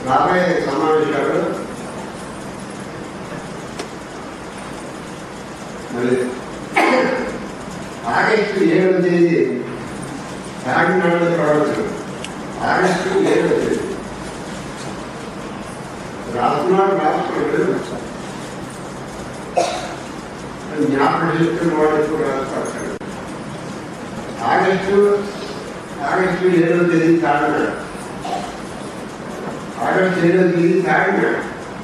రాబోయే సమావేశాలు మరి ఆగస్టు ఏడవ తేదీ కాకినాడలో ప్రవర్తన ఆగస్టు ఏడవ తేదీ రాస్తున్నాడు రాస్తున్నాడు జ్ఞాపకం చేస్తున్న వాళ్ళు కూడా రాస్తారు ఆగస్టు ఆగస్టు ఏడవ తేదీ కాకినాడ ఆగస్టు ఏడవ తేదీ కాకినాడ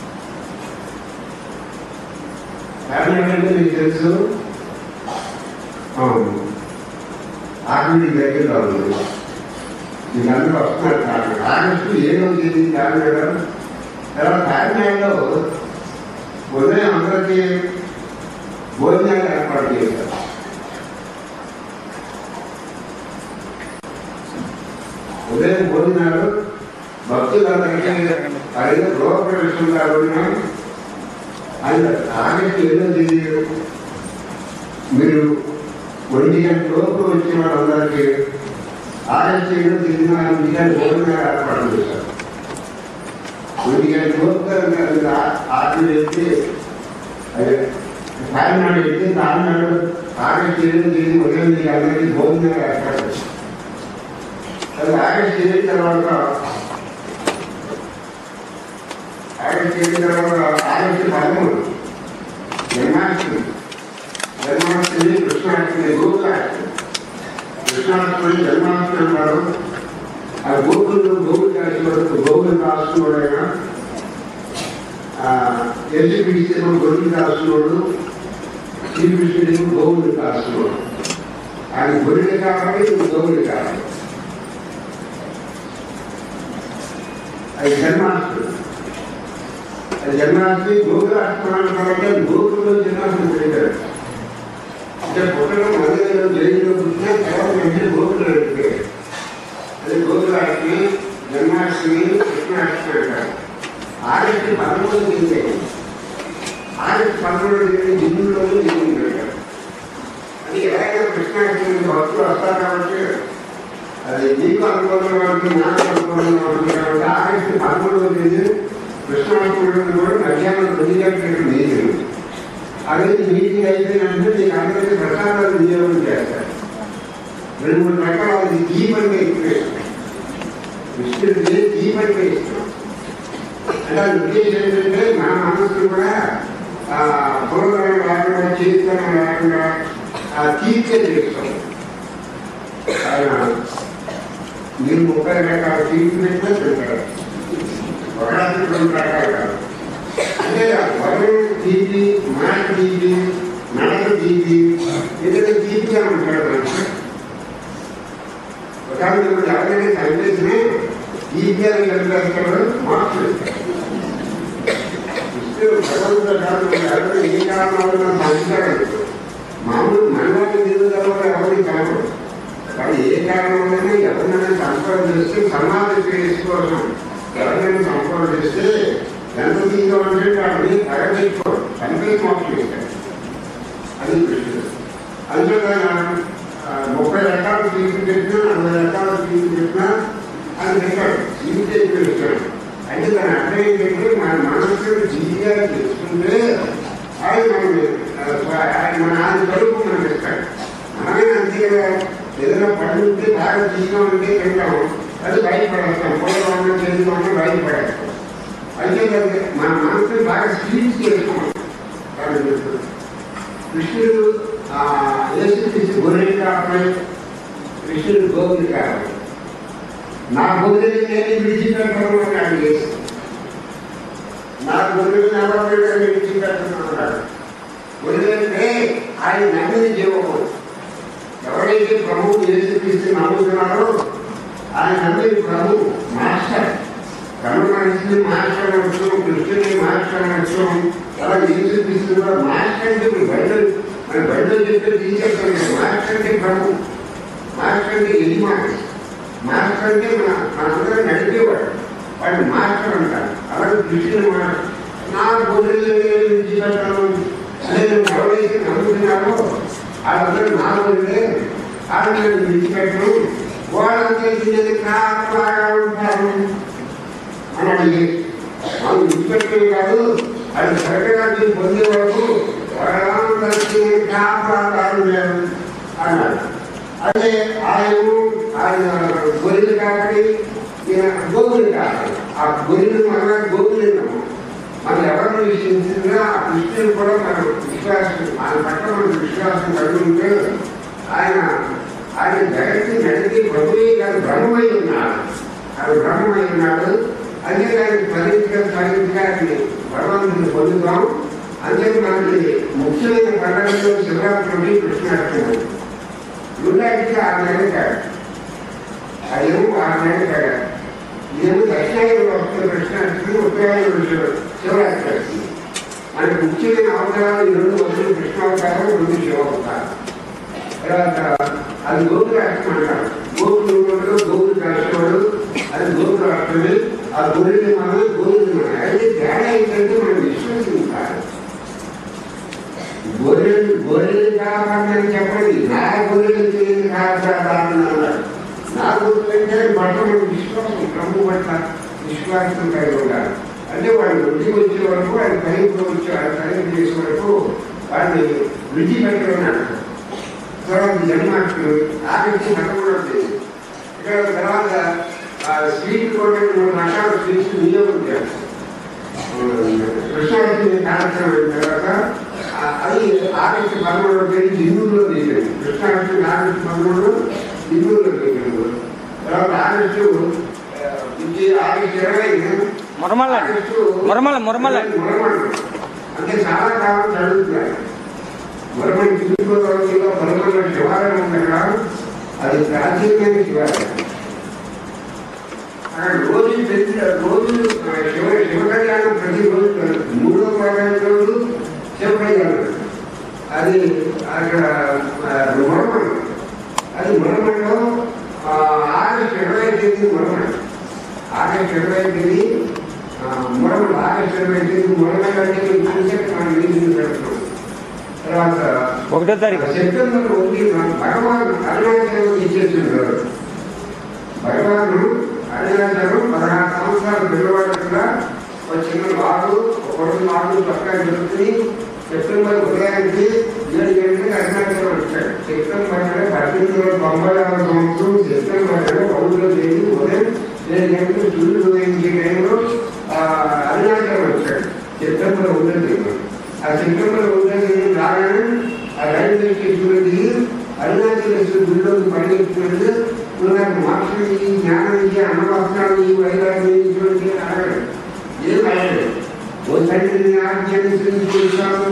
కాకినాడ అంటే మీకు తెలుసు అవును ఆఖరి దగ్గరలో ఉంది మీకు అందరూ వస్తున్నారు కాకినాడ ఆగస్టు ఏడవ తేదీ కాకినాడ తర్వాత కాకినాడలో ఉదయం అందరికీ భోజనాలు ఏర్పాటు చేశారు ఉదయం భోజనాలు భక్తులందరికీ ఆయన గృహప్రవేశం కాకుండా ఆయన ఆగస్టు ఏదో తేదీ మీరు ఒంటి గంట లోపు వచ్చిన వాళ్ళందరికీ ఆగస్టు ఏదో తేదీ ఒంటి గంట భోజనాలు ఏర్పాటు చేశారు ఒంటి గంట లోపు ఆకలి వేస్తే అదే కాకినాడ వెళ్తే కాకినాడ ఆగస్టు ఏదో తేదీ ఉదయం మీకు అందరికీ భోజనాలు ఏర్పాటు చేశారు అది ఆగస్టు ఏడు తర్వాత ఆగస్టు ఏడు తర్వాత ఆగస్టు పదమూడు జన్మాష్టమి జన్మాష్టమి కృష్ణాష్టమి గోకులాష్టమి కృష్ణాష్టమి జన్మాష్టమి అన్నారు ఆ గోకులు గోకులు రాసిన వరకు గోకులు రాసుకున్నాడైనా ఎల్జిబిడిసి గొర్రెలు రాసుకున్నాడు శ్రీకృష్ణుడు గోవులు రాసుకున్నాడు ఆయన గొర్రెలు కావాలి గోవులు కావాలి అది జన్మాష్టమి అది జన్మాష్టమి గోకులాష్టమి అంటే గోకులు జన్మాష్టమి పెట్టారు అంటే పుట్టడం మందిరంలో జైల్లో పుట్టినా తర్వాత వెంటనే గోకులు పెట్టారు అది గోకులాష్టమి జన్మాష్టమి కృష్ణాష్టమి అంటారు ఆగస్టు పదమూడు తేదీ ఆగస్టు పదమూడు తేదీ జిల్లులో జిల్లు పెట్టారు అది ఎలాగైనా కృష్ణాష్టమి భక్తులు వస్తారు కాబట్టి అది నీకు అనుకూలంగా ఉంటుంది నాకు అనుకూలంగా ఉంటుంది కాబట్టి ఆగస్టు పదమూడవ తేదీ కృష్ణాష్టమి కూడా మధ్యాహ్నం తొమ్మిది గంటలకు మీటింగ్ అదే మీటింగ్ అయిపోయినంటే మీకు అందరికీ ప్రసాదాలు వినియోగం చేస్తారు రెండు మూడు రకాల అది దీపంగా ఎక్కువ కృష్ణుడికి దీపంగా ఇష్టం అంటే అది ఉద్దేశం ఏంటంటే మన మనసులు కూడా పూర్వతనం లేకుండా చేతనం లేకుండా తీర్చే చేస్తాం ఆయన మీరు ముప్పై రకాల తీర్పు పెట్టినా తింటారు ఒకటి రెండు రకాలు కాదు అంటే వరం తీపి మాట తీపి నడక తీపి ఇతర తీపి అని ఉంటాడు మనిషి ఒకవేళ మీరు ఎవరైనా చంపేసినా తీపి అని కలిపేస్తాడు మార్పు భగవంతుడు కాదు ఎవరు ఏ కారణం వల్ల సంచారం మామూలు మనవాటి నిరుదల ఎవరికి కలగదు కానీ ఏ కారణం వల్ల ఎవరినైనా సంపాదిస్తే సమాధి చేసుకోవడం ఎవరినైనా సంపాదిస్తే ఎంత తీసుకోవాలంటే వాడిని తగదెట్టుకోవడం చంపే మోసం చేశాడు అది కృష్ణుడు అందుకని ముప్పై రకాలు తీసుకుపెట్టినా అరవై రకాలు తీసుకుపెట్టినా అది పెట్టాడు జీవితే ఇస్తాడు అయితే దాని అర్థం ఏంటంటే మన మనసును జీవిగా తెలుసుకుంటే ఆయన మనం ఆయన మన ఆయన కడుపు మనకి ఇస్తాడు మనమే అంతే ఏదైనా పని ఉంటే బాగా జీవితం ఉంటే తింటాం అది బయటపడేస్తాం పూర్వం చేద్దాం బయటపడేస్తాం అయితే మన మనసుని బాగా స్వీట్ చేసుకోవాలి కృష్ణుడు యేసుక్రీస్తు గొర్రెలు కావాలి కృష్ణుడు గోవులు కావాలి నా గొర్రెలు నేను విడిచిపెట్టడం నాకు చేసి నా గొర్రెలు ఎవరు విడిచిపెట్టడం గొర్రెలంటే ఆయన నమ్మిన జీవము ఎవరైతే ప్రభువు యేసుక్రీస్తు నమ్ముతున్నారో ఆయన నమ్మిన ప్రభు మాస్టర్ రమణ మనిషిని మాస్టర్ అనొచ్చు కృష్ణుని మాస్టర్ అనొచ్చు అలా యేసుక్రీస్తు కూడా మాస్టర్ అంటే ఇప్పుడు బయట మన బయట చెప్తే తీసేస్తాం మాస్టర్ అంటే ప్రభు మాస్టర్ అంటే యజమాని మాస్టర్ అంటే మన మనందరం నడిపేవాడు వాడు మాస్టర్ అంటారు అలాగే కృష్ణుని మాట నా గొర్రెలు విడిచిపెట్టడం నేను ఎవరైతే నమ్ముతున్నారో వాళ్ళందరూ నా గొర్రెలే వాళ్ళని నేను విడిచిపెట్టను వాళ్ళంతా నేను కాపలాగా ఉంటారు అని అడిగి మనం విడిచిపెట్టేది కాదు అది సరకరాన్ని పొందే వరకు వరదానికి కాపాడాలి లేదు అన్నాడు అదే ఆయన ఆయన గొర్రెలు కాబట్టి ఈయన గోగులు కావాలి ఆ గొర్రెలు మన గోగులు మనం ఎవరిని విశ్వసించినా ఆ కృష్ణుడు కూడా మన విశ్వాసం ఆయన పట్ల మన విశ్వాసం కలిగి ఉంటే ఆయన ఆయన జగత్తి నడిపి ప్రభువే కాదు బ్రహ్మమై ఉన్నాడు అది బ్రహ్మమై ఉన్నాడు అదే దాన్ని ఫలించగా ఫలించగా అది భగవంతుని పొందుతాం అంతే మనకి ముఖ్యమైన పండుగలో శివరాత్రి కృష్ణాష్టమి యుగానికి ఆరు నెలలు కాదు అదేమో ఆరు నెలలు కాదు ఇదేమో దక్షిణాయన వస్తున్న కృష్ణాష్టమి ఉత్తరాయణ శివరాత్రి వస్తుంది మనకి ముఖ్యమైన అవతారాలు ఈ రెండు వస్తువులు కృష్ణావతారం రెండు శివావతారం తర్వాత అది గోకుల రాష్ట్రం అంటారు గోకులు ఉంటాడు గోకులు రాష్ట్రవాడు అది గోకుల రాష్ట్రమే ఆ గొర్రెలు మనం గోకులు మనం అయితే తేడా ఏంటంటే మనం విశ్వసించాలి గొర్రెలు గొర్రెలు కావాలని చెప్పండి నా గొర్రెలు తెలియదు కావాలని అన్నాడు నా గొర్రెలు అంటే పట్ల మన విశ్వాసం ప్రభు పట్ల విశ్వాసం కలిగి ఉండాలి అంటే వాడు వృద్ధి వచ్చే వరకు ఆయన కలిపి వచ్చే ఆయన కలిపి చేసే వరకు వాడిని విడిచిపెట్టడం తర్వాత జన్మాష్టమి ఆఖరికి పట్టకూడదు ఇక్కడ తర్వాత ఆ స్వీట్ కూడా మూడు రకాల స్వీట్స్ వినియోగం చేస్తారు కృష్ణాష్టమి కార్యక్రమం అయిన తర్వాత ఆ, అది ఆగస్టు పదమూడవ తేదీ హిందూలో దిగారు కృష్ణాష్టమి ఆగస్టు పదమూడు హిందూలో దిగారు తర్వాత ఆగస్టు ఆ, ఇది ఆగస్టు ఇరవై మురమల్ల మురమల్ల మురమల్ల మురమల్ల అంటే చాలా కాలం చదువుతున్నారు మురమని తిరుగుకోవడంలో మురమల్ల శివాలయం ఉంది అక్కడ అది ప్రాచీనమైన శివాలయం అక్కడ రోజు ప్రతి రోజు ఆ, శివ శివ కళ్యాణం ప్రతి రోజు జరుగుతుంది. మూడో పదహైదు రోజు శివ కళ్యాణం అది అక్కడ ఆ, మురమల్ల అది మురమల్లో ఆ, ఆగస్టు ఇరవై తేదీ మురమల్ల ఆగస్టు ఇరవై తేదీ మురమల ఆగస్టు ఇరవై తేదీ మురమల అంటే మీకు చూసేట్టు మనం వీధిని పెడుతున్నాం తర్వాత ఒకటో తారీఖు సెప్టెంబర్ ఒకటి భగవాన్ అరుణాచలం ఇచ్చేస్తున్నారు భగవాను అరుణాచలం పదహారు సంవత్సరాల పిల్లవాడు కూడా ఒక చిన్న బాబు ఒక కొడుకు బాబు పక్కన జరుగుతుంది సెప్టెంబర్ ఉదయానికి ఏడు గంటలకు అరుణాచలం వచ్చాడు సెప్టెంబర్ నెల పద్దెనిమిది వందల తొంభై ఆరు సంవత్సరం సెప్టెంబర్ నెల పౌరుల తేదీ ఉదయం ఏడు గంటలకు సూర్యుడు ఉదయించే టైంలో ఆ, అరుణాచలం వచ్చాడు సెప్టెంబర్ ఒకటో తేదీ ఆ సెప్టెంబర్ ఒకటో తేదీ రాగానే ఆ రైల్వే స్టేషన్లో దిగి అరుణాచలేశ్వర గుడిలోకి పరిగెత్తుకుంటూ నాకు మోక్షం ఇచ్చి జ్ఞానం ఇచ్చి అన్నవస్త్రాలు ఈ వైరాగ్యం ఇటువంటి అడగడు ఏం అడగడు ఓ తండ్రిని ఆజ్ఞానించాను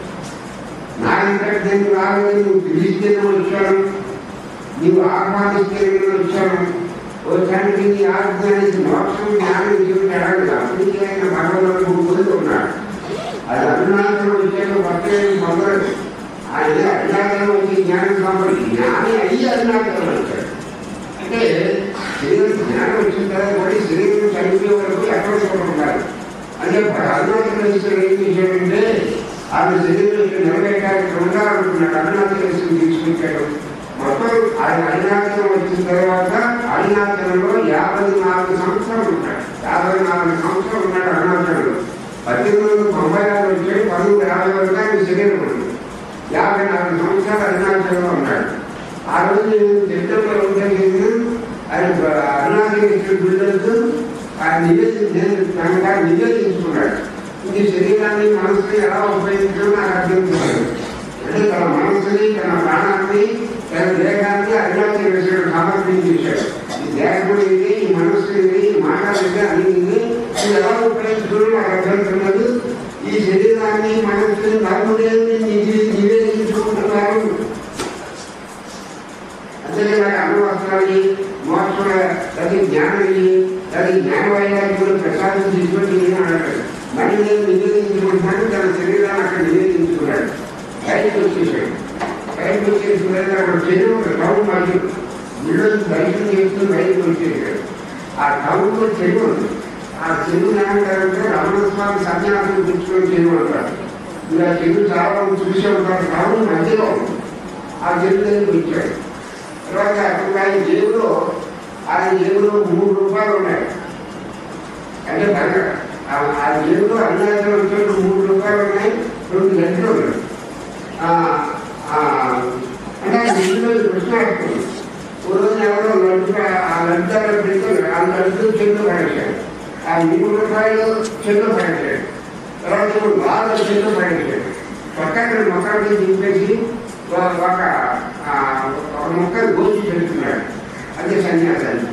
నా ఇంతటి నేను రాలేదు నువ్వు పిలిస్తే నేను వచ్చాను నీవు ఆహ్వానిస్తే నేను వచ్చాను ఓ తండ్రి నీ ఆజ్ఞానికి మోక్షం జ్ఞానం ఇటువంటి అడగదు అందుకే ఆయన భగవంతుడు పొంది ఉన్నాడు అది అరుణాచలం వచ్చాక భక్తులు పొందలేదు ఆయన అరుణాచలం వచ్చి జ్ఞానం సంపడి జ్ఞాని అయ్యి అరుణాచలం వచ్చాడు అంటే శరీరం జ్ఞానం వచ్చిన తర్వాత మళ్ళీ శరీరం చనిపోయే వరకు ఎక్కడ కూడా ఉండాలి అంటే అరుణాచలేశ్వరుడు ఏం చేశాడంటే ఆమె శరీరం ఇక్కడ నిలబెట్టడానికి ఉండాలనుకున్నాడు అరుణాచలేశ్వరుడు తీసుకొచ్చాడు మొత్తం ఆయన అరుణాచలం వచ్చిన తర్వాత అరుణాచలంలో యాభై నాలుగు సంవత్సరాలు ఉంటాడు యాభై నాలుగు సంవత్సరాలు ఉన్నాడు అరుణాచలంలో పద్దెనిమిది వందల తొంభై ఆరు వచ్చాడు పంతొమ్మిది యాభై వరకు ఆయన శరీరం ఉంది యాభై నాలుగు సంవత్సరాలు అరుణాచలంలో ఉన్నాడు ఆ రోజు సెప్టెంబర్ ఒకటో తేదీన ఆయన అరుణాచలేశ్వర గుళ్ళకు ఆయన నివేదించి నేను తనగా నివేదించుకున్నాడు ఈ శరీరాన్ని మనసుని ఎలా ఉపయోగించాలో నాకు అర్థం కాదు అంటే తన మనసుని తన ప్రాణాన్ని తన దేహాన్ని అరుణాచలేశ్వరుడు సమర్పించేశాడు ఈ దేహం ఇది ఈ మనస్సు ఇది ఈ మాటలు ఇది అన్ని ఇది ఇది ఎలా ఉపయోగించుకోవడం నాకు అర్థం కాదు ఈ శరీరాన్ని మనస్సుని ధర్మదేవుని నివేదించుకుంటున్నారు అంతేగా నాకు అన్నవస్త్రాన్ని మోక్ష అది జ్ఞానాన్ని అది జ్ఞాన వైరాగ్యంలో ప్రసాదం తీసుకొని నేను అడగాడు మరి నేను నివేదించుకుంటున్నాను తన శరీరాన్ని అక్కడ నివేదించుకున్నాడు బయటకు వచ్చేసాడు బయటకు వచ్చేసిన అక్కడ చెరువు ఒక టౌన్ మధ్య గుళ్ళో దర్శనం చేసుకుని బయటకు వచ్చేసాడు ఆ టౌన్లో చెరువు ఉంది ఆ చెరువు ఏమంటారంటే రమణ స్వామి సన్యాసం పుచ్చుకొని చెరువు అంటారు ఇలా చెరువు చాలా మంది చూసే ఉంటారు టౌన్ మధ్యలో ఉంది ఆ చెరువు దగ్గరికి వచ్చాడు తర్వాత అప్పుడు ఆయన జేబులో ఆయన జేబులో మూడు రూపాయలు ఉన్నాయి అంటే బాగా ఆ- ఆ జైల్లో అరుణాచలం వచ్చేట్టు మూడు రూపాయలు ఉన్నాయి రెండు గంటలు ఉన్నాయి ఆ, ఆ, అంటే ఆ ఇంట్లో కృష్ణాష్టమి ఓ రోజు ఎవరో లడ్డు ఆ లడ్డు అక్కడ పెట్టి ఆ లడ్డు చెట్లు పడేశారు ఆ మూడు రూపాయలు చెట్లు పడేశారు తర్వాత ఇప్పుడు బాగా చెట్లు పడేశారు పక్కన మొక్కలకి దింపేసి ఒక ఒక, ఆ, ఒక మొక్కలు గోచి పెడుతున్నాడు అదే సన్యాసానికి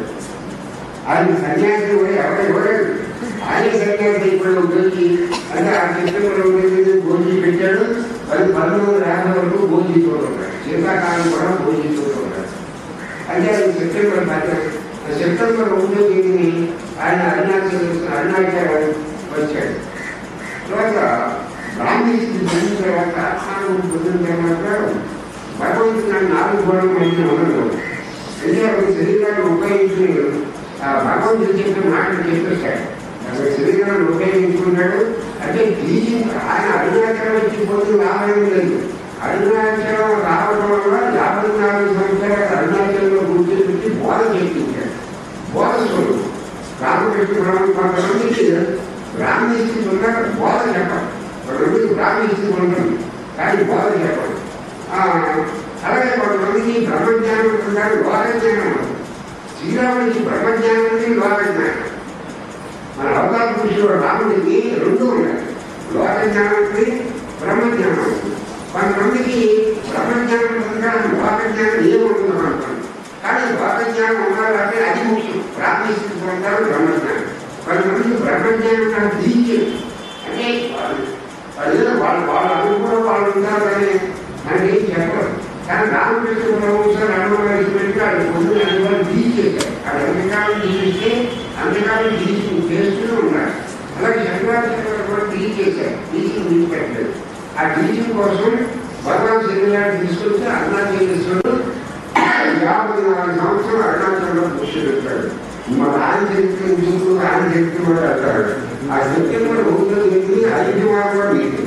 ఆయన సన్యాసి కూడా ఎవరు ఇవ్వలేదు ఆయన సన్యాసి ఇప్పుడు వచ్చి అంటే ఆ చిత్రంలో ఉండేది భోజీ పెట్టాడు అది పదమూడు యాభై వరకు భోజీ చూడున్నాడు శీతాకాలం కూడా భోజీ చూడున్నాడు అంటే ఆయన సెప్టెంబర్ పద్దెనిమిది సెప్టెంబర్ ఒకటో తేదీని ఆయన అరుణాచల్ అరుణాచలం వచ్చాడు తర్వాత బ్రాహ్మణికి పొందిన తర్వాత ఆత్మానం పొందిన తర్వాత భగవంతుడు నన్ను నాలుగు గోడల మధ్య ఉండదు ఎందుకంటే శరీరాన్ని ఉపయోగించుకుని ఆ భగవంతుడు చెప్పిన మాటలు చెప్పేశాడు అక్కడ శరీరాన్ని ఉపయోగించుకున్నాడు అంటే టీచింగ్ ఆయన అరుణాచలం వచ్చి పొందిన లాభం లేదు అరుణాచలం రావడం వల్ల యాభై నాలుగు సంవత్సరాలు అరుణాచలంలో కూర్చోబెట్టి బోధ చేయించాడు బోధ స్వరూపం రామకృష్ణ బ్రహ్మ కొంతమందికి బ్రాహ్మణిస్తూ ఉన్నారు బోధ చెప్పరు కొంతమందికి బ్రాహ్మణిస్తూ ఉంటుంది కానీ బోధ చెప్పరు ఆ, అలాగే కొంతమందికి బ్రహ్మజ్ఞానం ఉంటారు లోక జ్ఞానం ఉంటుంది. శ్రీరాముడికి బ్రహ్మజ్ఞానం ఉంది లోక జ్ఞానం మన అవతార పురుషుడు రాముడికి రెండు ఉన్నాయి లోక జ్ఞానం ఉంది బ్రహ్మజ్ఞానం ఉంది కొంతమందికి బ్రహ్మజ్ఞానం ఉందా లోక జ్ఞానం ఏముంటుందో అనుకోండి కానీ లోక జ్ఞానం ఉండాలంటే అది ముఖ్యం ప్రార్థిస్తూ ఉంటారు బ్రహ్మజ్ఞానం కొంతమందికి బ్రహ్మజ్ఞానం నాకు దీక్ష అంటే వాళ్ళు వాళ్ళు ఏదో వాళ్ళు వాళ్ళు అనుకూలం వాళ్ళు ఉంటారు కానీ మనకి ఏం చెప్పరు కానీ రామకృష్ణ పరమహంస రామగారి పెట్టి వాళ్ళు పొద్దున అన్ని వాళ్ళు దీచేశారు వాళ్ళు ఎంతకాలం దీపిస్తే అంతకాలం దీచి చేస్తూనే ఉన్నారు అలాగే శంకరాచార్య కూడా దీచేశారు దీచి దీచిపెట్టలేదు ఆ టీచింగ్ కోసం భగవాన్ శరీరాన్ని తీసుకొచ్చి అరుణాచలేశ్వరుడు యాభై నాలుగు సంవత్సరాలు అరుణాచలంలో కూర్చోబెట్టాడు మన ఆయన చరిత్ర ఎందుకు ఆయన చరిత్ర కూడా అంటాడు ఆ సెప్టెంబర్ ఒకటో తేదీ ఐదు వారంలో మీటింగ్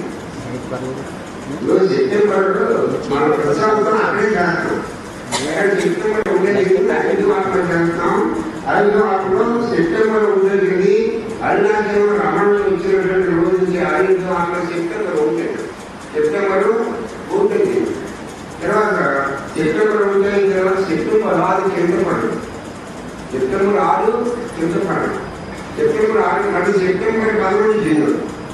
ఈరోజు సెప్టెంబర్లో మన ప్రశాంతం అక్కడే చేస్తాం ఇక్కడ సెప్టెంబర్ ఉండేది ఐదు వారంలో చేస్తాం ఐదు వారంలో సెప్టెంబర్ ఉండేది అరుణాచలం రమణలో వచ్చినటువంటి రోజు నుంచి ఐదు వారంలో సెప్టెంబర్ ఉండేది సెప్టెంబర్ ఉంటుంది తర్వాత సెప్టెంబర్ ఉంటాయి తర్వాత సెప్టెంబర్ ఆరు కింద పడు సెప్టెంబర్ ఆరు కింద పడు సెప్టెంబర్ ఆరు మళ్ళీ సెప్టెంబర్ పదకొండు జిన్ను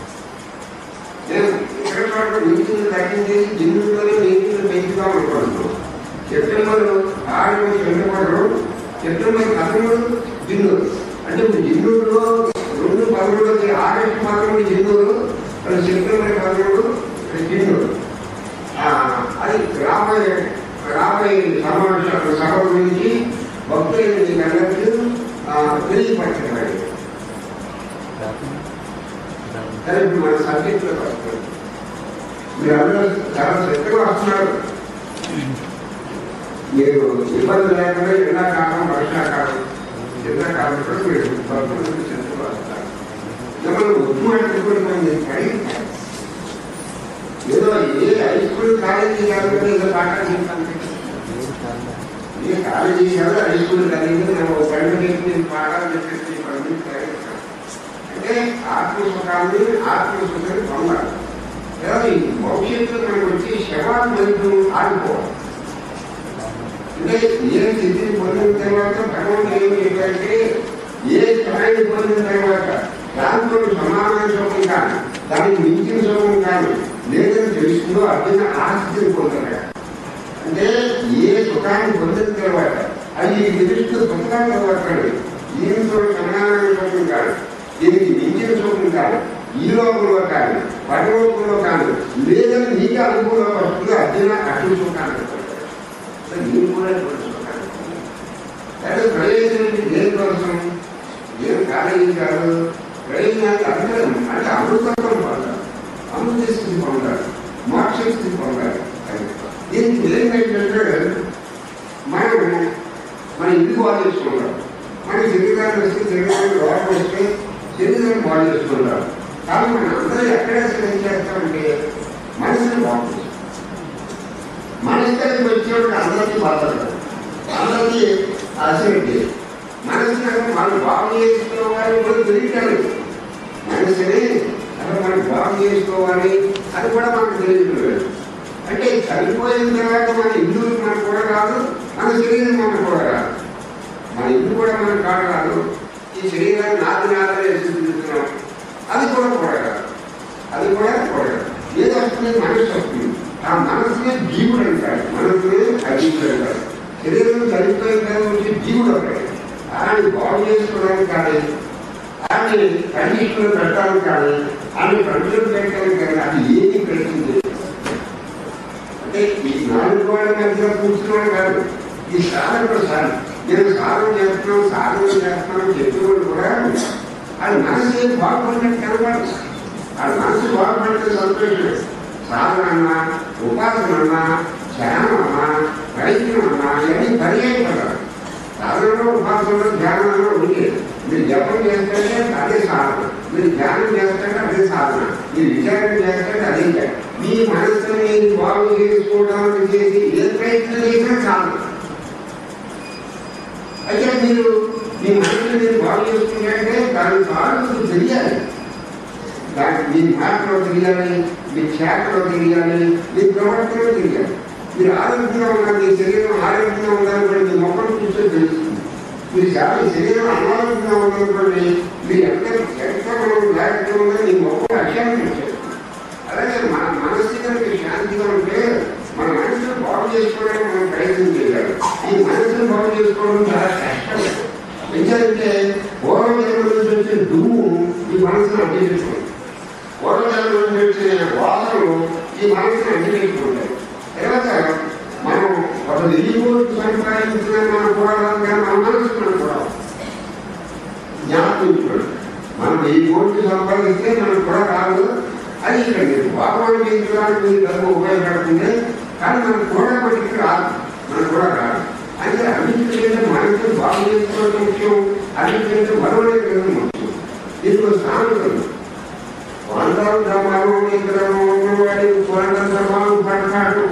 నేను ఇక్కడ చోట్ల నీటిని తగ్గించి జిన్నులోనే నీటిని పెంచుదాం అనుకుంటున్నాను సెప్టెంబర్ ఆరు కింద పడరు సెప్టెంబర్ పదమూడు జిన్ను అంటే ఇప్పుడు జిన్నులో రెండు పదమూడు ఆగస్టు పదమూడు జిన్నులు మరి సెప్టెంబర్ పదమూడు జిన్నులు ఆ, అది రాబోయే రాబోయే సమావేశాల సభ గురించి భక్తులకి అందరికీ తెలియపరచబడి సరే ఇప్పుడు మన సబ్జెక్టులో వస్తున్నాం మీరు అందరూ చాలా శ్రద్ధగా వస్తున్నారు మీరు ఇబ్బంది లేకుండా ఎండాకాలం వర్షాకాలం ఎండాకాలం కూడా మీరు భక్తులు శ్రద్ధగా వస్తారు మిమ్మల్ని ఉద్యమ మంది కలిగించారు ఏదో ఏ హై స్కూల్ కాలేజీ కాకుండా ఏదో పాఠాలు చెప్తాను ఏ కాలేజీ కాదు హై స్కూల్ కాలేజీ మేము ఒక గంట చెప్పి నేను పాఠాలు చెప్పేసి పంపించాను అంటే ఆత్మసుఖాన్ని ఆత్మసుఖాన్ని పొందాలి లేదా ఈ భవిష్యత్తులో మనకు వచ్చి శవాలు వైద్యం ఆగిపోవాలి అంటే ఏ స్థితిని పొందిన తర్వాత భగవంతుడు ఏం చెప్పారంటే ఏ స్థాయిని పొందిన తర్వాత దాంతో సమానమైన సుఖం కాదు దానికి మించిన సుఖం కాదు లేదని తెలుస్తుందో అర్థం ఆ స్థితిని పొందలేక అంటే ఏ సుఖాన్ని పొందిన తర్వాత అది తెలుస్తూ సుఖాన్ని పొందక్కడు దీనితో సమానమైన సుఖం కాదు దీనికి మించిన సుఖం కాదు ఈ లోకంలో కాదు పరలోకంలో కాదు లేదని నీకు అనుకూలంగా వస్తుందో అర్జున అటు సుఖాన్ని పొందాడు నేను కూడా ఇప్పుడు సుఖాన్ని పొందాను. అయితే ప్రయోజనం దేని కోసం ఏం కాలేజీ కాదు ప్రయోజనాలు అందరం అంటే అమృతత్వం పొందాలి అమృత స్థితి పొందాలి మోక్ష స్థితి పొందాలి అది. దీనికి ఏంటంటే మనం మన ఇల్లు బాగు చేసుకుంటాం మన శరీరాన్ని వస్తే శరీరాన్ని రోగం వస్తే శరీరాన్ని బాగు చేసుకుంటాం కానీ మనం అందరూ ఎక్కడ ఏం చేస్తామంటే మనసుని బాగు చేసుకుంటాం మన ఇక్కడికి వచ్చేవాడు అందరికీ బాధపడతారు అందరికీ అసిడిటీ మనసుని అసలు మనం బాగు చేసుకోవాలి కూడా తెలియటారు మనసుని అసలు మనం బాగు చేసుకోవాలి అది కూడా మనకు తెలియదు అంటే చనిపోయిన తర్వాత మన ఇల్లు మనకు కూడా రాదు మన శరీరం మనకు కూడా రాదు మన ఇల్లు కూడా మనకు కాదు రాదు ఈ శరీరాన్ని నాది నాదని చూస్తున్నాం అది కూడా కూడరాదు అది కూడా కూడరాదు ఏది వస్తుంది మనసు వస్తుంది ఆ మనసునే జీవుడు అంటాడు మనసునే అజీవుడు అంటాడు శరీరం చనిపోయిన తర్వాత వచ్చి జీవుడు అంటాడు ఆయన బాగు చేసుకోవడానికి కానీ ఆయన కండిషన్లో పెట్టడానికి కానీ ఆయన కంట్రోల్ పెట్టడానికి కానీ అది ఏది పెడుతుంది అంటే ఈ నాలుగు వాళ్ళ మధ్య కూర్చున్నాడు కాదు ఈ సాధన సార్ నేను సాధన చేస్తున్నాను సాధన చేస్తున్నాను చెప్పేవాడు కూడా అది మనసు ఏం బాగుపడినట్టు కనబడదు ఆ మనసు బాగుపడితే సంతోషం సాధన అన్నా ఉపాసన అన్నా ధ్యానం అన్నా ప్రయత్నం అన్నా ఇవన్నీ పర్యాయం కదా సాధనలో ఉపాసనలో ధ్యానంలో ఉంది మీరు జపం చేస్తే అదే సాధన మీరు ధ్యానం చేస్తే అదే సాధన మీరు విచారణ చేస్తే అదే ధ్యానం. మీ మనసుని బాగు చేసుకోవడానికి చేసి ఏ ప్రయత్నం చేసినా సాధన అయితే మీరు మీ మనసుని మీరు బాగు చేసుకున్నట్టే దాని బాగు తెలియాలి దానికి మీ మాటలో తెలియాలి మీ చేతలో తెలియాలి మీ ప్రవర్తనలో తెలియాలి మీరు ఆరోగ్యంగా ఉన్నారు మీ శరీరం ఆరోగ్యంగా ఉందనుకోండి మీ మొక్కలు చూస్తే తెలుస్తుంది మీరు చాలా శరీరం అనారోగ్యంగా ఉందనుకోండి మీరు ఎంత ఎంత మనం లేకపోతే ఉందో మీ మొక్కలు అశాంతి వచ్చేది అలాగే మన మనసు కనుక శాంతిగా ఉంటే మన మనసును బాగు చేసుకోవడానికి మనం ప్రయత్నం చేయాలి ఈ మనసును బాగు చేసుకోవడం చాలా కష్టం ఎందుకంటే పూర్వం జన్మ నుంచి వచ్చే దుమ్ము ఈ మనసును అడ్డేసుకోండి పూర్వం జన్మ నుంచి వచ్చే వాసనలు ఈ మనసును అడ్డేసుకుంటాయి తర్వాత మనం ఒక వెయ్యి కోట్లు సంపాదించిన మన కూడాలి కానీ మన మనసు మనం కూడా జ్ఞాపకించుకోండి మనం వెయ్యి కోట్లు సంపాదిస్తే మనకు కూడా రాదు అది ఇక్కడ మీరు భగవాన్ చేయించడానికి మీరు డబ్బు ఉపయోగపడుతుంది కానీ మనకు కూడా మనకి రాదు మనకు కూడా రాదు అంటే అన్నింటికంటే మనసు బాగు చేసుకోవడం ముఖ్యం అన్నింటికంటే బలమైన ముఖ్యం దీంట్లో సామెతలు కొండలు ధర్మాలు విగ్రహం ఉన్నవాడి కొండ ధర్మాలు పడతాడు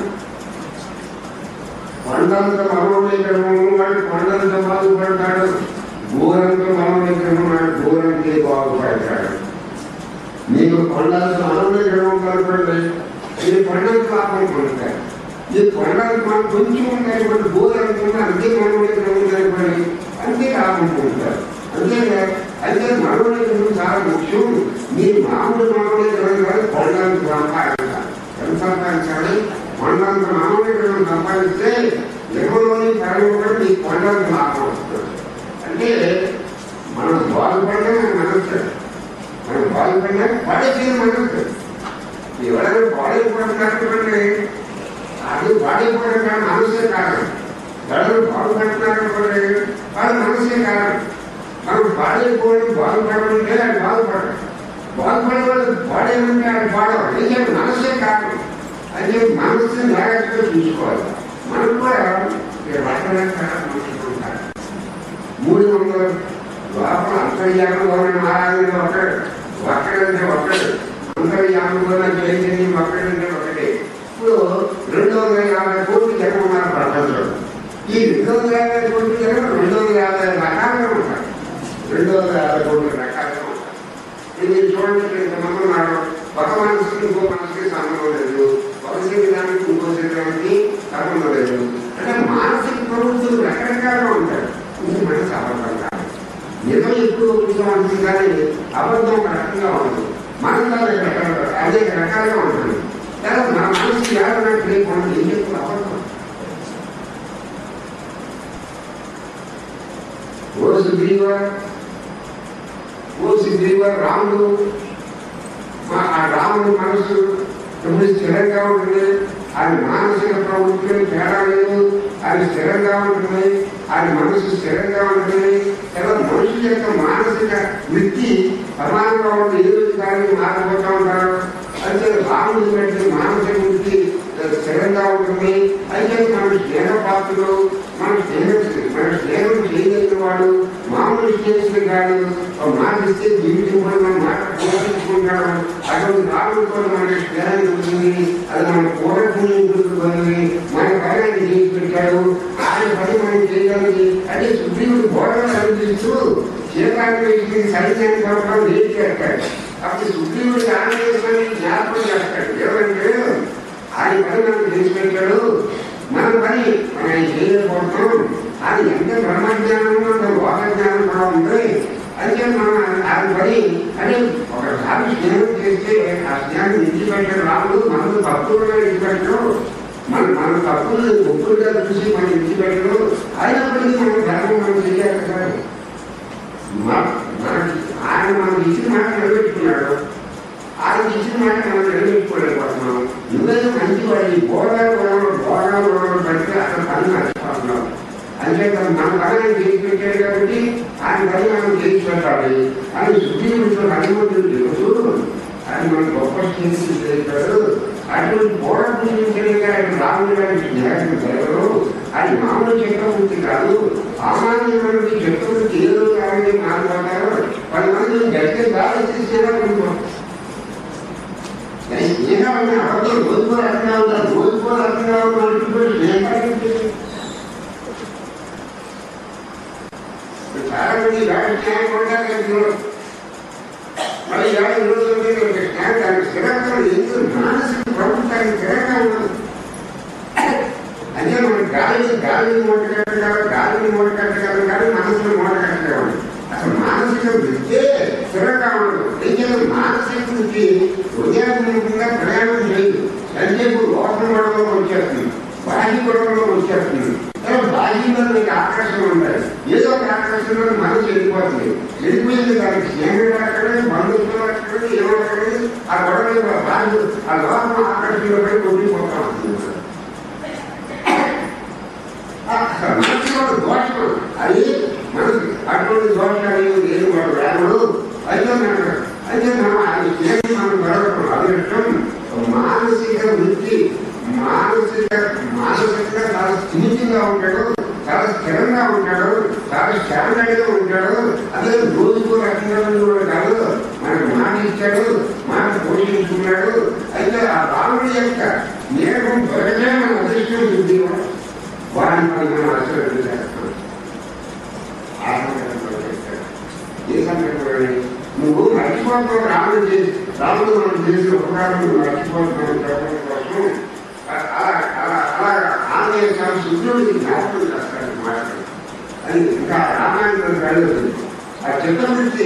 కొండంత మనోవిగ్రహం ఉన్నవాడు కొండంత బాగుపడతాడు ఘోరంత మనోవిగ్రహం వాడు ఘోరంకే బాగుపడతాడు నీకు కొండంత మనోవిగ్రహం కనపడండి ఇది కొండంత లాభం పొందుతారు ఈ కొండంత మనం కొంచెం ఉందనుకోండి ఘోరంత అంతే మనోవిగ్రహం కనపడి అంతే లాభం పొందుతారు అంతేగా అయితే మనోవిగ్రహం చాలా ముఖ్యం మీ మామూలు మనోవిగ్రహం కాదు కొండంత సంపాదించాలి ఎంత సంపాదించాలి కొండంత మానవుడిని సంపాదిస్తే ఎవరిలోని పరమపడి నీ కొండంత లాభం వస్తుంది అంటే మనం బాగుపడినా మనసు మనం బాగుపడినా పడేసిన మనసు ఎవరైనా బాడైపోతున్నటువంటి అది బాడైపోవడం కానీ మనసే కారణం ఎవరు బాగుపడుతున్నారనుకోండి వాడు మనసే కారణం మనం బాడైపోవడం బాగుపడమంటే అది బాగుపడడం బాగుపడే వాళ్ళు బాడేమంటే అది బాడవాలి ఎందుకంటే మనసే కారణం అయితే మనసుని జాగ్రత్తగా చూసుకోవాలి మనం కూడా రకరకాల మూడు వందల లోపల అంతర్యామంలో మహారాజులు ఒకడు ఒక్కడంటే ఒకడు అంతర్యామంలో చైతన్యం ఒక్కడంటే ఒకటే ఇప్పుడు రెండు వందల యాభై కోట్లు జనం ఉన్నారు ప్రపంచంలో ఈ రెండు వందల యాభై కోట్లు జనం రెండు వందల యాభై రకాలుగా ఉంటారు రెండు వందల యాభై కోట్ల రకాలుగా ఉంటారు ఇది మీరు చూడండి ఇంతమంది ఉన్నారు ఒక మనసుకి ఇంకో మనసుకి సంబంధం లేదు ఒక శరీరానికి ఇంకో శరీరానికి సంబంధం లేదు అంటే మానసిక ప్రవృత్తులు రకరకాలుగా ఉంటాయి ఇది మనసు అబద్ధం కాదు నిజం ఎక్కువ ఉంటుంది కానీ అబద్ధం ఒక రకంగా ఉండదు మనసు అనేక రకాల అనేక రకాలుగా ఉంటుంది తర్వాత మన మనసు యాదనట్టు లేకుండా ఏం చెప్పుడు అబద్ధం ఓ సుగ్రీవ ఓ సుగ్రీవ రాముడు మా ఆ రాముడి మనసు ఎప్పుడు స్థిరంగా ఉంటుంది ఆయన మానసిక ప్రవృత్తులు తేడా లేదు ఆయన స్థిరంగా ఉంటుంది ఆయన మనసు స్థిరంగా ఉంటుంది తర్వాత మనుషుల యొక్క మానసిక వృత్తి సమానంగా ఉంటే ఏ రోజు కానీ మారిపోతూ ఉంటారు అయితే రాముడి బట్టి మానసిక వృత్తి స్థిరంగా ఉంటుంది అయితే మన స్నేహపాత్రులు మన స్నేహం మన స్నేహం చేయగలిగిన వాడు మామూలు స్నేహితులు కాదు ఒక మాట ఇస్తే జీవితం కూడా మన మాట పోషించుకుంటాడు అటువంటి రాముడితో మనకి స్నేహం ఉంటుంది అది మన పూర్వభూమి ఉంటుంది మన కార్యాన్ని చేసి పెట్టాడు ఆయన పని మనం చేయగలిగి అంటే సుగ్రీవుడు బోధన అనిపిస్తూ సీతానికి సైన్యాన్ని పంపడం ఏం చేస్తాడు అప్పుడు సుగ్రీవుడికి ఆనందాన్ని జ్ఞాపకం చేస్తాడు ఏమంటే ఆయన పని మనం చేసి పెట్టాడు మన పని మనం చేయలేకపోతున్నాం అది ఎంత బ్రహ్మజ్ఞానం అంత లోక జ్ఞానం కూడా ఉంది అయితే మనం ఆయన పని అని ఒకసారి స్నేహం చేస్తే ఆ స్నేహం విడిచిపెట్టాడు రాముడు మనకు తప్పులుగా విడిచిపెట్టడం మన మన తప్పులు ఒప్పులుగా చూసి మనం విడిచిపెట్టడం అయినప్పటికీ మనం ధర్మం మనం చేయాలి కదా మన- మనకి ఆయన మనం ఇచ్చిన మాట నిలబెట్టుకున్నాడు ఆయన ఇచ్చిన మాట మనం నిలబెట్టుకోలేకపోతున్నాం నువ్వేదో మంచి వాడి బోధాలు గొడవలు బోధాలు గొడవలు పెడితే అక్కడ పని నష్టపోతున్నాం అంటే మన పని చేసి పెట్టాడు కాబట్టి ఆయన పని మనం చేసి పెట్టాలి అని సుప్రీంలో హనుమంతుడు చెబుతూ ఆయన మన గొప్ప చేసి చేశాడు అటువంటి పోరాటం రాముడు గారికి న్యాయం జరగదు అది మామూలు చక్రవర్తి కాదు సామాన్యమైనటువంటి చక్రవర్తి ఏదో కాదని మాట్లాడారు పది మంది గట్టి దారి తీసేలా ఏమైనా అబద్ధం రోజుకోరు అర్థంగా ఉన్నారు రోజుకోరు అర్థంగా ఉన్నారు చాలా మంది రాజు న్యాయం కొట్టారు మరి యాభై రోజులు దానికి స్థిరంగా ఎందుకు మానసిక ప్రభుత్వానికి స్థిరంగా ఉండదు అంటే మన గాలిని గాలిని మూట కట్టగలరు గాలిని మూట కట్టగలరు కానీ మనసులో మూట కట్టగలరు అసలు మానసిక వృత్తే స్థిరంగా ఉండదు ఎందుకంటే మానసిక వృత్తి హృదయాత్మకంగా ప్రయాణం చేయదు ఎంతసేపు లోపల గొడవలో వచ్చేస్తుంది బాహ్య గొడవలో వచ్చేస్తుంది కానీ బాహ్యంలో మీకు ఆకర్షణ ఉండాలి ఏదో ఒక ఆకర్షణలో మనసు వెళ్ళిపోతుంది వెళ్ళిపోయింది దానికి స్నేహితుడు అక్కడే బంధుత్వం అక్కడే ఏమో అక్కడే ఆ గొడవ బాహ్య ఆ లోపల ఆకర్షణలో పడి కొట్టిపోతా ఉంటుంది మనసులో దోషం అది మనసు అటువంటి దోషాలు ఏది వాడు రాముడు అయితే మనం అయితే మనం అది చేసి మనం దొరకడం అదృష్టం మానసిక వృత్తి మానసిక మానసికంగా చాలా స్థిమితంగా ఉంటాడు చాలా స్థిరంగా ఉంటాడు చాలా స్టాండర్డ్ గా ఉంటాడు అదే రోజుకు రకంగా కూడా కాదు మనకు మాట ఇచ్చాడు మాట పోషించుకున్నాడు అయితే ఆ రాముడి యొక్క నేరం దొరకలే మన అదృష్టం ఉంది వారిని మనం ఆశీర్వదం చేస్తాం ఏ సందర్భంలో నువ్వు మర్చిపోతావు రాముడు చేసి రాముడు మనం చేసిన ఉపకారం నువ్వు మర్చిపోతున్నావు చెప్పడం కోసం అ- అలా అలా అలా ఆంజనేయ స్వామి సూర్యుడికి జ్ఞాపకం చేస్తాడు మాట అది ఇంకా రామాయణం రాలేదు ఆ చిత్రవృత్తి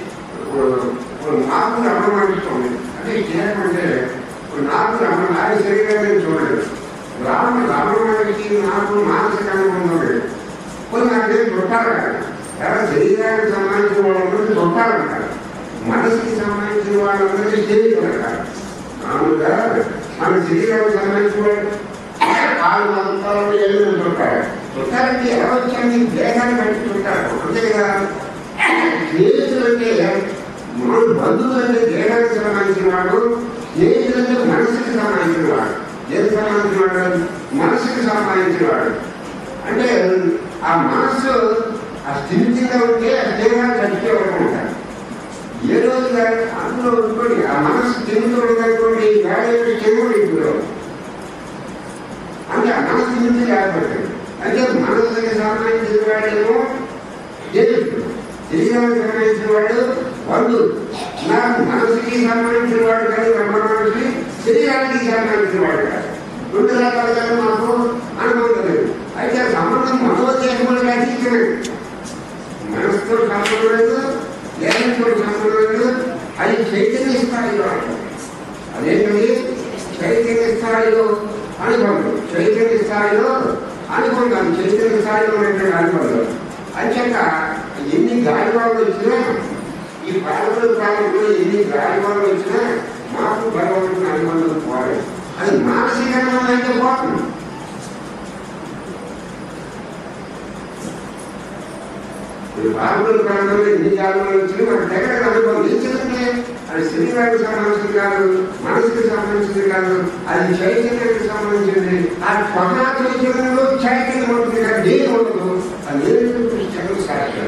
నాకు రమణిస్తుంది అంటే చేయమంటే నాకు రమణ ఆయన శరీరాన్ని చూడలేదు రామ రామకి నాకు మానసిక అనుబంధం లేదు కొన్ని నాకేం చుట్టాలు కాదు ఎలా శరీరానికి సంబంధించిన వాళ్ళందరికీ చుట్టాలు అంటారు మనసుకి సంబంధించిన వాళ్ళందరికీ శరీరం అంటారు మామూలుగా మన శరీరానికి సంబంధించిన వాళ్ళు కాళ్ళు మంతాలు ఏళ్ళు చుట్టారు చుట్టాలకి ఎలా వచ్చాయని దేహాన్ని బట్టి చుట్టారు అంతే కదా స్నేహితులు అంటే మన బంధువులు అంటే దేహానికి సంబంధించిన వాడు స్నేహితులు అంటే మనసుకి సంబంధించిన వాడు ఏది సంబంధించిన వాడు మనసుకి సంబంధించిన వాడు అంటే ఆ మనసు ఆ స్థిమితంగా ఉంటే ఆ దేహాన్ని చచ్చిపోయే వరకు ఉంటారు ఏ రోజు కానీ అందులో అనుకోండి ఆ మనసు చెందుతుంది అనుకోండి గాలి చెవుడు ఇప్పుడు అంటే ఆ మనసు నుంచి లేకపోతుంది అంటే మనసుకి సంబంధించిన వాడేమో దేవుడు శరీరానికి సంబంధించిన వాడు బంధు నాకు మనసుకి సంబంధించిన వాడు కానీ బ్రహ్మ మనసుకి శరీరానికి సంబంధించిన వాడు కాదు రెండు రకాలుగా నాకు అనుభవం లేదు అయితే ఆ సంబంధం మనోదేహములకు అతీతమైనది మనసుతో సంబంధం లేదు దేహంతో సంబంధం లేదు అది చైతన్య స్థాయిలో ఉంటుంది. అదేంటండి చైతన్య స్థాయిలో అనుబంధం చైతన్య స్థాయిలో అనుబంధం చైతన్య స్థాయిలో ఉన్నటువంటి అనుబంధం అంచేత ఎన్ని గాలివాళ్ళు వచ్చినా ఈ పాలకుల కాలంలో ఎన్ని గాలివాళ్ళు వచ్చినా మాకు భగవంతుని అనుబంధం పోలేదు అది మానసిక అనుబంధం అయితే పోతుంది ఈ పాలకుల కాలంలో ఎన్ని గాలివాళ్ళు వచ్చినా మనకు దగ్గర అనుభవం ఎందుకంటే అది శరీరానికి సంబంధించింది కాదు మనసుకి సంబంధించింది కాదు అది చైతన్యానికి సంబంధించింది ఆ స్వప్నా చైతన్యంలో చైతన్యం ఉంటుంది కానీ దేని ఉండదు అది నేను జగన్ సాక్షి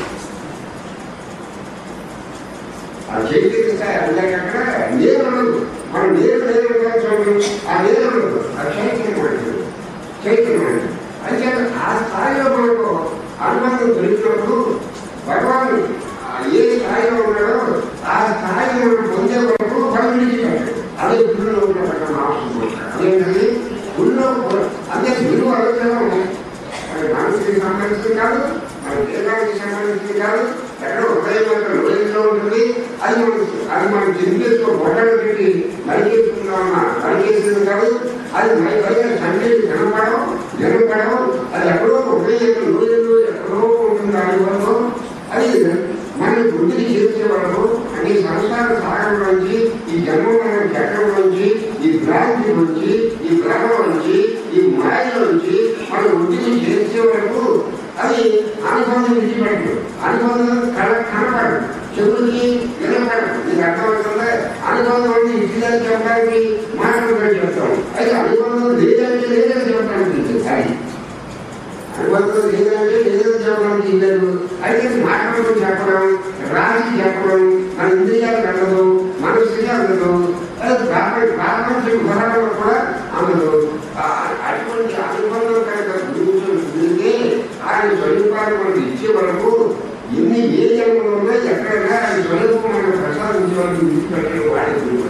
ఆ చైతన్య స్థాయి అందరికీ అక్కడ నేను ఉండదు మనం నేను నేను చూడండి ఆ నేను ఉండదు ఆ చైతన్యం ఉంటుంది చైతన్యం ఉంటుంది అయితే ఆ స్థాయిలో మనకు అనుబంధం దొరికినప్పుడు భగవాన్ ఆ ఏ స్థాయిలో ఉన్నాడో ఆ స్థాయిలో మనం పొందే వరకు పని విడిచిపెట్టాడు అదే గుడిలో ఉండబడ్డ అవసరం అదేంటది గుడిలో అదే గురువు ఆలోచన ఉన్నాయి అది మనసుకి సంబంధించింది కాదు మన దేహానికి సంబంధించింది కాదు ఎక్కడ ఉదయం యొక్క లోయలో ఉంటుంది అది మనం అది మనం చింతిస్తూ బొట్టలు పెట్టి నరికేసుకుందామన్న నరికేసింది కాదు అది మన పైన సంగతి వినపడవు వినపడవు అది ఎక్కడో ఉదయం యొక్క లోయలో ఎక్కడో ఉంటుంది అనుభవం అది మన వృద్ధిని చేసే వరకు అంటే సంసార సాగరం నుంచి ఈ జన్మమైన చక్రం నుంచి ఈ భ్రాంతి నుంచి ఈ భ్రమ నుంచి ఈ మాయ నుంచి మన వృద్ధిని చేసే వరకు అది అనుబంధం విడిచిపెట్టదు అనుబంధం కళ కనపడదు చెవులకి వినపడదు నీకు అర్థమవుతుందా అనుబంధం అంటే ఇంటిగా చెప్పడానికి మాటలుగా చెప్తాం అయితే అనుబంధం లేదంటే లేదని చెప్పడానికి అది అనుబంధం లేదంటే లేదని చెప్పడానికి లేదు అయితే మాటలతో చెప్పడం రాసి చెప్పడం మన ఇంద్రియాలకు అందదు మనసుకి అందదు అది ప్రాపంచ ప్రాపంచిక ఉదాహరణలు కూడా అందదు ఆ అటువంటి అనుబంధం కనుక గురువుతో ఉంటే ఆయన స్వరూపాన్ని మనకు ఇచ్చే వరకు ఎన్ని ఏ జన్మలు ఉన్నా ఎక్కడైనా ఆయన స్వరూపం మనకు ప్రసాదించే వరకు విడిచిపెట్టడం వాడే గురువు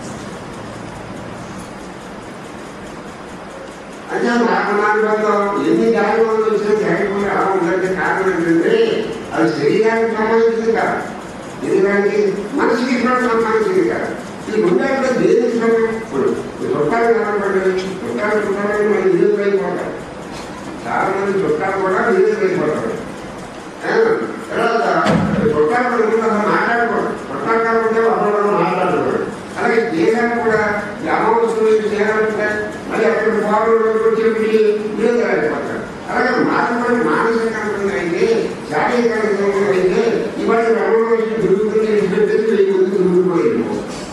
అంటే మానవానుబంధం ఎన్ని దారుణాలు వచ్చినా జరగకుండా అలా ఉందంటే కారణం ఏంటంటే అది శరీరానికి సంబంధించింది కాదు శరీరానికి మనసుకి కూడా సంబంధించింది కాదు ఇది ఉండాలంటే దేనికి సంబంధం ఇప్పుడు చుట్టాలు కనపడండి చుట్టాలు చుట్టాలని మన ఇల్లు అయిపోతారు చాలా మంది చుట్టాలు కూడా ఇల్లు అయిపోతారు తర్వాత చుట్టాలు మన ముందు అసలు మాట్లాడుకోరు చుట్టాలు కాకుండా ఒకరు మాట్లాడుకోరు అలాగే దేశాన్ని కూడా ఈ అమావాస్య చేయాలంటే మళ్ళీ అక్కడ పాలు చెప్పి విడుదల అయిపోతారు అలాగే మాత్రమే మానసికంగా అయితే శారీరకంగా అయితే ఇవాళ అమావాస్య దొరుకుతుంది ఇచ్చిపెట్టేసి వెయ్యి మంది దొరికిపోయింది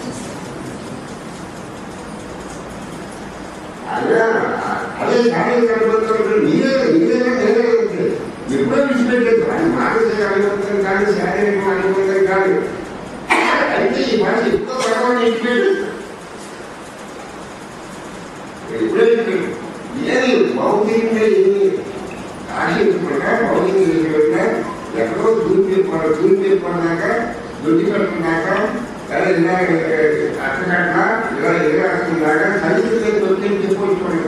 అదే అదే శారీరక అనుబంధం మీరే మీరేనా నేనే అంటే ఎప్పుడో విడిచిపెట్టేది అది మానసిక అనుబంధం కానీ శారీరక అనుబంధం కానీ అయితే ఈ భాష ఎక్కువ పడవని విడిచిపెట్టు ఎప్పుడైతే ఏది భౌతికంగా ఏమి ఆశించకుండా భౌతికంగా ఎక్కడో దూరిపోయిన దూరిపోయినాక దొడ్డి పెట్టుకున్నాక ఇలా ఇలా అక్కడక్కడ ఇలా ఇలా వస్తున్నాక సంగీతం దొరికి చెప్పుకోవాలి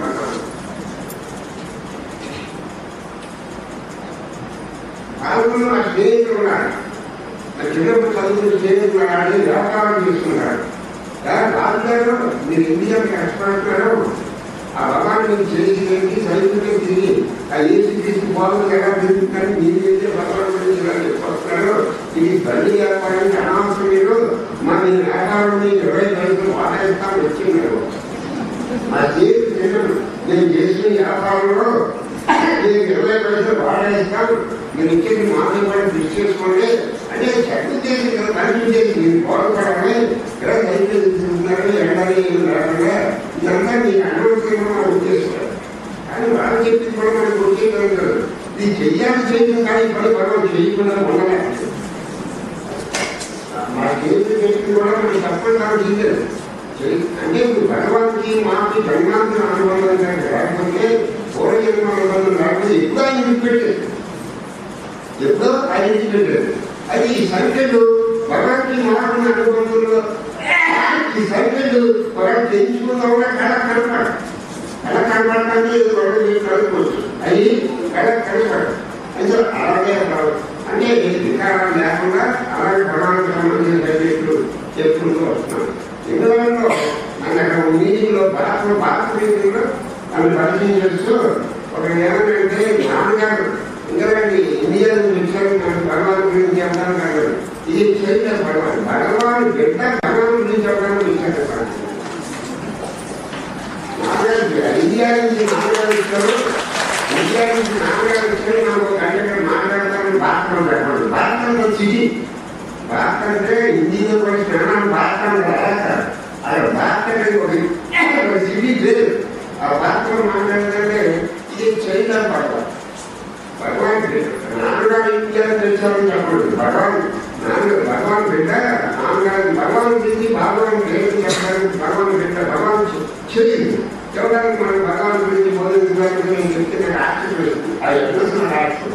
పాల్గొన్న నా స్నేహితులు ఉన్నారు నా చిన్నప్పుడు చదువుకున్న స్నేహితులు ఆడి వ్యాపారం చేస్తున్నారు రాజుగారు మీరు ఇండియాకి కష్టపడుతున్నారు ఆ భగవాన్ మీరు చేసి చేసి సైనికులే తిరిగి ఆ ఏసీ తీసి బాగుంది ఎలా తిరుగుతారని మీరు చేసే భగవాన్ గురించి ఇలా చెప్పొస్తున్నారు ఇది తల్లి వ్యాపారానికి అనవసరం మీరు మా మీ వ్యాపారం ఇరవై పైసలు వాడేస్తాను వచ్చింది మీరు మా స్నేహితులు చెప్పారు నేను చేసిన వ్యాపారంలో నేను ఇరవై పైసలు వాడేస్తాను మీరు ఇచ్చేది మామూలు కూడా దృష్టి చేసుకోండి అంటే చెట్టు చేసి కదా పని చేసి మీరు బాగుపడాలి ఇలా సైకిల్ తీసుకుంటున్నారు ఎండాలి లేకుండా ఇదంతా మీకు అనవసరంగా మన ఉద్దేశం కానీ వాళ్ళు చెప్పింది కూడా మనకు వచ్చేది కాదు ఇది చెయ్యాలి చేయడం కానీ పని పర్వం చేయకుండా ఉండలేదు మా చేతి చెప్పింది కూడా మనకి తప్పని కావాల్సిందే అంటే ఇప్పుడు భగవానికి మాకి బ్రహ్మాంతుల అనుబంధం కానీ లేకపోతే పూర్వజన్మ అనుబంధం లేకపోతే ఎప్పుడో ఆయన విడిచిపెట్టారు ఎప్పుడో ఆయన విడిచిపెట్టారు అది ఈ సంఖ్యలు భగవానికి మాకున్న అనుబంధంలో ఈ సంఖ్యలు మనం తెలుసుకుందామన్నా కళ కనపడ కళ కనపడటానికి ఇది రెండు మీరు కనుక్కోవచ్చు అది కళ కనపడ అంటే అలాగే కాదు. అంటే వికారం లేకుండా అలాగే భగవానికి సంబంధించిన సబ్జెక్టులు చెప్పుకుంటూ వస్తున్నాం ఇంగ్లాండ్లో మన అక్కడ మీటింగ్లో బాత్రూమ్ బాత్రూమ్ మీటింగ్లో ఆమె పరిచయం చేస్తూ ఒక ఏమంటే నాన్నగారు ఇంగ్లాండ్ ఇండియా నుంచి వచ్చారు నాకు భగవాన్ గురించి చెప్తాను కాదు ఇది చైతన్య భగవాన్ భగవాన్ బిడ్డ భగవాన్ గురించి చెప్పడానికి విషయం నాన్నగారు ఇండియా నుంచి నాన్నగారు ఇచ్చారు ఇండియా నుంచి నాన్నగారు ఇచ్చారు నాకు ఒక గంట మాట్లాడతామని బాత్రూమ్ పెట్టండి బాత్రూంలో సిటీ బాత్ అంటే హిందీలో కూడా స్నానం బాత్ అంటే అక్కడ బాత్ అనేది ఒక ఒక సిటీ లేదు ఆ బాత్రూమ్ మాట్లాడాలంటే ఇది చైనా భగవాన్ భగవాన్ నాన్నగారు ఇండియాలో తెచ్చామని చెప్పండి భగవాన్ నాన్న భగవాన్ బిడ్డ నాన్నగారు భగవాన్ గురించి భగవాన్ లేదు చెప్పడానికి భగవాన్ బిడ్డ భగవాన్ చెయ్యింది చెప్పడానికి మనం భగవాన్ గురించి బోధించడానికి నేను చెప్తే నాకు ఆశ్చర్యం ఆ ఇంటర్నేషనల్ ఆర్ట్స్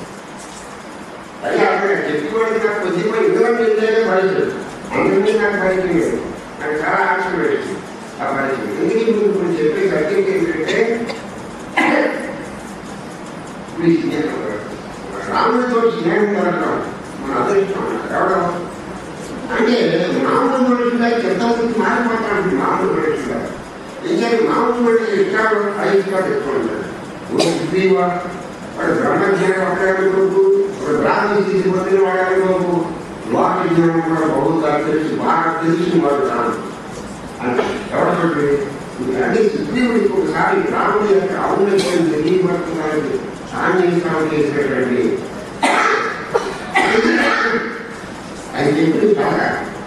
అయ్యా అక్కడ చెప్పుకోవడం నాకు కొద్దిగా ఇందులో ఇండియానే పరిచయం అందరినీ నాకు పరిచయం లేదు నాకు చాలా ఆశ పెట్టింది ఆ పరిచయం ఎందుకు ఇప్పుడు ఇప్పుడు చెప్పే సత్యం ఏంటంటే ఇప్పుడు ఈ స్నేహం రాముడితో స్నేహం కలగడం మన అదృష్టం ఎవడం అంటే మామూలు మనుషులుగా ఎంతమందికి మారిపోతాడు మామూలు మనుషులుగా ఎందుకంటే మామూలు మనుషులు ఇష్టాలు అయిష్టాలు ఎక్కువ ఉంటారు సుగ్రీవా వాడు బ్రహ్మజ్ఞానం ఒకటి కొరకు ఒక బ్రాహ్మణ స్థితి పొందిన వాడు కొరకు లోక జ్ఞానం కూడా బహుగా తెలిసి బాగా తెలిసి వాడు రాను అంటే ఎవరు చూడండి అంటే సుగ్రీవుడికి ఒకసారి రాముడి యొక్క ఔన్నత్యం తెలియబడుతున్నారని ఆంజనేయ చేసినటువంటి ఆయన చెప్పింది బాగా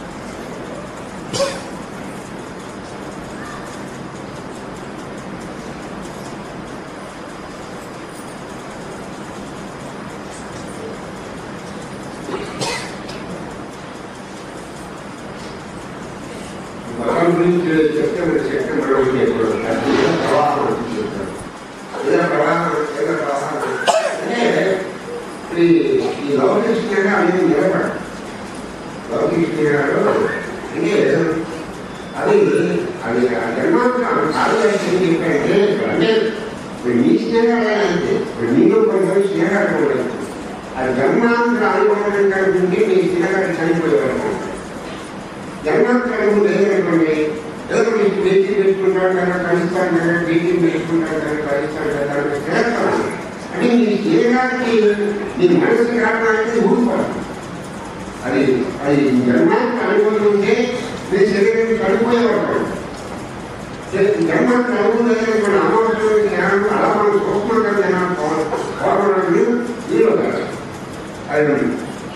భగవాన్ గురించి చెప్తే మరి చెప్తే మరో చెప్పాడు ప్రవాహం అని చెప్తాడు ఏదో ప్రవాహం ఏదో ప్రవాహం అంటే ఈ ఈ లౌకిక స్నేహం అనేది నిలబడ లౌకిక స్నేహాలు అంటే అది అది ఆ జన్మాంతరం సాధుగారికి ఏం చెప్పారంటే అంటే ఇప్పుడు నీ స్నేహాలు అంటే ఇప్పుడు నీలో కొంచెం స్నేహాలు ఉండదు అది జన్మాంతర అనుభవం కలిగి నీ స్నేహాలు చనిపోయేవారు జన్మాంతరం లేదనుకోండి ఏదో మీకు బీజీ పెట్టుకుంటాడు కదా కలుస్తాడు కదా బీజీ పెట్టుకుంటాడు కదా కలుస్తాడు కదా అని చేస్తాను అంటే నీ చేయడానికి నీ మనసు కావడానికి ఊరుకోవాలి అది అది జన్మాంతర అనుభవం ఉంటే నీ శరీరం చనిపోయేవాడు జన్మాంతర అనుభవం లేదనుకోండి అమౌంట్ జ్ఞానం అలా మనం సూక్ష్మంగా జ్ఞానం పోవడం వీలు కాదు అది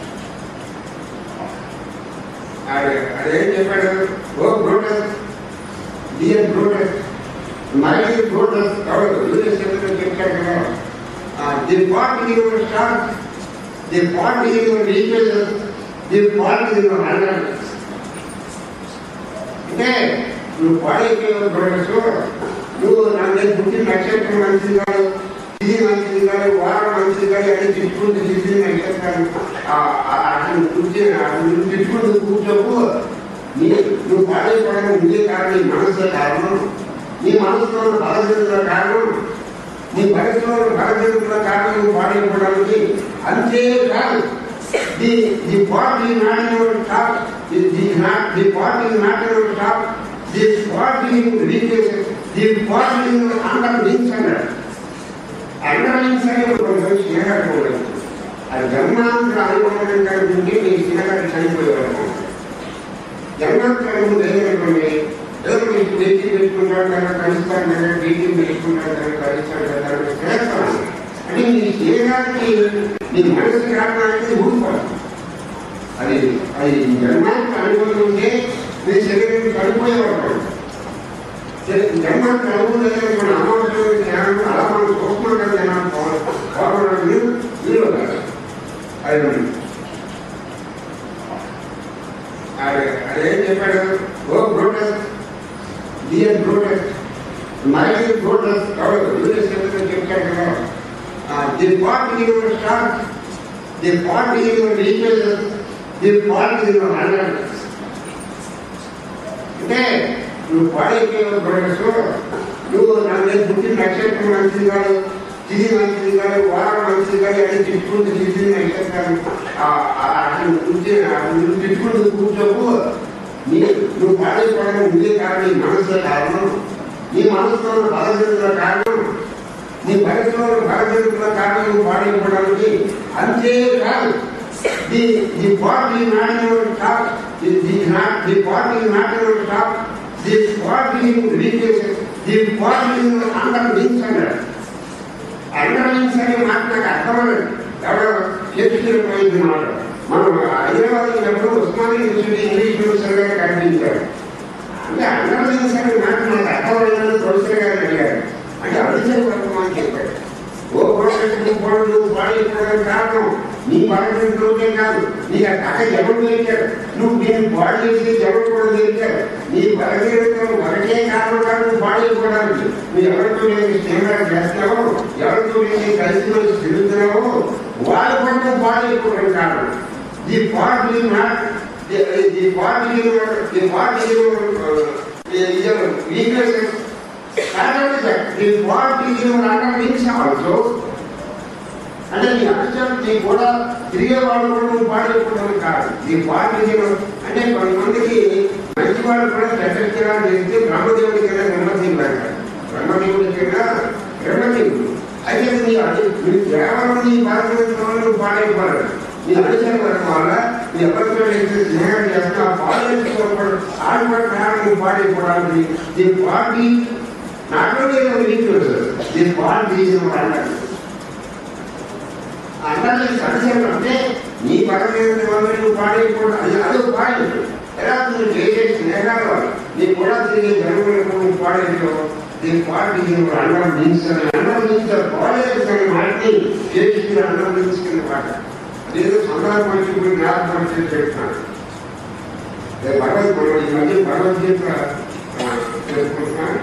అదేం చెప్పాడు oh Brutus dear Brutus mind Brutus ఎవరు యూనిస్ చెప్పాడు కదా the part in your star the part in your weaknesses the part in your hundred అంటే నువ్వు పాడైపోయావు బ్రోటస్ నువ్వు నా దగ్గర పుట్టిన నక్షత్రం మంచిది కాదు ఇది మంచిది కాదు వారం మంచిది కాదు అని తిట్టుకుంటూ ఇది నక్షత్రాలు అతను కూర్చొని నువ్వు తిట్టుకుంటూ కూర్చోకు నీ నువ్వు పాడైపోవడానికి నువ్వే కారణం నీ మనసే కారణం నీ మనసులో ఉన్న బలహీనతల కారణం నీ పరిస్థితిలో ఉన్న బలహీనతల కారణం నువ్వు పాడైపోవడానికి అంతే కాదు ది ది పాట్ ఈ not your top the the not the pot ఈ not your top the pot ఈ వీక్నెస్ ది పాట్ ఈ అండర్ వింగ్స్ అన్నాడు అండర్ వింగ్స్ అనేది కొంచెం స్నేహం ఉండదు అది జన్మాంతర అనుభవం కలిగి ఉంటే నీ స్నేహాన్ని చనిపోయేవాడు జన్మాంతరం లేదనుకోండి ఏదో మీకు బీజీ పెట్టుకుంటాడు కదా కలుస్తాడు కదా బీజీ పెట్టుకుంటాడు కదా కలుస్తాడు కదా అని చేస్తాను అంటే నీ స్నేహానికి నీ మనసు కావడానికి ఊరుకోవాలి అది అది జన్మాంతర అనుభవం ఉంటే నీ శరీరం చనిపోయేవాడు జన్మాంతర అనుభవం లేదనుకోండి అమౌంట్ జ్ఞానం అలా మనం సూక్ష్మంగా జ్ఞానం పోవడం వీలు కాదు అది అదేం చెప్పాడు oh Brutus dear Brutus mind Brutus ఎవరు యూనిస్ చెప్పాడు కదా the part in your star the part in your weaknesses the part in your hundred అంటే నువ్వు పాడైపోయావు బ్రోటస్ నువ్వు నా దగ్గర పుట్టిన నక్షత్రం మంచిది కాదు ఇది మంచిది కాదు వారం మంచిది కాదు అని తిట్టుకుంటూ ఇది నక్షత్రాలు అతను కూర్చొని నువ్వు తిట్టుకుంటూ కూర్చోకు నీ నువ్వు పాడైపోవడానికి నువ్వే కారణం నీ మనసులో కారణం నీ మనసులో ఉన్న బలహీనతల కారణం నీ పరిస్థితిలో ఉన్న బలహీనతల కారణం నువ్వు పాడైపోవడానికి అంతే కాదు ది ది పాట్ ఈ not your top the the not the pot ఈ not your top the pot in weakness the pot in under wings అన్నాడు అండర్ వింగ్స్ అనే మాట నాకు అర్థమలేదు ఎవరో షేక్స్పియర్ పోయింది మాట మనం హైదరాబాద్ ఎప్పుడు ఉస్మానియా యూనివర్సిటీ ఇంగ్లీష్ ప్రొఫెసర్ గారు కనిపించారు అంటే అండర్ వింగ్స్ అనే మాట నాకు అర్థమలేదని ప్రొఫెసర్ గారు అడిగారు అంటే అభిషేక్ వర్మ అని చెప్పాడు ఓ ప్రొఫెసర్ నీ పనులు నువ్వు పాడైపోవడానికి కారణం నీ పాడైపోయిన రోజే కాదు నీకు ఆ కథ ఎవరు తెలిచారు నువ్వు దీన్ని పాడు చేసి ఎవరు కూడా తెలిచారు నీ బలహీనతను ఒకటే కారణం కాదు నువ్వు పాడైపోవడానికి నువ్వు ఎవరితో లేని స్నేహాలు చేస్తున్నావో ఎవరితో లేని కలిసి తిరుగుతున్నావో వాళ్ళ కూడా నువ్వు పాడైపోవడం కారణం the part the not the part the part weaknesses the part under means also అంటే నీ అంశం నీ కూడా తిరిగే వాళ్ళు కూడా నువ్వు పాడైపోవడం కాదు నీ పార్టీ అంటే కొంతమందికి మంచి వాళ్ళు కూడా చట్టక్షరాలు చేస్తే బ్రహ్మదేవుడి కింద బ్రహ్మదేవుడు అంటారు బ్రహ్మదేవుడి కింద బ్రహ్మదేవుడు అయితే నీ అది నీ కేవలం నీ భారతదేశంలో నువ్వు పాడైపోవాలి నీ అనుసరణ వల్ల నీ ఎవరితో అయితే స్నేహం చేస్తున్నా పాడైపోవడం ఆడపడ కారణం నువ్వు పాడైపోవడానికి నీ పార్టీ నాట్ ఓన్లీ వీక్నెస్ నీ పార్టీ అంటారు అందరినీ సంశయం అంటే నీ పరమైన వల్ల నువ్వు పాడైపోవడం అది అదొక పాయింట్ ఎలా నువ్వు చేసే స్నేహాల వల్ల నీ కూడా తిరిగే జన్మలకు నువ్వు పాడైపోవు దీని పార్టీ నువ్వు అన్నం దించాలి అన్నం దించాలి పాడేసిన మాటని చేసి అన్నం దించుకునే మాట నేను సందర్భం ఇప్పుడు జ్ఞాపకం చేసి చెప్తాను భగవద్ మనం ఈ మధ్య భగవద్గీత ఆ, చేసుకుంటున్నాను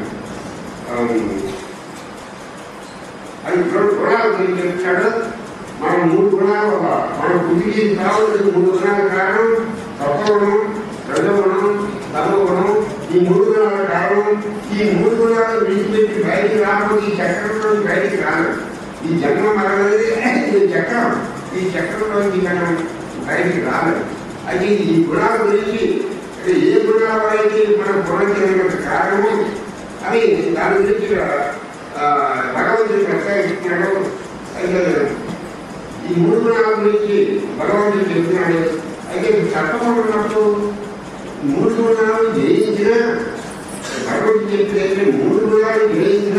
అది రెండు గుణాల గురించి చెప్తాడు మనం మూడు గుణాలు ఒక- మన బుద్ధికి కావాల్సిన మూడు గుణాల కారణం సత్వగుణం రజగుణం తమగుణం ఈ మూడు గుణాల కారణం ఈ మూడు గుణాలు విడిచిపెట్టి బయటికి రాకపోతే ఈ చక్రంలో బయటికి రాదు ఈ జన్మ మరణది ఈ చక్రం ఈ చక్రంలోంచి మనం బయటికి రాలేదు అయితే ఈ గుణాల గురించి అంటే ఏ గుణాల అయితే మనం పునర్జన్మకు కారణము అని దాని గురించి ఆ, భగవంతుడు ప్రస్తావిస్తున్నాడు అయితే ఈ మూడు గుణాల గురించి భగవంతుడు చెబుతున్నాడు అయితే చట్టం ఉన్నప్పుడు మూడు గుణాలు జయించిన భగవంతుడు చెప్పినట్టు మూడు గుణాలు జయించిన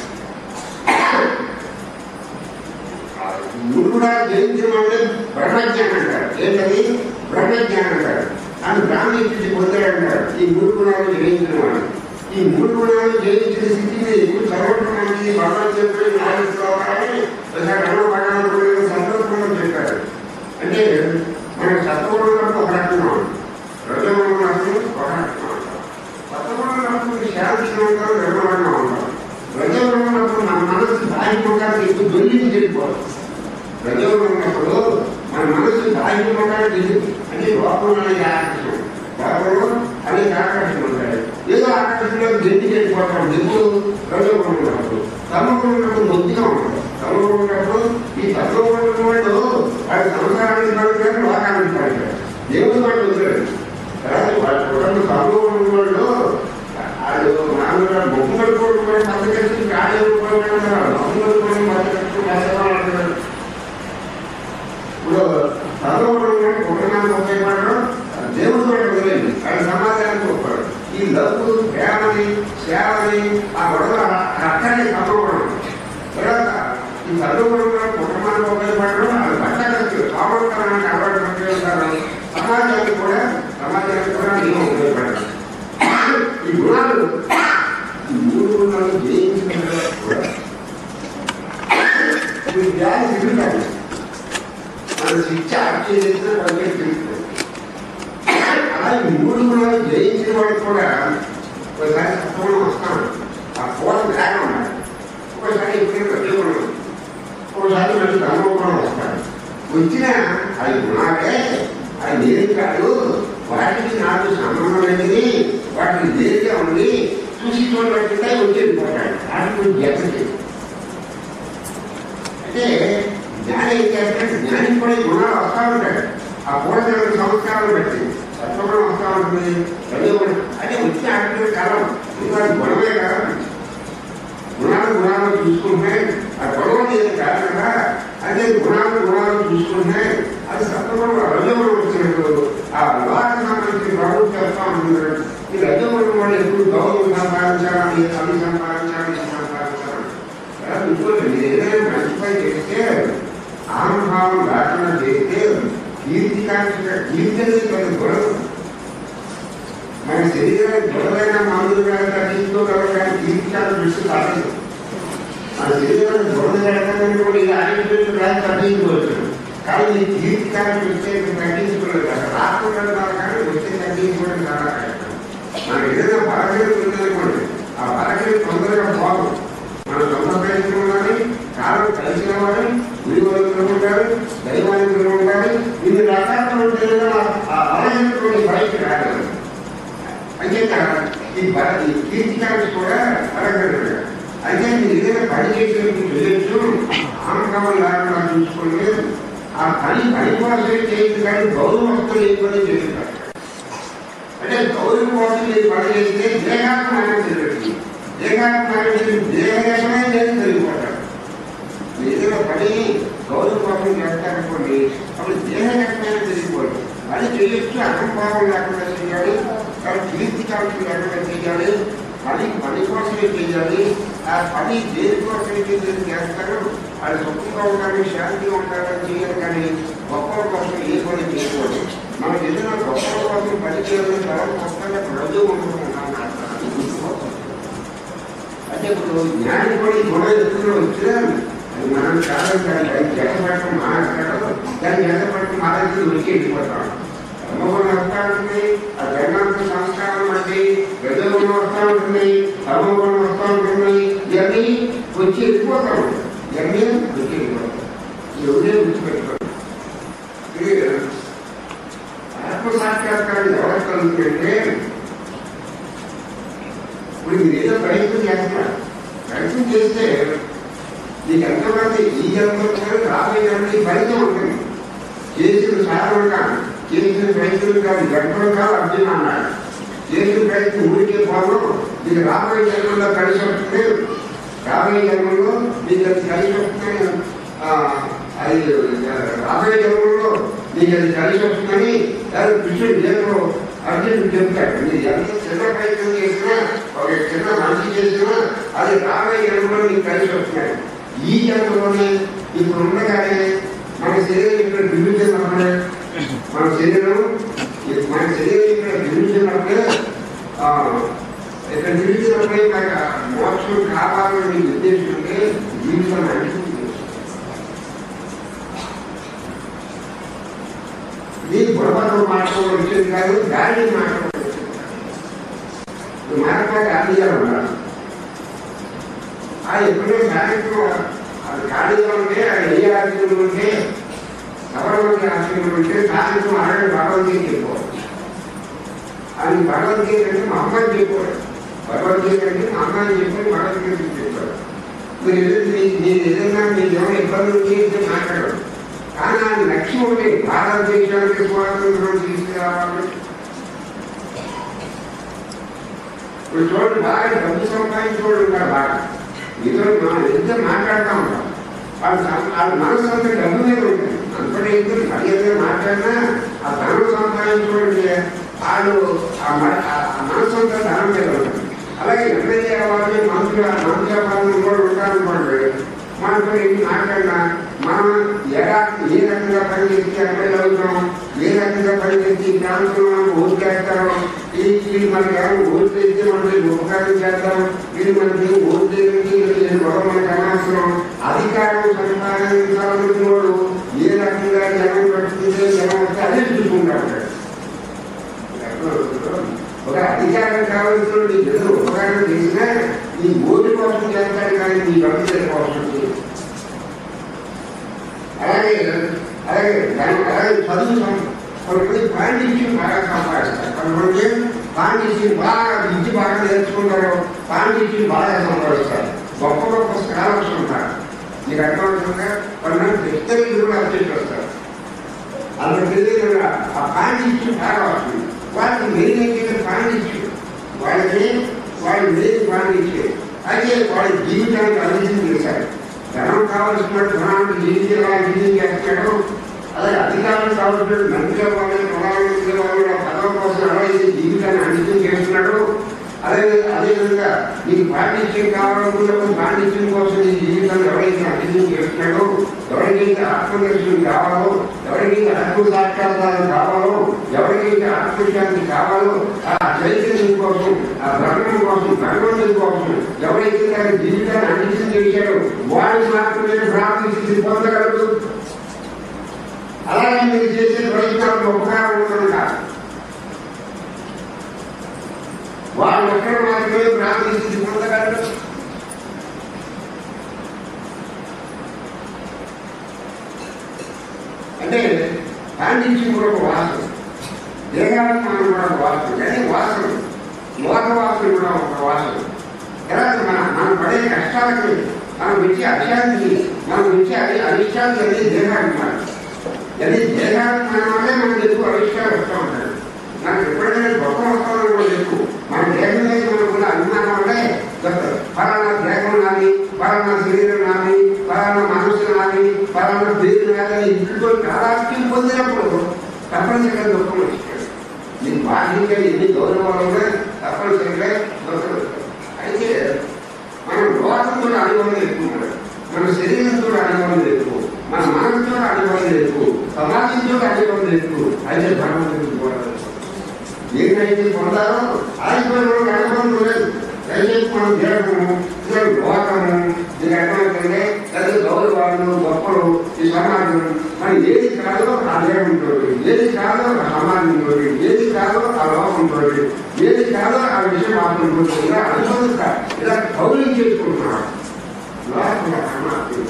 మూడు గుణాలు జయించిన అంటే బ్రహ్మజ్ఞానం అంటారు ఏంటది బ్రహ్మజ్ఞానం అంటారు అని బ్రాహ్మణ స్థితి పొందాడంటారు ఈ మూడు గుణాలు జయించిన వాడు ఈ మూడు గుణాలు జయించిన స్థితిని ఇప్పుడు చదవటం అనేది భగవంతుడు చెప్పి నాలుగు రమణ భగవంతుడు సందర్భంలో చెప్పారు అంటే మనం సత్వగుణంలో ఒక రకంగా ఉంటాం రజగుణంలో ఒక రకంగా ఉంటాం సత్వగుణంలో శాంతిగా ఉంటాం నిర్మలంగా ఉంటాం రజగుణంలో మన మనసు బాహ్యంగా ఎక్కువ దొరికి చెడిపోవాలి రజగుణంలో మన మనసు బాహ్యంగా తెలియదు అంటే లోపల అనేది ఆకర్షణ లోపల అనేక ఆకర్షణ ఉంటాయి ఏదో ఆకర్షణలో గెంటి చెడిపోతాం ఎందుకు రజగుణం ఉన్నప్పుడు తమగుణం ఉన్నప్పుడు మొద్దుగా ఉంటాం తమగుణం ఉన్నప్పుడు ఈ తత్వగుణం వాళ్ళు వాడి సంసారానికి పడుతున్నారు లోకానికి పడుతున్నారు దేవుడు వాళ్ళు వదిలేదు తర్వాత వాళ్ళ కుటుంబ తమగుణం వాళ్ళు వాళ్ళు మామూలుగా బొమ్మలు కూడా పథకం గాలి బొమ్మలు కూడా పథకం ఇప్పుడు చదవడం కుటుంబానికి ఉపయోగపడడం దేవుడు కూడా వదిలేదు అది సమాజానికి ఉపయోగపడదు ఈ లవ్ ప్రేమని సేవని ఆ గొడవ అక్కడే చదవడం తర్వాత ఈ చదువుకోవడం కూడా కుటుంబానికి ఉపయోగపడడం అది బట్టలకు కావడానికి అలవాటు ఉపయోగపడడం సమాజానికి కూడా సమాజానికి కూడా నేను ఉపయోగపడడం ఈ గుణాలు ఈ మూడు గుణాలు జయించిన తర్వాత కూడా ఈ జ్ఞానం తిరుగుతాయి మన శిక్ష చేసిన వాళ్ళకే తెలుస్తుంది అలా ఈ మూడు గుణాలు జయించిన వాడు కూడా ఒకసారి సత్వగుణం వస్తాడు ఆ పోలం వేగం ఉన్నాడు ఒకసారి ఇప్పుడు రజగుణం ఒకసారి మళ్ళీ ధర్మగుణం వస్తాడు వచ్చిన అది గుణాలే అది నేను కాదు వాటికి నాకు సంబంధం లేనిది వాటికి దేనిగా ఉంది చూసి చూడబట్టితే వచ్చేది పోతాడు వాటికి జతకి అంటే జ్ఞానం ఏం చేస్తాడు జ్ఞానం కూడా ఈ గుణాలు వస్తా ఉంటాడు ఆ పూర్వజన్మ సంస్కారాలు బట్టి సత్వగుణం వస్తా ఉంటుంది రజోగుణం అంటే వచ్చిన ఆటలు కాలం ఎందుకంటే గుణమే కదా గుణాలు గుణాలు చూసుకుంటే ఆ గొడవ ఏది కాదు కదా అదే గుణాలు గుణాలు చూసుకుంటే అది సత్వగుణం రజోగుణం వచ్చినప్పుడు ఆ వివాహానికి సంబంధించి ప్రభుత్వం చేస్తా ఉంటుంది ఈ రజోగుణం వాళ్ళు ఎప్పుడు గౌరవం సంపాదించాలని అవి సంపాదించాలి ఇది సంపాదించాలి అలా ఇంకోటి మీరు ఏదైనా మంచి పని చేస్తే ఆనుభావం లేకుండా చేస్తే కీర్తి కాంక్ష కీర్తి అనేది పెద్ద గొడవ మన శరీరానికి గొడవైన మందులుగా తగ్గించుకోగలరు కానీ కీర్తి కాంక్ష దృష్టి కాలేదు మన శరీరానికి గొడవ జరగడానికి కూడా ఇలా ఆరోగ్యం కానీ తగ్గించుకోవచ్చు కానీ ఈ కీర్తి కాంక్ష వచ్చే తగ్గించుకోలేదు కదా రాకుండా కానీ వచ్చే తగ్గించుకోవడం చాలా కష్టం మనకి ఏదైనా బలహీనత ఉందనుకోండి ఆ బలహీనత తొందరగా పోదు మన సొంత ప్రయత్నం ఉండాలి కాలం కలిసి రావాలి గురువులు ఉండాలి దైవానికి ఉండాలి ఇన్ని రకాలు ఉంటే ఆ బలహీనత బయటకు రాగలరు అంచేత ఈ బల ఈ కీర్తికాలు కూడా అడగలేదు అయితే మీరు ఏదైనా పని చేసేందుకు చేయొచ్చు ఆనందం లేకుండా చూసుకోలేదు ఆ పని పని కోసమే చేయదు కానీ గౌరవం వస్తువులు ఏ పని చేస్తారు అంటే గౌరవం కోసం మీరు పని చేస్తే దేహాత్మానం జరుగుతుంది దేహాత్మానం జరిగి దేహమే నేను జరిగిపోతాడు ఏదైనా పని గౌరవం కోసం చేస్తారనుకోండి అప్పుడు దేహమే జరిగిపోదు పని చేయొచ్చు అహంభావం లేకుండా చేయాలి కానీ కీర్తి కాల్సి లేకుండా చేయాలి పని పని కోసమే చేయాలి ఆ పని దేని కోసమే చేసి చేస్తారు అది సుఖంగా ఉండాలి శాంతిగా ఉండాలని చేయాలి కానీ గొప్పల కోసం ఏ పని చేయకూడదు మనకి ఏదైనా గొప్పల కోసం పని చేయాలని తర్వాత కొత్తగా ప్రజలు ఉంటున్నాం అంటే ఇప్పుడు జ్ఞాని కూడా ఈ గొడవ ఎత్తులో వచ్చినా అది మనం కాదు కానీ దాన్ని జతపడటం మానేస్తాడు దాన్ని జతపడటం మానేసి వచ్చి వెళ్ళిపోతాం ధర్మగుణం వస్తా ఉంటుంది ఆ ధర్మాంత సంస్కారం అంటే గజగుణం వస్తా ఉంటుంది ధర్మగుణం వస్తా ఉంటుంది ఇవన్నీ వచ్చి వెళ్ళిపోతాం ఇవన్నీ వచ్చి వెళ్ళిపోతాం ఎవరే గుర్తుపెట్టుకోండి ఇది ఆత్మ సాక్షాత్కారం ఎవరు కలుగుతుందంటే ఇప్పుడు మీరు ఏదో ప్రయత్నం చేస్తున్నారు ప్రయత్నం చేస్తే మీకు ఎంతమంది ఈ జన్మలో రాబోయే జన్మకి ఫలితం ఉంటుంది చేసిన సాధన కాదు చేసిన ప్రయత్నం కాదు గడపడం కాదు అర్జున అన్నాడు చేసిన ప్రయత్నం ఊరికే పోను మీకు రాబోయే జన్మలో కలిసి వస్తుంది రాబోయే జన్మలో మీకు అది కలిసి వస్తుంది ఆ, అది రాబోయే జన్మలో మీకు అది కలిసి వస్తుందని దాని కృష్ణుడు దేవుడు అర్జునుడు చెప్తాడు మీరు ఎంత చిన్న ప్రయత్నం చేసినా ఒక చిన్న మంచి చేసినా అది రాబోయే జన్మలో మీకు కలిసి వస్తున్నాయి ఈ జన్మలోనే ఇప్పుడు ఉండగానే మన శరీరం ఇక్కడ దిగుతున్నప్పుడే మన శరీరం మన శరీరం ఇక్కడ దిగుతున్నప్పుడే ఆ, ఇక్కడ దిగుతున్నప్పుడే నాకు ఆ మోక్షం కావాలని మీకు ఉద్దేశం ఉంటే జీవితం అనిపించింది ఇది పొరపాటు మాట్లాడడం వచ్చింది కాదు గాలి మాట్లాడడం వచ్చింది కాదు. మాట్లాడే ఖాళీగా ఉండాలి ఆ ఎప్పుడో సాయంత్రం అది ఖాళీగా ఉంటే అది ఏ ఆశ్చర్యం ఉంటే ఎవరి ఆశ్చర్యం ఉంటే సాయంత్రం అడగ భగవద్గీత చెప్పుకోవాలి అది భగవద్గీత అంటే మా అమ్మాయి చెప్పాడు భగవద్గీత అంటే మా అమ్మాయి చెప్పి భగవద్గీత చెప్పాడు మీరు ఏదైనా మీ- మీరు ఏదైనా మీరు ఏమైనా ఇబ్బందులు చేస్తే మాట్లాడరు కానీ ఆయన లక్ష్యం ఉంటే భారతదేశానికి స్వాతంత్రం తీసుకురావాలి ఇప్పుడు చూడండి బాగా డబ్బు సంపాదించుకోవడం ఉంటారు బాగా ఇతరులు మనం ఇద్దరు మాట్లాడుతూ ఉంటాం వాళ్ళ సం- వాళ్ళ మనసు అంతా డబ్బు మీద ఉంటుంది అంతటి ఇద్దరు మరి ఏదైనా మాట్లాడినా ఆ ధనం సంపాదించుకోవడం వాళ్ళు ఆ మ- ఆ మనసు అంతా ధనం మీద ఉంటుంది అలాగే ఎమ్మెల్యే అవ్వాలి మంత్రి మంత్రి అవ్వాలని కూడా ఉంటారనుకోండి మనతో ఎన్ని మాట్లాడినా మనం ఎలా ఏ రకంగా పనిచేసి ఎమ్మెల్యే అవుతాం ఏ రకంగా పనిచేసి ఈ ప్రాంతంలో మనం ఓటు చేస్తాం ఈ వీళ్ళు మనకి ఎవరు ఓటు చేస్తే మనకి ఉపకారం చేద్దాం వీళ్ళు మనకి ఓటు చేసి గొడవ మనకి అనవసరం అధికారం సంపాదించాలనుకున్న వాడు ఏ రకంగా జనం పట్టుకుంటే జనం వస్తే అదే చూసుకుంటాడు ఒక అధికారం కావాల్సిన నీకు ఏదో ఉపకారం చేసినా నీ ఓటు కోసం చేస్తాడు కానీ నీ భవిష్యత్తు కోసం చేయడు. అలాగే అలాగే దాని అలాగే చదువు సం- కొంతమంది పాండిత్యం బాగా సంపాదిస్తారు కొంతమంది పాండిత్యం బాగా విద్య బాగా నేర్చుకుంటారు పాండిత్యం బాగా సంపాదిస్తారు గొప్ప గొప్ప స్కాలర్స్ ఉంటారు మీకు అర్థమవుతుందా కొంతమంది వ్యక్తులు కూడా అధ్యక్షులు వస్తారు అందులో తెలియదు ఆ పాండిత్యం బాగా వస్తుంది వాళ్ళకి మెయిన్ ఏంటంటే పాండిత్యం వాళ్ళకి వాళ్ళ మెయిన్ పాండిత్యం అయితే వాళ్ళ జీవితానికి అభివృద్ధి చేశారు ధనం కావాల్సిన ధనాన్ని జీవించాలని జీవించేస్తాడు అలాగే అధికారం కావాల్సిన మంచిగా వాళ్ళని పొలాలు వాళ్ళు పదవి కోసం ఎలా అయితే జీవితాన్ని అంకితం చేస్తున్నాడు అదే అదేవిధంగా నీకు పాండిత్యం కావాలనుకున్నప్పుడు పాండిత్యం కోసం నీ జీవితాన్ని ఎవరైతే అంకితం చేస్తున్నాడో ఎవరికైతే ఆత్మదర్శనం కావాలో ఎవరికైతే ఆత్మ సాక్షాత్కారం కావాలో ఎవరికైతే ఆత్మశాంతి కావాలో ఆ చైతన్యం కోసం ఆ బ్రహ్మం కోసం భగవంతుడి కోసం ఎవరైతే తన జీవితాన్ని అంకితం చేశాడో వాడిని మాత్రమే ప్రార్థించి పొందగలడు అలాగే మీరు చేసే ప్రయత్నాలకు ఉపకారం ఉండడం కాదు వాళ్ళు ఒక్కరు మాత్రమే ప్రార్థించి పొందగలరు అంటే పాండిత్యం కూడా ఒక వాసన దేహాత్మానం కూడా ఒక వాసన కానీ వాసన లోక వాసన కూడా ఒక వాసన తర్వాత మన మనం పడే కష్టాలకి మనం వచ్చే అశాంతికి మనం వచ్చే అది అరిష్టాలు అనేది దేహాభిమానం అది దేహాభిమానం వల్లే మనకు ఎక్కువ అరిష్టాలు వస్తూ ఉంటాయి మనకు ఎప్పుడైనా గొప్ప వస్తామని కూడా ఎక్కువ మన దేహం మీద మనకున్న అభిమానం వల్లే గొప్ప ఫలానా దేహం నాది ఫలానా శరీరం నాది ఫలానా మనస్సు నాది ఫలానా పేరు నాది అని ఇంట్లో ప్రాధాన్యం పొందినప్పుడు తప్పనిసరిగా దుఃఖం వచ్చింది నీకు బాధ్యతగా ఎన్ని గౌరవాలు ఉన్నాయి తప్పనిసరిగా దుఃఖం వస్తుంది. అయితే మనం లోకంతో అనుభవం ఎక్కువ ఉండదు. మన శరీరంతో అనుభవం ఎక్కువ మన మనసుతో అనుభవం ఎక్కువ సమాజంతో అనుభవం ఎక్కువ అయితే భగవంతుడికి కూడా ఏదైతే పొందారో ఆగిపోయిన వాళ్ళకి అనుభవం లేదు దయచేసి మనం దేహము ఇలా లోకము దీని అర్థమవుతుంది లేదా గౌరవాలు గొప్పలు ఈ సమాజం మనం ఏది కాదో ఆ దేహంతో ఏది కాదో ఆ సమాజంతో ఏది కాదో ఆ లోకంతో ఏది కాదో ఆ విషయం ఆత్మతో ఇలా అనుభవిస్తా ఇలా కౌలింగ్ చేసుకుంటున్నాడు లోకంలో పరమాత్మ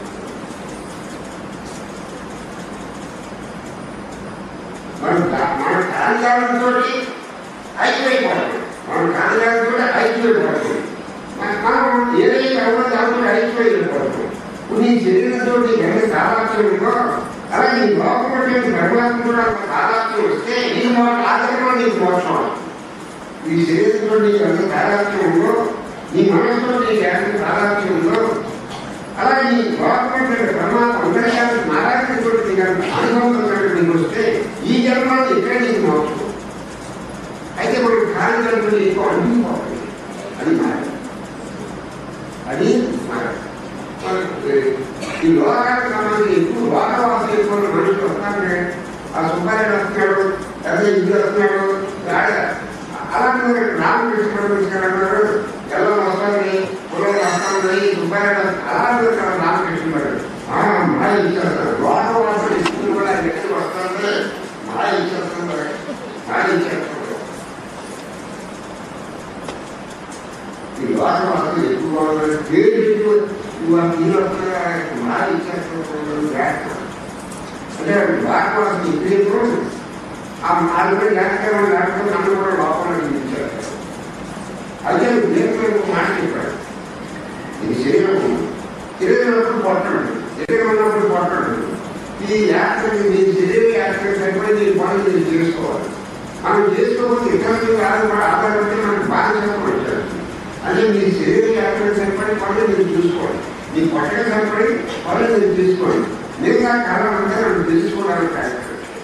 మనం కా- మన కార్యాలతో ఐక్యమైపోవడం మన కార్యాలతో ఐక్యమైపోవడం మన- మనం ఏదైతే అవ్వదో దాంతో ఐక్యమైపోవడం ఇప్పుడు నీ శరీరంతో ఎంత తాదాత్మ్యం ఉందో అలా నీ లోపల పరమాత్మ కూడా అంత తాదాత్మ్యం వస్తే నీ మోక్ష ఆచరణలో నీకు మోక్షం ఈ శరీరంతో నీకు ఎంత తాదాత్మ్యం ఉందో నీ మనసుతో నీకు ఎంత తాదాత్మ్యం ఉందో అలాగే నీ లోపల పరమాత్మ అందరికీ నారాయణతో నీకు అంత అనుభవం ఉన్నట్టు నీకు వస్తే ఈ జన్మలో ఇక్కడ నీకు మోక్షం అయితే మనం కార్యక్రమంలో ఎక్కువ అంటుకోవాలి అది మాట అది మాట మనకి ఈ లోకానికి సంబంధించి ఎక్కువ లోకవాసం ఎక్కువ ఉన్న మనుషులు వస్తానే ఆ సుబ్బారెడ్డి వస్తున్నాడు అదే ఇది వస్తున్నాడు ఆడ అలాంటి వారు రామకృష్ణ పరమేశ్వర అన్నారు ఎలా వస్తుంది కులం వస్తుంది సుబ్బారెడ్డి వస్తుంది. అలాంటి వారు రామకృష్ణ గారు ఆ, మాయ ఇచ్చేస్తారు లోకవాసం ఎక్కువ కూడా ఎక్కడికి వస్తుంది మాయ ఇచ్చేస్తుంది మాయ ఇచ్చేస్తుంది ఈ లోకవాసం ఎక్కువ ఉన్నది. పేరు ఎక్కువ ఇవాళ మీరు వస్తున్నా మాయ ఇచ్చేస్తున్నారు చేస్తారు అంటే లోకవాసం ఎక్కువ ఆ నాలుగు లేకపోతే లేకపోతే నన్ను కూడా లోపల ఇచ్చారు అదే దేవుడు మాట చెప్పాడు ఈ శరీరం శరీరం పొట్టడు శరీరం ఉన్నప్పుడు పొట్టడు ఈ యాత్ర మీ శరీర యాత్ర సరిపడి మీ పనులు మీరు చేసుకోవాలి మనం చేసుకోకపోతే ఇతరులు ఆధార ఆధారపడి మనకు బాధ్యత వచ్చారు అంటే మీ శరీర యాత్ర సరిపడి పనులు మీరు చూసుకోవాలి మీ పొట్టకి సరిపడి పనులు మీరు చూసుకోండి మిగతా కాలం అంతా మనం తెలుసుకోవడానికి ప్రయత్నం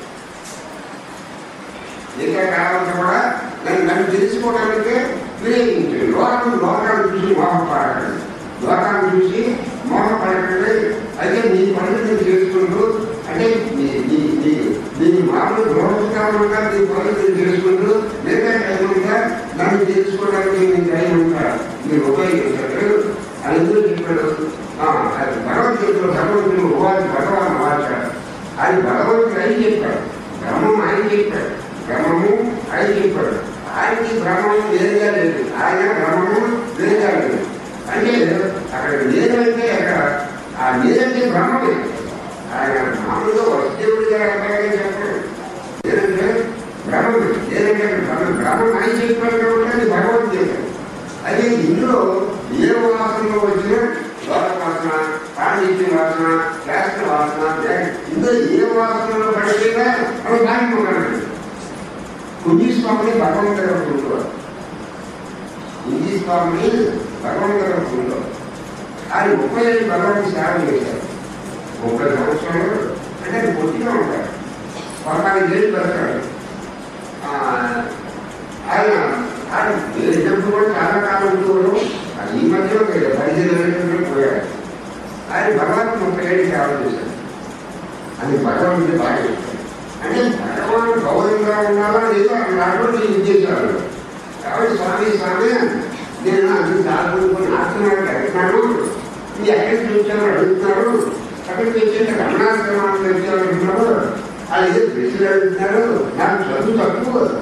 ఇంకా కావాలంటే కూడా నన్ను నన్ను తెలుసుకోవడానికి వినియోగించండి లోకం లోకాన్ని చూసి మోహపడకండి లోకాన్ని చూసి మోహపడకండి అయితే నీ పనులు నువ్వు చేసుకుంటూ అంటే నీ నీ నీ నీ మామూలు గృహస్థానంగా నీ పనులు నువ్వు చేసుకుంటూ లేదా టైంగా నన్ను తెలుసుకోవడానికి నీ టైం ఉంటా మీరు ఉపయోగించారు అది ఎందుకు చెప్పాడు ఆ, అది భగవద్గీతలో భగవంతుడు ఉపాధి భగవాన్ వాచాడు అది భగవంతుడు అని చెప్పాడు బ్రహ్మం ఆయన చెప్పాడు బ్రహ్మము ఆయన చెప్పాడు ఆయనకి బ్రహ్మము వేరుగా లేదు ఆయన బ్రహ్మము వేరుగా లేదు అంటే అక్కడ నేనంటే అక్కడ ఆ నేనంటే బ్రహ్మమే ఆయన మామూలుగా వసుదేవుడిగా అబ్బాయిగా చెప్పాడు నేనంటే బ్రహ్మమే నేనంటే బ్రహ్మ బ్రహ్మం ఆయన చెప్పాడు కాబట్టి అది భగవంతుడు చెప్పాడు అదే ఇందులో ఏ వాసనలో వచ్చిన లోక వాసన పాండిత్య వాసన శాస్త్ర వాసన దే- ఇందులో ఏ వాసనలో పడిపోయినా మనం దానిపోగలండి కుంజీ స్వామిని భగవంతుడు అనుకుంటారు కుంజీ స్వామిని భగవంతుడు అనుకుంటారు ఆయన ముప్పై ఏళ్ళు భగవంతుడు సేవ చేశారు ముప్పై సంవత్సరాలు అంటే అది పొట్టిగా ఉంటారు పద్నాలుగు ఏళ్ళు బతకాడు ఆ, ఆయన ఆయన వేసినప్పుడు కూడా చాలా కాలం ఉండేవాడు అది ఈ మధ్య ఒక పదిహేను ఏళ్ళు పోయాడు ఆయన భగవంతుడు ముప్పై ఏళ్ళు సేవ చేశాడు అది భగవంతుడి బాగా చేశాడు అంటే భగవాన్ గౌరవంగా ఉండాలా లేదో అన్నటువంటి ఉద్దేశాలు కాబట్టి స్వామి స్వామి నేను అన్ని సాధువుకొని ఆత్మనాడు అడుగుతున్నాను ఇది ఎక్కడికి చూచాను అడుగుతున్నారు అక్కడికి వచ్చేసి రమణాశ్రమానికి వచ్చారు అంటున్నారు అది ఏదో ప్రశ్నలు అడుగుతున్నారు నాకు చదువు తక్కువ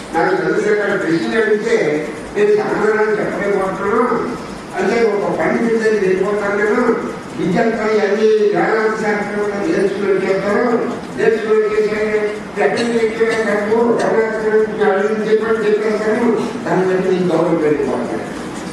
నాకు చదువుకున్న ప్రశ్న అడిగితే నేను సమాధానం చెప్పలేకపోతున్నాను అంటే ఒక పండితుడి దగ్గర వెళ్ళిపోతాను నేను విద్యంతా అన్ని వేదాంత శాస్త్రం నేర్చుకుని చేస్తాను నేర్చుకుని చేశాను ఎక్కడికి ఎక్కిపోయాను అడిగి చెప్పని చెప్పేస్తాను దాన్ని బట్టి నేను గౌరవం వెళ్ళిపోతాను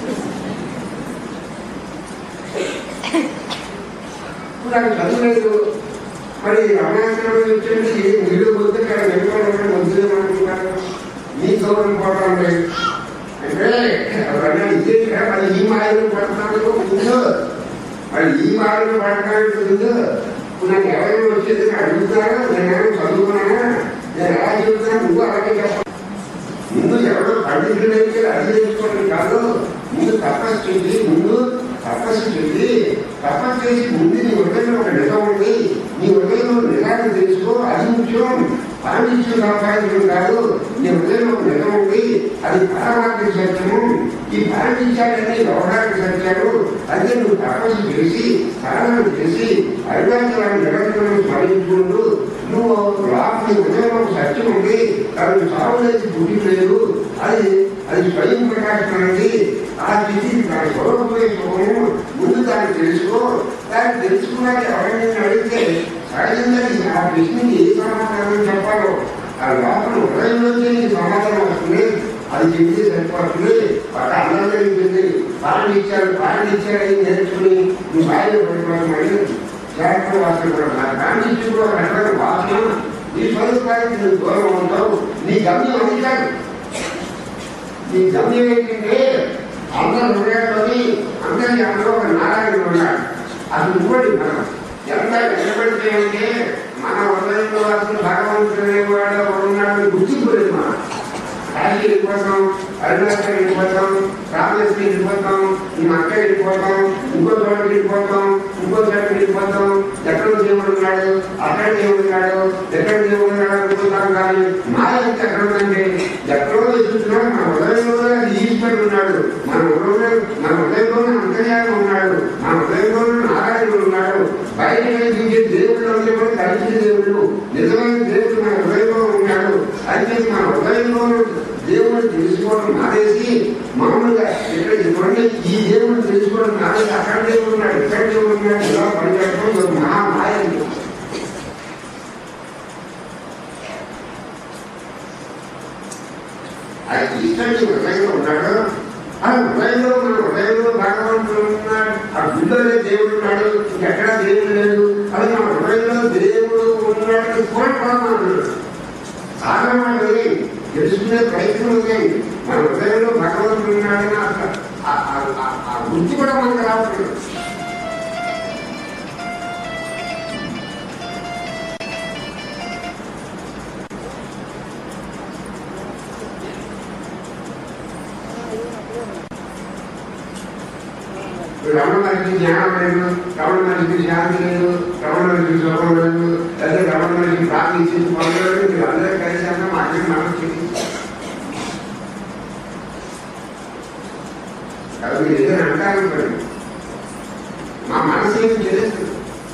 ఇప్పుడు నాకు చదువులేదు మరి రమణాశ్రమం వచ్చేది వీళ్ళు వద్దు ఇక్కడ వెళ్ళిపోవడం వద్దు అనుకుంటారు నీ గౌరవం పోవడం లేదు అంటే ఎవరన్నా ఇదే కదా, మరి ఈ మాయలు పడుతున్నాడు ముందు మరి ఈ మాయలు పడటానికి ముందు ఇప్పుడు నాకు ఎవరైనా వచ్చేది నాకు అడుగుతారా నేను ఏమైనా చదువుకున్నానా నేను ఎలా చెబుతున్నా నువ్వు అలాగే చెప్పాలి ముందు ఎవరో పండితులైతే అది చేసుకోవడం కాదు ముందు తపస్సు చేసి ముందు తపస్సు చేసి తపస్సు చేసి ముందు నీ హృదయంలో ఒక నిజం ఉంది నీ హృదయంలో నిజాన్ని తెలుసుకో అది ముఖ్యం పాండిత్యం సంపాదించడం కాదు నీ హృదయంలో ఒక నిజం ఉంది అది పరమాత్మ సత్యము ఈ పాండిత్యాలన్నీ వ్యవహారిక సత్యాలు అదే నువ్వు తపస్సు చేసి సాధన చేసి అరుణాచలాన్ని నిరంతరం స్మరించుకుంటూ నువ్వు లోపల హృదయంలో ఒక సత్యం ఉంది అది సాగులేదు పుట్టి లేదు అది అది స్వయం ప్రకాశమైనది ఆ స్థితి తన స్వరూపమే సుఖము ముందు దాన్ని తెలుసుకో దాన్ని తెలుసుకున్నాక ఎవరైనా అడిగితే సహజంగా నీకు ఆ ప్రశ్నకి ఏ సమాధానం చెప్పాలో ఆ లోపల హృదయంలోంచి నీకు సమాధానం వస్తుంది అది చెప్తే సరిపోతుంది ఒక అందంగా ఉంటుంది పాలన ఇచ్చారు పాలన ఇచ్చారు అని నేర్చుకుని నువ్వు బాగా పడిపోతున్నాడు జాగ్రత్త వాసన కూడా నా కాంక్షించి కూడా ఒక రకమైన వాసన నీ స్వరూపానికి నువ్వు దూరం ఉంటావు నీ గమ్యం అది కాదు నీ గమ్యం ఏంటంటే అందరి హృదయాల్లోని అందరి అందులో ఒక నారాయణుడు ఉన్నాడు అది ఇంకోటి మనం ఎంత నిలబడితే అంటే మన హృదయంలో అసలు భగవంతుడు అనేవాడు ఉన్నాడు గుర్తింపు లేదు మనం కాశీ వెళ్ళిపోతాం అరుణాచల్ వెళ్ళిపోతాం రామేశ్వరం వెళ్ళిపోతాం ఈ మక్క వెళ్ళిపోతాం ఇంకో చోట వెళ్ళిపోతాం ఇంకో చోట వెళ్ళిపోతాం ఎక్కడ దేవుడు ఉన్నాడు అక్కడ దేవుడు ఉన్నాడు ఎక్కడ దేవుడు ఉన్నాడు అనుకుంటాం కానీ మాయంత ఎక్కడ ఉందంటే ఎక్కడో చూస్తున్నాడు మన హృదయంలోనే అది ఈశ్వరుడు ఉన్నాడు మన హృదయంలో మన హృదయంలోనే అంతర్యాగం ఉన్నాడు మన హృదయంలోనే నారాయణుడు ఉన్నాడు బయట కనిపించే దేవుళ్ళు అంటే కూడా కలిసిన దేవుడు నిజమైన దేవుడు మన హృదయంలో ఉన్నాడు అయితే మన హృదయంలో దేవుడు తెలుసుకోవడం మానేసి మామూలుగా ఇక్కడ చూడండి ఈ దేవుడు తెలుసుకోవడం మానేసి అక్కడ దేవుడు ఉన్నాడు ఇక్కడ దేవుడు ఉన్నాడు ఇలా పనిచేయడం ఇది ఒక మహా మాయ ఇది. ఆ ఈశ్వరుడు హృదయంలో ఉన్నాడు ఆ హృదయంలో మన హృదయంలో భగవంతుడు ఉన్నాడు ఆ గుళ్ళోనే దేవుడు ఉన్నాడు ఇంకెక్కడా దేవుడు లేదు అది మన హృదయంలో దేవుడు ఉన్నాడు కోరుకోవడం సాధనమైనది తెలుసుకునే ప్రయత్నం ఉంది మన హృదయంలో భగవంతుడు ఉన్నాడని అసలు ఆ- ఆ- ఆ- ఆ గుర్తు కూడా మనకు రావట్లేదు రమణ మనిషికి జ్ఞానం లేదు రమణ మనిషికి శాంతి లేదు రమణ మనిషికి సుఖం లేదు లేదా రమణ మనిషికి ప్రార్థించి పొందలేదు మీరు అందరూ కలిసి అన్న మాకు మనసు అది మీరు ఏదైనా అంటారు మరి మా మనసు ఏమి తెలుస్తుంది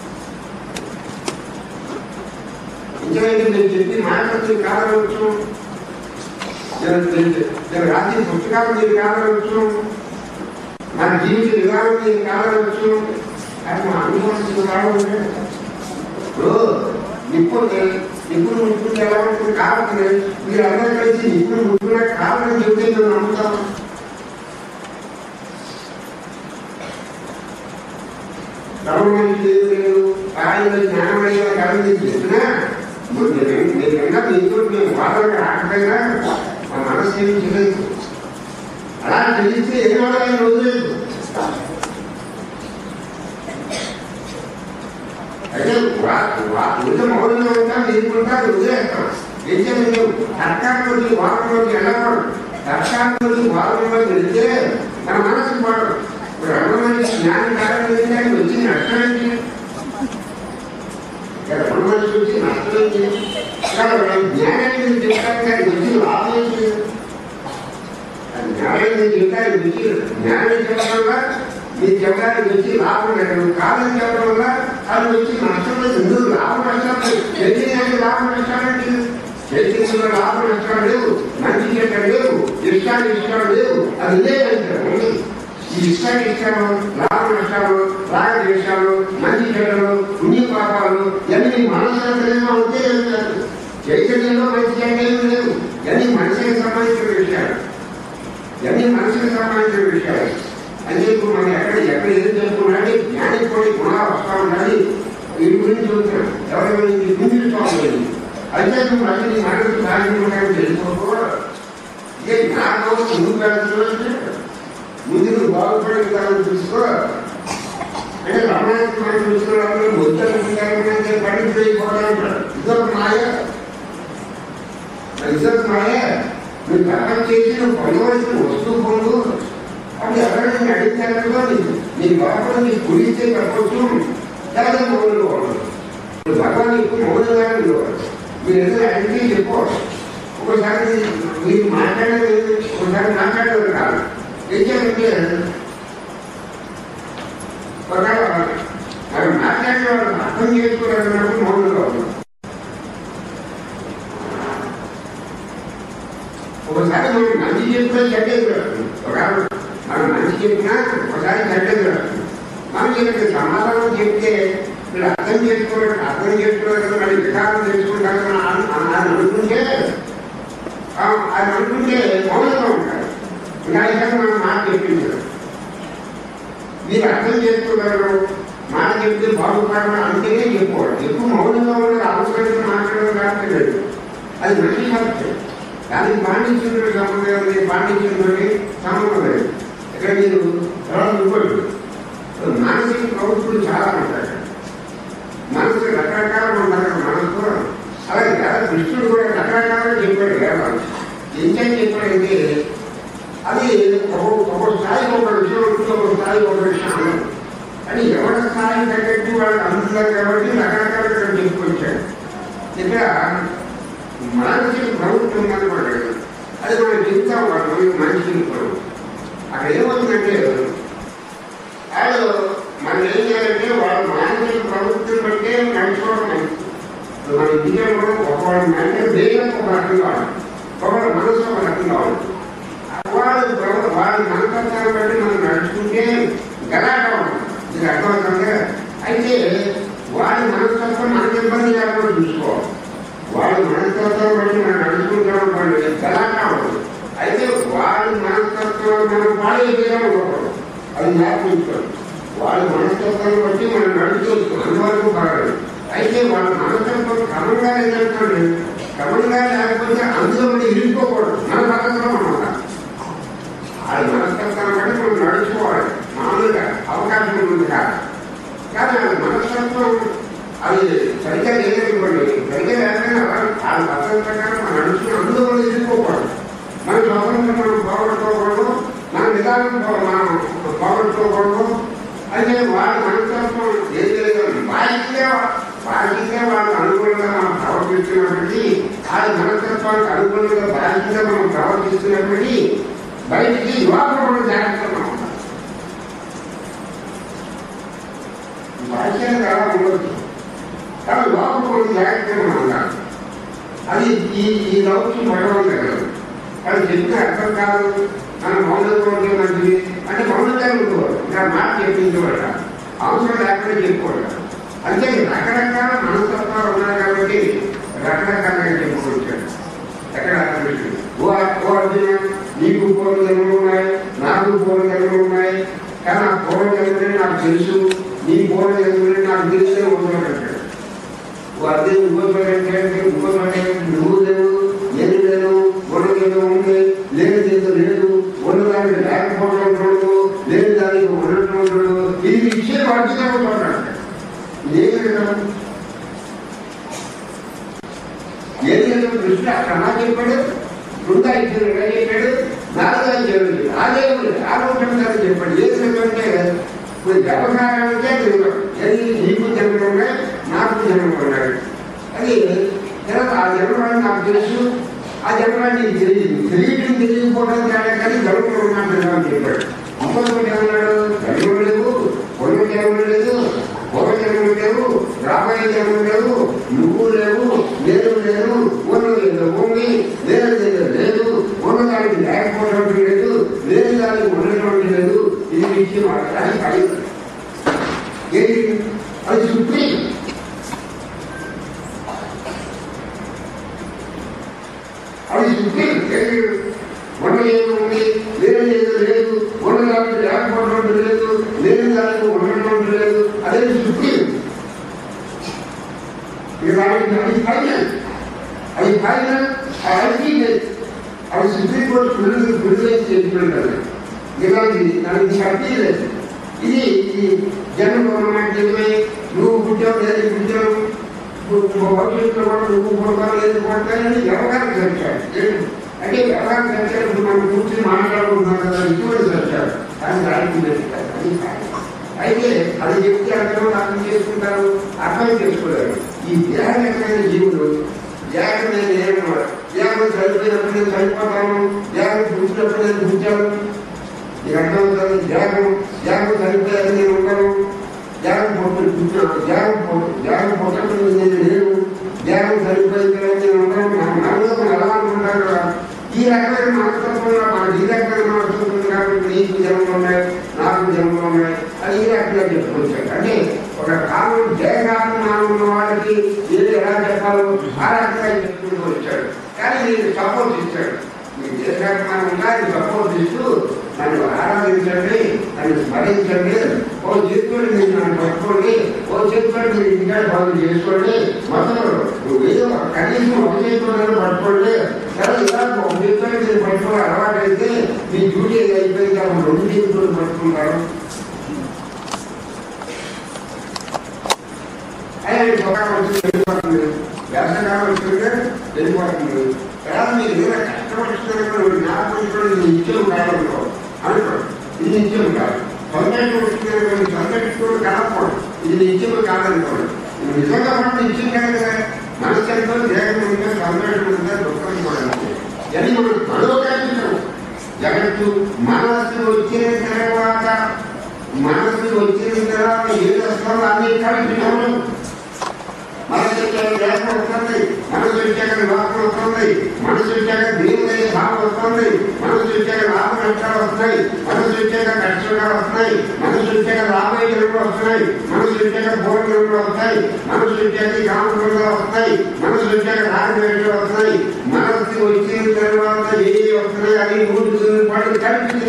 ఇంకేంటి నేను చెప్పి మాట్లాడుతూ కాదనవచ్చు నేను నేను- నేను రాసిన పుస్తకాలు మీరు కాదనవచ్చు మన జీవిత విధానం నేను కాదనవచ్చు అది మా అనుభవం కావాలంటే ఇప్పుడు నిప్పుడు నిప్పుడు ముట్టుకుంటే ఎలా ఉంటుంది కావాలి మీరు అందరూ కలిసి నిప్పుడు ముట్టుకున్నా కావాలని చెబితే మేము నమ్ముతాం రమణమని లేదు లేదు ఆయన జ్ఞానమయ్య కాదని చెప్పినా నేను కన్నా మీతో మేము వాదనగా రాకపోయినా మా మనసు ఏమి తెలియదు అలా తెలిస్తే ఏ వాళ్ళని వదిలేదు అయితే నిజం మౌనంగా ఉంటా నీకుంటా వదిలేస్తాం ఏం చేయలేదు తర్కానికి వారంలోకి వెళ్ళకూడదు తర్కానికి వారంలోకి వెళ్తే మన మనసు పడదు ఇప్పుడు రమణమని జ్ఞానం కారణం ఆయన వచ్చి నష్టం ఏంటి రమణమని వచ్చి నష్టం ఏంటి ఇక్కడ జ్ఞానాన్ని చెప్తాను కానీ వచ్చి లాభం ఏంటి జ్ఞానం చెప్పడానికి వచ్చి జ్ఞానం చెప్పడం వల్ల మీరు చెప్పడానికి వచ్చి లాభం లేదు కాదని చెప్పడం వల్ల అది వచ్చి నష్టం లేదు ఎందుకు లాభం నష్టం లేదు లాభం నష్టాలంటే చైతన్యంలో లాభం నష్టాలు లేవు మంచి చెడ్డ లేవు ఇష్టాలు ఇష్టాలు లేవు అది లేదంటారు ఈ ఇష్టాలు ఇష్టాలు లాభ నష్టాలు రాగ ద్వేషాలు మంచి చెడ్డలు పుణ్య పాపాలు ఇవన్నీ మనసులో ఉంటే వెళ్తారు చైతన్యంలో మంచి చెడ్డ ఏమీ లేవు ఇవన్నీ మనిషికి సంబంధించిన విషయాలు ఇవన్నీ మనిషికి సంబంధించిన విషయాలు అంటే ఇప్పుడు మనం ఎక్కడ ఎక్కడ ఏం చేసుకున్నాడు జ్ఞానికి కూడా గుణాలు వస్తా ఉండాలి వీటి గురించి చూస్తున్నాం ఎవరి గురించి స్వామి అయితే నువ్వు మళ్ళీ నీ మనసు సాగించడానికి తెలుసుకోకూడదు ఇదే జ్ఞానం ముందు వెళ్తున్నట్టు ముందు నువ్వు బాగుపడే విధానం చూసుకో అంటే రమణానికి మనం చూసుకోవడానికి ముద్దలు పండిపోయిపోవడం ఇదొక మాయ ఇదొక మాయ నువ్వు కర్మ చేసి నువ్వు పొందవలసిన వస్తువు పొందు అప్పుడు ఎవరైనా అడిగితే నీ లోపల నీ గురించి చెప్పచ్చు లేదా మౌనంగా ఉండదు భగవాన్ ఎక్కువ మౌనంగా ఉండేవాడు మీరు ఏదైనా అడిగితే చెప్పుకోవచ్చు ఒకసారి మీరు మాట్లాడేది ఒకసారి మాట్లాడేది కాదు ఏం చేయాలంటే ఒకవేళ మరి మాట్లాడే వాళ్ళు అర్థం చేసుకోవాలన్నప్పుడు మౌనంగా ఉన్నాం ఒకసారి మనం మంచి చెప్పినా చెడ్డది పెడుతుంది ఒకవేళ మనం మంచి చెప్పినా ఒకసారి చెడ్డది పెడుతుంది మనం చెప్పిన సమాధానం చెప్తే మీరు అర్థం చేసుకోవడం అర్థం చేసుకోవడం మళ్ళీ విధానం తెలుసుకుంటారని అని అనుకుంటే ఆ, అది అనుకుంటే మౌనంగా ఉంటారు ఇంకా ఇక్కడ మనం మాట చెప్పించారు మీరు అర్థం చేసుకోగలరు మాట చెప్తే బాగుపడడం అంటేనే చెప్పుకోవాలి ఎక్కువ మౌనంగా ఉండదు అవసరమైన మాట్లాడడం కాదు అది మంచి సత్యం దానికి పాండిత్యంతో సంబంధం ఉంది పాండిత్యంతో సంబంధం లేదు ఇక్కడ మీరు తర్వాత ఇంకోటి మానసిక ప్రవృత్తులు చాలా ఉంటాయి మనసు రకరకాలు ఉంటారు మనసు అలాగే కదా కృష్ణుడు కూడా రకరకాలుగా చెప్పాడు వేదాలు ఏం చెప్పాడంటే అది ఒక ఒక స్థాయి ఒక విషయం ఉంటుంది ఒక స్థాయి ఒక విషయం అన్నారు కానీ ఎవరి స్థాయి తగ్గట్టు వాళ్ళకి అందుతున్నారు కాబట్టి రకరకాలుగా ఇక్కడ చెప్పుకొచ్చాడు ఇక్కడ మానసిక ప్రవృత్తి ఉందన్నమాట అది మనం చెప్తాం వాళ్ళు మానసిక ప్రవృత్తి అక్కడ ఏమవుతుందంటే వాళ్ళు మనం ఏం చేయాలంటే వాళ్ళ మానసిక ప్రవృత్తిని బట్టే నడుచుకోవడం మంచిది ఇప్పుడు మన ఇండియాలో ఒకవాడు అంటే వేగం ఒక రకంగా ఉంటుంది ఒకవాడు మనసు ఒక రకంగా ఉంటుంది వాడు ప్రవ- వాడి మనస్తత్వాన్ని బట్టి మనం నడుచుకుంటే గలాట ఉంటుంది ఇది అర్థమవుతుంది అయితే వాడి మనస్తత్వం మనకి ఇబ్బంది లేకుండా చూసుకోవాలి వాడి మనస్తత్వం బట్టి మనం నడుచుకుంటాం అనుకోండి గలాట ఉంటుంది అయితే వాడి మనస్తత్వం మనం పాడే విధంగా ఉండకూడదు అది జ్ఞాపకించుకోండి వాడి మనస్తత్వాన్ని బట్టి మనం నడుచుకోవచ్చు అందువరకు పర్వాలేదు అయితే వాళ్ళ మనస్తత్వం క్రమంగా ఏంటంటే క్రమంగా లేకపోతే అందులో మనం ఇరుక్కోకూడదు మన పద్ధతిలో మనం ఉండాలి అది మనస్తత్వాన్ని బట్టి మనం నడుచుకోవాలి మామూలుగా అవకాశం ఉంటుంది కాదు కానీ అది మనస్తత్వం అది సరిగ్గా లేదనుకోండి సరిగ్గా లేకపోయినా ఆ పద్ధతి ప్రకారం మనం నడుచుకుని అందులో మనం ఇరుక్కోకూడదు మన స్వతంత్రం మనం పోగొట్టుకోకూడదు మన విధానం పో- మనం పోగొట్టుకోకూడదు అయితే వాడి మనస్తత్వం ఏం తెలియదు బాధ్యతగా బాధ్యతగా వాళ్ళకి అనుకూలంగా మనం ప్రవర్తిస్తున్నప్పటికీ ఆ మనస్తత్వానికి అనుకూలంగా బాధ్యతగా మనం ప్రవర్తిస్తున్నప్పటికీ బయటికి లోపల కూడా జాగ్రత్తగా మనం ఉండాలి. బాధ్యత అలా ఉండొచ్చు కానీ లోపల కూడా జాగ్రత్తగా మనం ఉండాలి అది ఈ ఈ లౌక్యం భగవంతుడు అది చెప్పిన అర్థం కాదు మనం మౌనంగా ఉంటే మంచిది అంటే మౌనంగా ఉంటుకోవాలి ఇంకా మాట చెప్పించుకోవాలి అవసరం లేకుండా చెప్పుకోవాలి అంటే రకరకాల మనస్తత్వాలు ఉన్నాయి కాబట్టి రకరకాలుగా చెప్పుకోవచ్చాడు ఎక్కడ అర్థం ఓ ఓ అర్జున నీకు పూర్వ జన్మలు ఉన్నాయి నాకు పూర్వ జన్మలు ఉన్నాయి కానీ ఆ పూర్వ జన్మలే నాకు తెలుసు నీ పూర్వ జన్మలే నాకు తెలిసే ఉండదు అదే ఇంకోటి ఇంకోటి నువ్వు లేవు నేను లేను ఉన్నదేదో ఉంది లేనిదేదో లేదు ఉన్నదానికి లేకపోవడం ఉండదు లేని దానికి ఉండటం ఉండదు ఇది ఇచ్చే వాటిగా ఉంటున్నాడు ఏం లేదు ఏం లేదు కృష్ణ అక్కడ అలా చెప్పాడు బృందా ఇచ్చాడు ఇలా చెప్పాడు నాలుగా చెప్పాడు అదే ఆలోచన గారు చెప్పాడు ఏం చెప్పంటే ఇప్పుడు వ్యవసాయానికే తెలియదు ఏది నీకు జన్మలు ఉన్నాయి నాకు జన్మలు ఉన్నాయి అది తర్వాత ఆ జన్మలు నాకు తెలుసు ఆ జన్మ నీకు తెలియదు తెలియటం తెలియకపోవడం తేడా కానీ జన్మలు ఉన్నట్టు అని చెప్పాడు ఇంకొకటి ఏమన్నాడు జన్మలు లేవు పొన్న జన్మలు లేదు పూర్వ జన్మలు లేవు రాబోయే జన్మలు లేవు నువ్వు లేవు నేను లేను ఉన్నది లేదు ఇచ్చిన వాడు అది పైన ఏది అది సుప్రీం అది సుప్రీం ఏది ఉండలేదు ఉంది లేని లేదు లేదు ఉండడానికి లేకపోవడం లేదు లేని దానికి ఉండడం లేదు అదే సుప్రీం ఇక దానికి అది ఫైనల్ అది ఫైనల్ అల్టిమేట్ అది సుప్రీం కోర్టు విడుదల విడుదల చేసినట్టు ఇలాంటి దానికి శక్తి లేదు ఇది ఈ జగన్ గవర్నమెంట్ నిజమే నువ్వు పుట్టావు లేదు పుట్టావు భవిష్యత్తులో కూడా నువ్వు పుడతావు లేదు పుడతానని వ్యవహారం చర్చాడు అంటే వ్యవహారం చర్చాడు ఇప్పుడు మనం కూర్చొని మాట్లాడుకుంటున్నాం కదా ఇటువంటి చర్చాడు కానీ రాజకీయ అది కాదు. అయితే అది చెప్తే అర్థం అర్థం చేసుకుంటారు అర్థం చేసుకోలేరు ఈ దేహమైన జీవులు దేహం నేను ఏమన్నాడు దేహం చనిపోయినప్పుడు నేను చనిపోతాను దేహం పుట్టినప్పుడు నేను పుట్టాను నీకు అర్థమవుతుంది దేహం దేహం చనిపోయాక నేను ఉండను దేహం పొట్టు పుట్టినాను దేహం పొట్టు దేహం పుట్టినప్పుడు నేను లేను దేహం చనిపోయిన తర్వాత నేను ఉండను నా మనలోకం ఎలా అనుకుంటాను కదా ఈ రకమైన మనస్తత్వంలో మనకి ఈ రకమైన మనస్తత్వం కాబట్టి నీకు జన్మలు ఉన్నాయి నాకు జన్మలు ఉన్నాయి అది ఈ రకంగా చెప్పుకొచ్చాడు అంటే ఒక కాలం జయకారణం ఉన్న వాళ్ళకి ఏది ఎలా చెప్పాలో ఆ రకంగా చెప్పుకుంటూ వచ్చాడు కానీ నేను సపోర్ట్ ఇచ్చాడు మీకు జయకారణం ఉండాలి సపోర్ట్ ఇస్తూ నన్ను ఆరాధించండి నన్ను స్మరించండి ఓ చేతుడు మీరు నన్ను పట్టుకోండి ఓ చేతుడు మీరు ఇంకా బాగు చేసుకోండి మొత్తం నువ్వు ఏదో కనీసం ఒక చేతుడు పట్టుకోండి సరే ఇలా ఒక చేతుడు మీరు పట్టుకోవాలి అలవాటు అయితే మీ డ్యూటీ అయిపోయింది కాబట్టి రెండు చేతులు పట్టుకుంటారు ఆయన స్వభావం వచ్చి వెళ్ళిపోతుంది వేసవకాలం వచ్చిందంటే వెళ్ళిపోతుంది తర్వాత మీరు ఏదైనా కష్టపడుతున్నారు జ్ఞాపకం ఇది నిత్యం కావాలనుకో అనుకో ఇది నిత్యం కాదు సంతోషం వస్తుంది సంతోషం కాకపోవడం ఇది నిత్యం కాదనుకోండి ఇది నిజంగా మనం నిత్యం కాదు కదా మనసు ఎంతో దేహం ఉంటే సంతోషం ఉంటే దుఃఖం కూడా అంతే. అని మనం మనోకాంక్షం జగత్తు మనస్సు వచ్చిన తర్వాత మనస్సు వచ్చిన తర్వాత ఏది వస్తుందో అన్ని కలిసి మనసు వచ్చాక దేహం వస్తుంది మనసు వచ్చాక లోపం వస్తుంది మనసు వచ్చాక దేవుడే భావం వస్తుంది మనసు వచ్చాక లాభ నష్టాలు వస్తున్నాయి మనసు వచ్చాక కష్టాలు వస్తున్నాయి మనసు వచ్చాక రాబోయే జరుగులు వస్తున్నాయి మనసు వచ్చాక పూర్వ జరుగులు వస్తాయి మనసు వచ్చాక కామకులు వస్తాయి మనసు వచ్చాక రాజవేటలు వస్తున్నాయి మనసు వచ్చిన తర్వాత ఏ వస్తున్నాయి అది మూడు పాటు కలిపి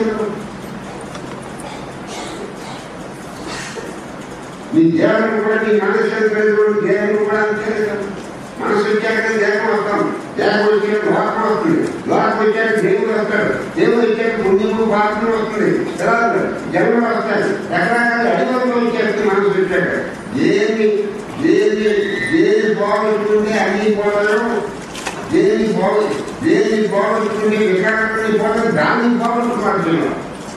నీ దేహం కూడా నీ మనసు కలిగినటువంటి దేహం కూడా అంతే కదా. మనసు వచ్చాక దేహం వస్తాం దేహం వచ్చాక లోకం వస్తుంది లోకం వచ్చాక దేవుడు వస్తాడు దేవుడు వచ్చాక పుణ్యము పాత్ర వస్తుంది తర్వాత జన్మ వస్తాడు రకరకాల అడిగంలో వచ్చేస్తుంది మనసు వచ్చాక ఏమి ఏది ఏది బాగుంటుంటే అన్ని పోవడం దేని బాగు దేని బాగుంటుంటే వికారాన్ని పోవడం దాన్ని బాగుంటుంది అర్జునుడు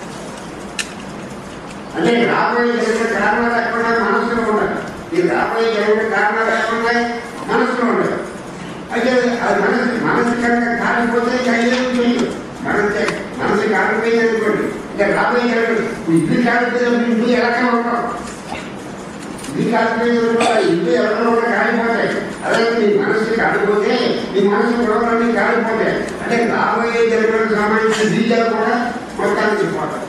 అంటే రాబోయే జరిగిన కారణాలు ఎక్కడ మనసులో ఉండదు ఈ రాబోయే జరిగిన కారణాలు ఎక్కడ ఉన్నాయి మనసులో ఉండదు అయితే అది మనసు మనసు కనుక కాలిపోతే ఇంకా ఏం చేయదు మనసు మనసు కాలిపోయింది అనుకోండి ఇంకా రాబోయే జరిగిన ఇల్లు కాలిపోయినప్పుడు ఇల్లు ఎలా ఉంటాం ఇల్లు కాలిపోయింది అనుకోండి ఇల్లు ఎవరిలో కూడా కాలిపోతాయి అదే మీ మనసు కాలిపోతే మీ మనసు గొడవలన్నీ కాలిపోతాయి అంటే రాబోయే జరిగిన సంబంధించిన బీజాలు కూడా మొత్తానికి పోతాయి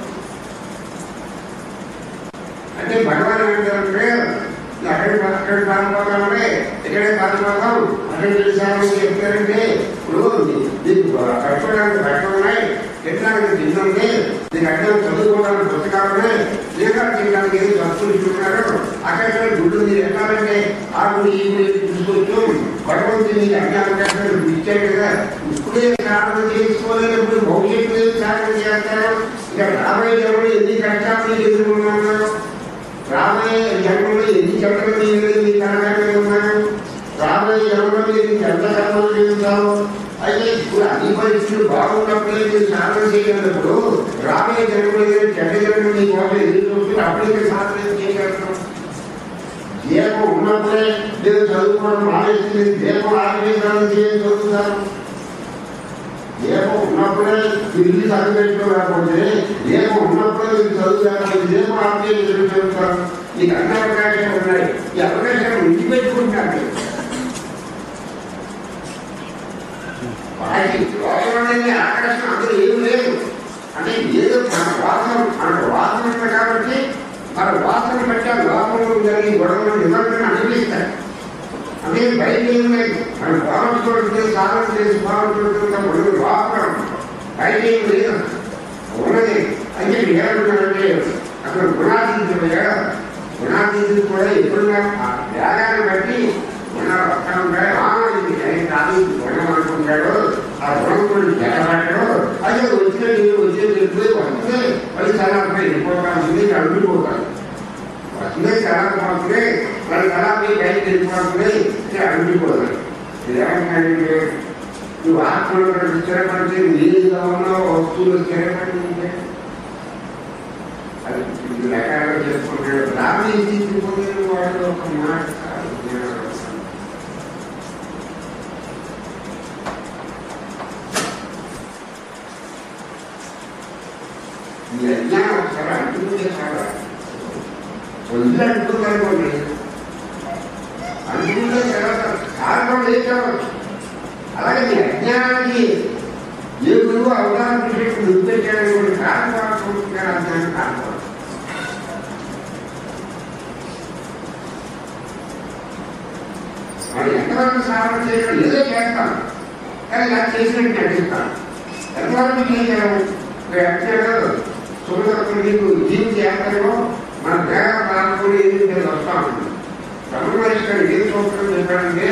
అంటే భగవాన్ ఏంటంటే అక్కడ అక్కడ పాల్గొతామంటే ఇక్కడే పాల్గొతాం అక్కడ చేశామని చెప్తారంటే ఇప్పుడు నీకు కట్టుకోవడానికి బట్టలు ఉన్నాయి తినడానికి తిండి ఉంది నీకు అక్కడ చదువుకోవడానికి పుస్తకాలు ఉన్నాయి లేదా తినడానికి ఏదో వస్తువులు ఇస్తున్నారు అక్కడ గుడ్డు మీరు ఎట్టాలంటే ఆ గుడి ఈ గుడి చూసుకోవచ్చు భగవంతుని నీకు అన్ని అవకాశాలు ఇచ్చాడు కదా ఇప్పుడే సాధన చేసుకోలేనప్పుడు భవిష్యత్తు సాధన చేస్తారు ఇక రాబోయే జన్మలో ఎన్ని కష్టాలు ఎదుర్కొన్నాను రాబోయే జన్మలో ఎన్ని చెడ్డలు మీరు మీ కనకాలు ఉన్నారు రాబోయే జన్మలో మీరు చెడ్డ కర్మలు చేస్తావు అయితే ఇప్పుడు అన్ని పరిస్థితులు బాగున్నప్పుడే మీరు సాధన చేయగలిగినప్పుడు రాబోయే జన్మలో మీరు చెడ్డ జన్మలు మీ కోసం ఎదురు చూస్తూ అప్పుడే మీరు సాధన చేయగలుగుతాం దీపం ఉన్నప్పుడే మీరు చదువుకోవడం మానేసి దీపం ఆరోగ్యం చేసి చదువుతారు దీపం ఉన్నప్పుడే మీరు ఇల్లు చదువు పెట్టుకోలేకపోతే దీపం ఉన్నప్పుడే మీరు చదువు లేకపోతే దీపం ఆరోగ్యం ఎదురు చదువుతారు మీకు అన్ని అవకాశాలు ఉన్నాయి ఈ అవకాశాలు ఇంటి పెట్టుకుంటారు వారికి లోకంలోనే ఆకర్షణ అందులో ఏం లేదు అంటే ఏదో మన వాసన మన వాసన ప్రకారం వాసన బట్టి ఆ లోపంలో జరిగే గొడవలు నిబంధన అనిపిస్తాయి అదే బయట ఏం లేదు మనం బాగుంటుంది సాధన చేసి బాగుంటుంది గొడవలు లోపల బయట ఏం లేదు ఉన్నది అని చెప్పి ఏమంటున్నారంటే అక్కడ గుణాతీతుడుగా గుణాతీతుడు కూడా ఎప్పుడున్నా ఆ త్యాగాన్ని బట్టి గుణాలు వస్తా ఉంటాయి ఆ ఇది ఏం కాదు ఇది గుణం అనుకుంటాడు ఆ గుణం కూడా జగబట్టడు అదే వచ్చిన నీరు వచ్చే చెప్తే వస్తే అది చాలా వెళ్ళిపోతాను అడ్డుకోతాను వస్తుంది చాలా పోతుంది మరి చాలా పోయి బయటకు వెళ్ళిపోతుంది ఇది అడ్డుకోతాను ఇదేమంటే నువ్వు ఆత్మలో స్థిరపడితే నీరుగా ఉన్న వస్తువులు స్థిరపడి ఉంటే అది ఇది రకాలుగా చేసుకుంటాడు రామి తీసుకుపోతే వాడు ఒక మాట కాదు జ్ఞానం. ఈ అజ్ఞానం ఒకసారి అంటుకుంటే చాలా వదిలి అంటుకుందనుకోండి అనుకుంటే తర్వాత కారణం లేకపోవచ్చు అలాగే మీ అజ్ఞానానికి ఏ గురువు అవగాహన విషయం నిర్దేశాలని కూడా కారణం అజ్ఞానం కారణం మరి ఎంతవరకు సాధన చేయడం ఏదో చేస్తాం కానీ ఇలా చేసినట్టు నటిస్తాం ఎంతవరకు చేయగలము యాక్చువల్గా సుమదత్తులు నీకు జీవి చేస్తారో మన దేహ ప్రాంతంలో ఏది నేను వస్తా ఉంటుంది బ్రహ్మేశ్వరుడు ఏం చూస్తాడో చెప్పాడంటే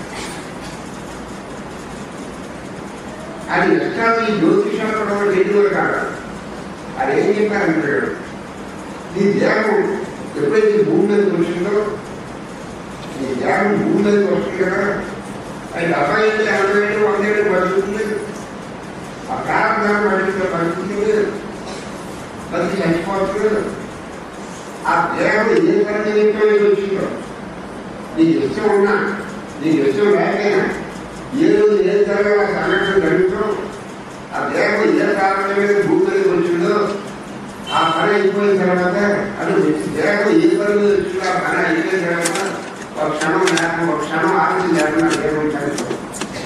అది ఎక్స్ట్రా ఈ జ్యోతిషంలో ఎదురు కాదు అది ఏం చెప్పారంటే నీ దేహం ఎప్పుడైతే భూమి మీద వచ్చిందో నీ దేహం భూమి మీదకి వస్తుంది కదా అది అబ్బాయి ఎనభై ఏళ్ళు వంద ఏళ్ళు బతుకుతుంది ఆ ప్రారంభం బతుకుతుంది బతుకుతుంది బతికి చచ్చిపోతుంది ఆ దేహం ఏ పరంగా వచ్చిందో నీకు ఇష్టం ఉన్నా నీకు ఇష్టం లేకపోయినా ఏ రోజు ఏ తరగతి ఆ సంఘటన జరుగుతుందో ఆ దేహం ఏ కారణం మీద భూమి మీదకి వచ్చిందో ఆ పని అయిపోయిన తర్వాత అది దేహం ఏ పని మీద వచ్చిందో ఆ పని అయిపోయిన తర్వాత ఒక క్షణం లేకుండా ఒక క్షణం ఆలోచన లేకుండా దేహం చనిపోతుంది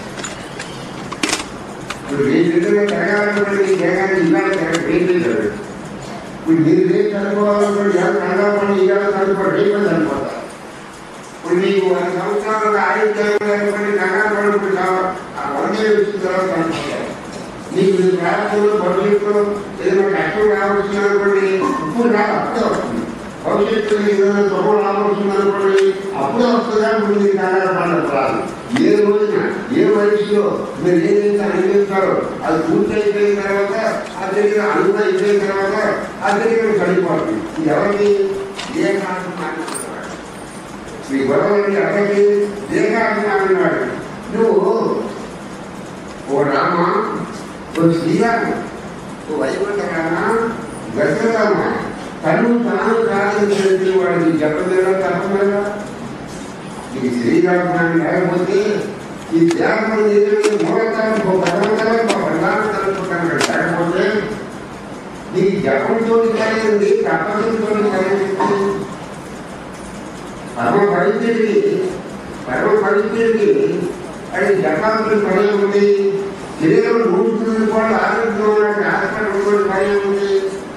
ఇప్పుడు మీ దగ్గర తిరగాలనుకుంటే ఈ దేహాన్ని ఇవాళ తిరగలేదు ఇప్పుడు మీరు రేపు చనిపోవాలనుకుంటే ఇవాళ కంగారు పడి ఇవాళ చనిపోవడం రేపు చనిపోతారు ఇప్పుడు నీకు వంద సంవత్సరాలు ఆయుర్దాన్ని కంగారు పడుకుంటావు ఆ వందే వచ్చిన తర్వాత చనిపోతావు నీకు నీ ప్రారంభంలో భవిష్యత్తులో ఏదైనా కష్టం రావచ్చు అనుకోండి ఇప్పుడు రాదు అప్పుడే వస్తుంది భవిష్యత్తులో ఏదైనా శుభం రావచ్చు అనుకోండి అప్పుడే వస్తుందా ఇప్పుడు నీకు కంగారు పడలేదు రాదు ఏ రోజున ఏ వయసులో మీరు ఏదైతే అనుభవిస్తారో అది పూర్తి అయిపోయిన తర్వాత అది దగ్గర అనుభవం అయిపోయిన తర్వాత అది దగ్గర చనిపోతుంది ఇది ఎవరికి ఏ కారణం మాట్లాడుతున్నాడు మీ గొడవలకి ఎవరికి ఏ కారణం అన్నాడు నువ్వు ఓ రామ ఓ శ్రీరామ ఓ వైకుంఠ రామ దశరామ తను తాను కాదని తెలిసి వాడికి చెప్పలేదా తప్పలేదా ఈ శ్రీరామనాన్ని లేకపోతే ఈ త్యాగం ఏదైతే మూలతరం భగవంతరం ప్రధాన తలుపుతాను లేకపోతే నీ జపంతో కలిగింది తపస్సుతో కలిగింది పరమ పవిత్రుడికి పరమ పవిత్రుడికి అది జపాంతులు పని ఉంది శరీరం నూడుతుంది కూడా ఆరోగ్యం ఉన్నట్టు హాస్పిటల్ కూడా పని ఉంది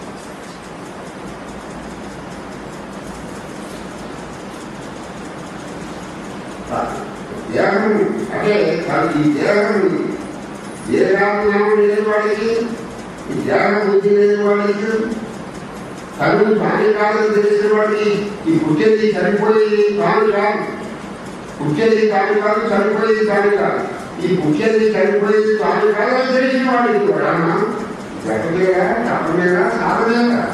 దేహం అంటే ఈ దేహం ఏ రామనామం లేని వాడికి ఈ దేహం బుద్ధి లేని వాడికి తను తాను కాదని తెలిసిన వాడికి ఈ పుట్టేది చనిపోయేది తాను కాదు పుట్టేది తాను కాదు చనిపోయేది తాను కాదు ఈ పుట్టేది చనిపోయేది తాను కాదు అని తెలిసిన వాడికి వాడన్నా జపమేగా తపమేగా సాధమేగా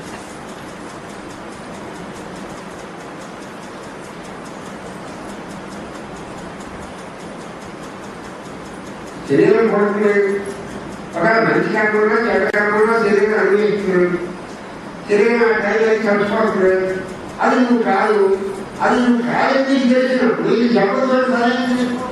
శరీరం పడుతున్నాడు ఒక మంచి కాకుండా చెడ్డ కాకుండా శరీరం అన్వేషిస్తున్నాడు శరీరం ఆ టైంలో చచ్చిపోతున్నాడు అది నువ్వు కాదు అది నువ్వు కాదని నీకు తెలిసిన నీకు చెప్పడం సరైన చెప్పు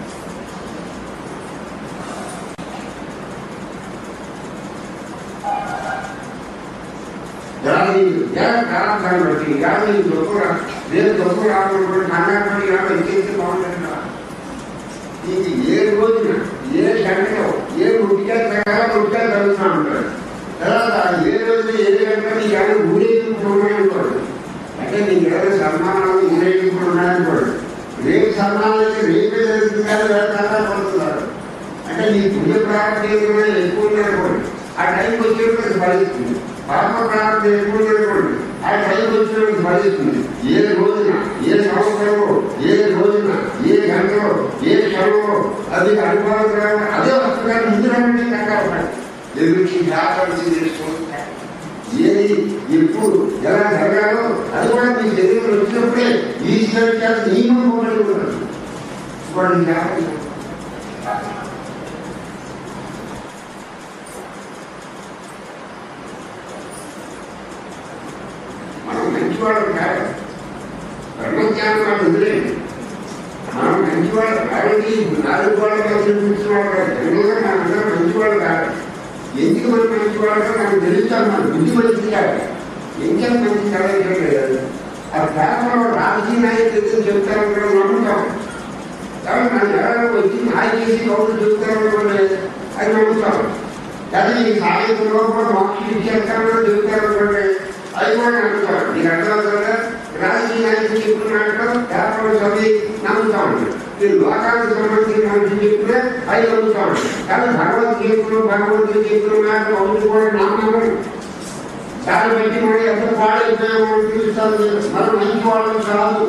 ప్రారంభాన్ని బట్టి యాభై దొరుకు నేను దొరుకు రావాలనుకుంటే కంగారు పడి యాభై ఇచ్చేస్తే బాగుంటుంది కదా ఇది ఏ రోజున ఏ గంటలో ఏ ముట్టిగా ప్రకారం ముట్టిగా జరుగుతూ ఉంటాడు తర్వాత ఏ రోజున ఏ గంటలో ఈ కానీ ఊరేగింపు ప్రోగ్రాం ఉంటుంది అంటే నీకు ఎవరైనా సన్మానాలు ఊరేగింపులు ఉన్నాయనుకోండి రేపు సన్మానం అయితే రేపే జరుగుతుందని వేరే పడుతున్నారు అంటే నీ పుణ్య ప్రారంభం ఏదైనా ఎక్కువ ఉందనుకోండి ఆ టైంకి వచ్చేటప్పుడు అది ఫలిస్తుంది పాప ప్రారంభం ఎక్కువ ఉందనుకోండి ఆ టైంకి వచ్చినప్పుడు ఫలిస్తుంది ఏ రోజున ఏ సంవత్సరంలో ఏ రోజున ఏ గంటలో ఏ క్షణంలో అది అనుభవం అదే వస్తుందని ముందు రమ్మంటే కంగారు పడి ఎదురు జాగ్రత్త చేసుకుంటా ఏది ఎప్పుడు ఎలా జరగాలో అది కూడా మీ శరీరం వచ్చినప్పుడే ఈశ్వర చేత నియమం పోగలుగుతారు వాడు జాగ్రత్త మనం మంచివాళ్ళం కాదు బ్రహ్మజ్ఞానం మనం వదిలేదు మనం మంచివాళ్ళు కాబట్టి నాలుగు వాళ్ళ చూపించేవాళ్ళు కాదు జనరల్గా మనందరం మంచివాళ్ళు కాదు ఎందుకు మనం మంచివాళ్ళో నాకు తెలుస్తాను మన బుద్ధి మంచిది కాదు ఎంకెంత మంచి కలగలేదు ఆ పేపర్లో రాజకీయ నాయకులు చెప్తారని నమ్ముతాం కాబట్టి మన ఎవరైనా వచ్చి నాయ చేసి కౌలు చెబుతారనుకోండి అది నమ్ముతాం కానీ ఈ సాయంత్రంలో కూడా మోక్షం ఇచ్చేస్తామని చెబుతారనుకోండి అది కూడా నమ్ముతాం నీకు అర్థమవుతుందా రాజకీయ నాయకులు చెప్తున్నట్టు పేపర్లో చదివి నమ్ముతాం ఈ లోకానికి సంబంధించిన మనిషి చెప్పినా అది నమ్ముతాం కానీ భగవద్గీతలు భగవంతుడు చెప్పిన మాట ఒకటి కూడా నమ్మకం చాలా పెట్టి మనం ఎంత పాడైపోయామో చూపిస్తాను మనం మంచి వాళ్ళం కాదు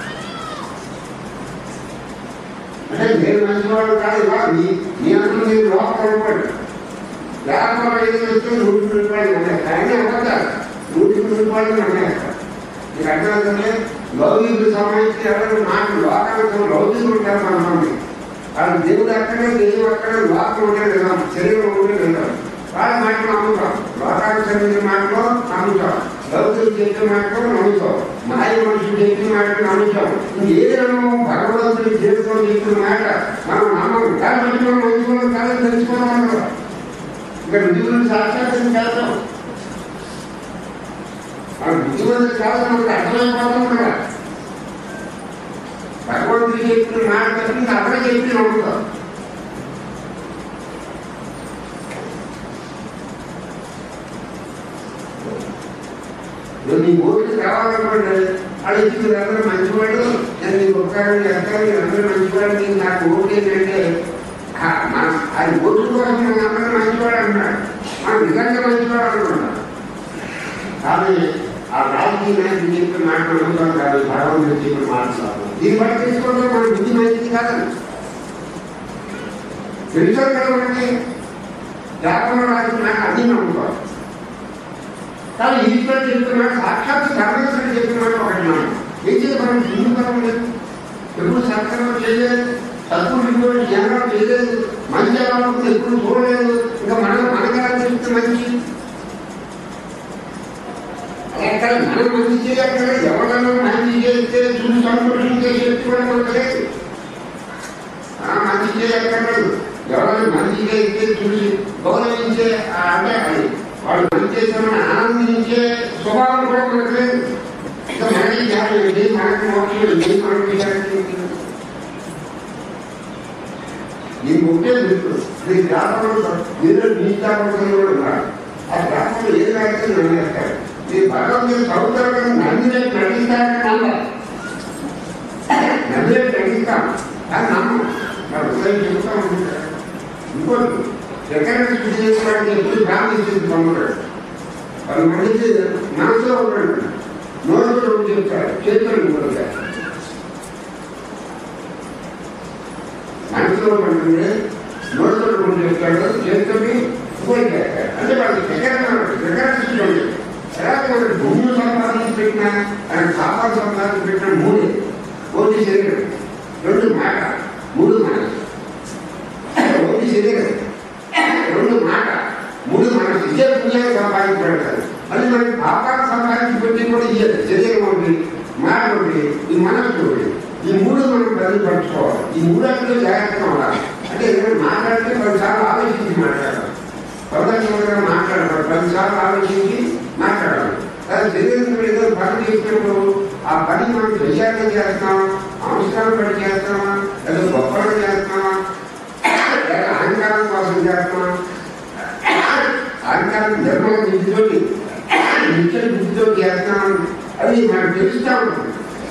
అంటే నేను మంచివాడు కాదు ఇలా నీ నీ అంటూ నేను లోపల పడి వ్యాపారం ఐదు వస్తే నూటి రూపాయలు ఉన్నాయి కానీ అవ్వదు నూటి రూపాయలు ఉన్నాయి మీకు అర్థమవుతుంటే లౌకిక సంబంధించి ఎవరు నాకు లోకాలకు లౌకికులు ఉంటారు కొంతమంది వాళ్ళు దేవుడు అక్కడే దేవుడు అక్కడే లోకం ఉండే విధానం శరీరం ఉండే విధానం వాళ్ళ మాటలు నమ్ముతాం లోకానికి సంబంధించిన మాటలో నమ్ముతాం లౌకిక చెప్పిన మాటలో నమ్ముతాం మాయ మనుషులు చెప్పిన మాటలు నమ్ముతాం ఏది నమ్మం భగవంతుడి జీవితంలో చెప్పిన మాట మనం నమ్మం కాబట్టి మనం మంచుకోవడం కాదని తెలుసుకోవడం కదా ఇంకా రుజువులను సాక్షాత్తం చేస్తాం మన బుద్ధిమంతులు కాదు మనకు అర్థమైపోతాం కదా భగవంతుడు చెప్పిన మాట తప్పింది అతనే చెప్పి నమ్ముతాం నువ్వు నీ ఓట్లు కావాలనుకోండి అది ఇచ్చి అందరూ మంచివాడు నేను నీకు ఉపకారం చేస్తాను అందరూ మంచివాడు నీకు నాకు ఓటు ఏంటంటే ఆ, మన- అది ఓట్లు కోసం మనం అందరూ మంచివాడు అంటాడు మనం నిజంగా మంచివాడు అనుకుంటాం కానీ ఆ రాజకీయ నాయకులు చెప్పిన మాట నమ్ముతాం కాదు భగవంతుడు చెప్పిన మాట కాదు దీన్ని బట్టి తెలుసుకుంటే మన బుద్ధి మంచిది కాదండి తెలుసా కదా మనకి జాతకంలో రాసిన మాట అన్ని నమ్ముతాం కానీ ఈశ్వరుడు చెప్తున్నా సాక్షాత్ సర్వేశ్వరుడు చెప్తున్నాడు ఒకటి మనం ఏం చేయాలి మనం హిందుకరం లేదు ఎప్పుడు సత్కరం చేయలేదు సత్పురుషుడు జనరం చేయలేదు మంచి అలవాటు ఎప్పుడు చూడలేదు ఇంకా మనం మనకెలా తెలుస్తుంది మంచి ఎక్కడ మనం మంచి చేయక్కడ ఎవరైనా మంచి చేస్తే చూసి సంతోషించే శక్తి కూడా మనకు లేదు ఆ మంచి చేయక్కర్లేదు ఎవరైనా మంచి చేస్తే చూసి గౌరవించే ఆ అంటే అది వాళ్ళు మంచి చేస్తామని ఆనందించే స్వభావం కూడా మనకు లేదు ఇంకా మనకి జ్ఞానం ఏంటి మనకి మోక్షం ఏంటి మనకి విచారం ఏంటి ఈ ముఖ్య మిత్రుడు మీ గ్రామంలో మీరు మీ గ్రామంలో కూడా ఉన్నారు ఆ గ్రామంలో ఏ రాయితే నమ్మేస్తారు మీ భగవంతుడు సౌకర్యం నమ్మినే నటిస్తారని నమ్మాలి నమ్మినే నటిస్తాం కానీ నమ్మం మరి ఉదయం చెబుతా ఉంటారు ఇంకోటి ఎక్కడ శుద్ధి చేసుకోవడానికి ఎప్పుడు ప్రార్థించింది తమ్ముడు వాళ్ళు మంచి మనసులో ఉంటాడు నోరుతో చెప్తారు చేతులు కూడా మనసులో ఉంటుంది నోరుతో కూడా చెప్తాడు చేతులు ఇంకోటి చేస్తాడు అంటే వాళ్ళకి ఎక్కడ ఎక్కడ తీసుకోండి ఎలా మనకి భూములు సంపాదించి పెట్టినా ఆయన సాపాలు సంపాదించి పెట్టిన మూడు ఒకటి శరీరం రెండు మాట మూడు మనసు ఒకటి శరీరం రెండు మాట మూడు మనసు ఇదే పుణ్యాన్ని సంపాదించబడతారు మళ్ళీ మనకి పాపాలు సంపాదించి పెట్టి కూడా ఇయ్యదు శరీరం ఒకటి మాట ఒకటి ఈ మనసు ఒకటి ఈ మూడు మనం బదిలిపరచుకోవాలి ఈ మూడు అంటే జాగ్రత్తగా ఉండాలి అంటే ఏదైనా మాట్లాడితే పదిసార్లు ఆలోచించి మాట్లాడాలి పదకొండుగా మాట్లాడతారు పదిసార్లు ఆలోచించి మాట్లాడాలి అది శరీరం ఏదో పని చేసినప్పుడు ఆ పని మనం చెయ్యాలని చేస్తాం అవసరం పడి చేస్తామా లేదా గొప్పగా చేస్తామా లేదా అహంకారం కోసం చేస్తామా అహంకారం ధర్మం బుద్ధితోటి నిత్య బుద్ధితో చేస్తాం అది మనకు తెలుస్తూ ఉంటుంది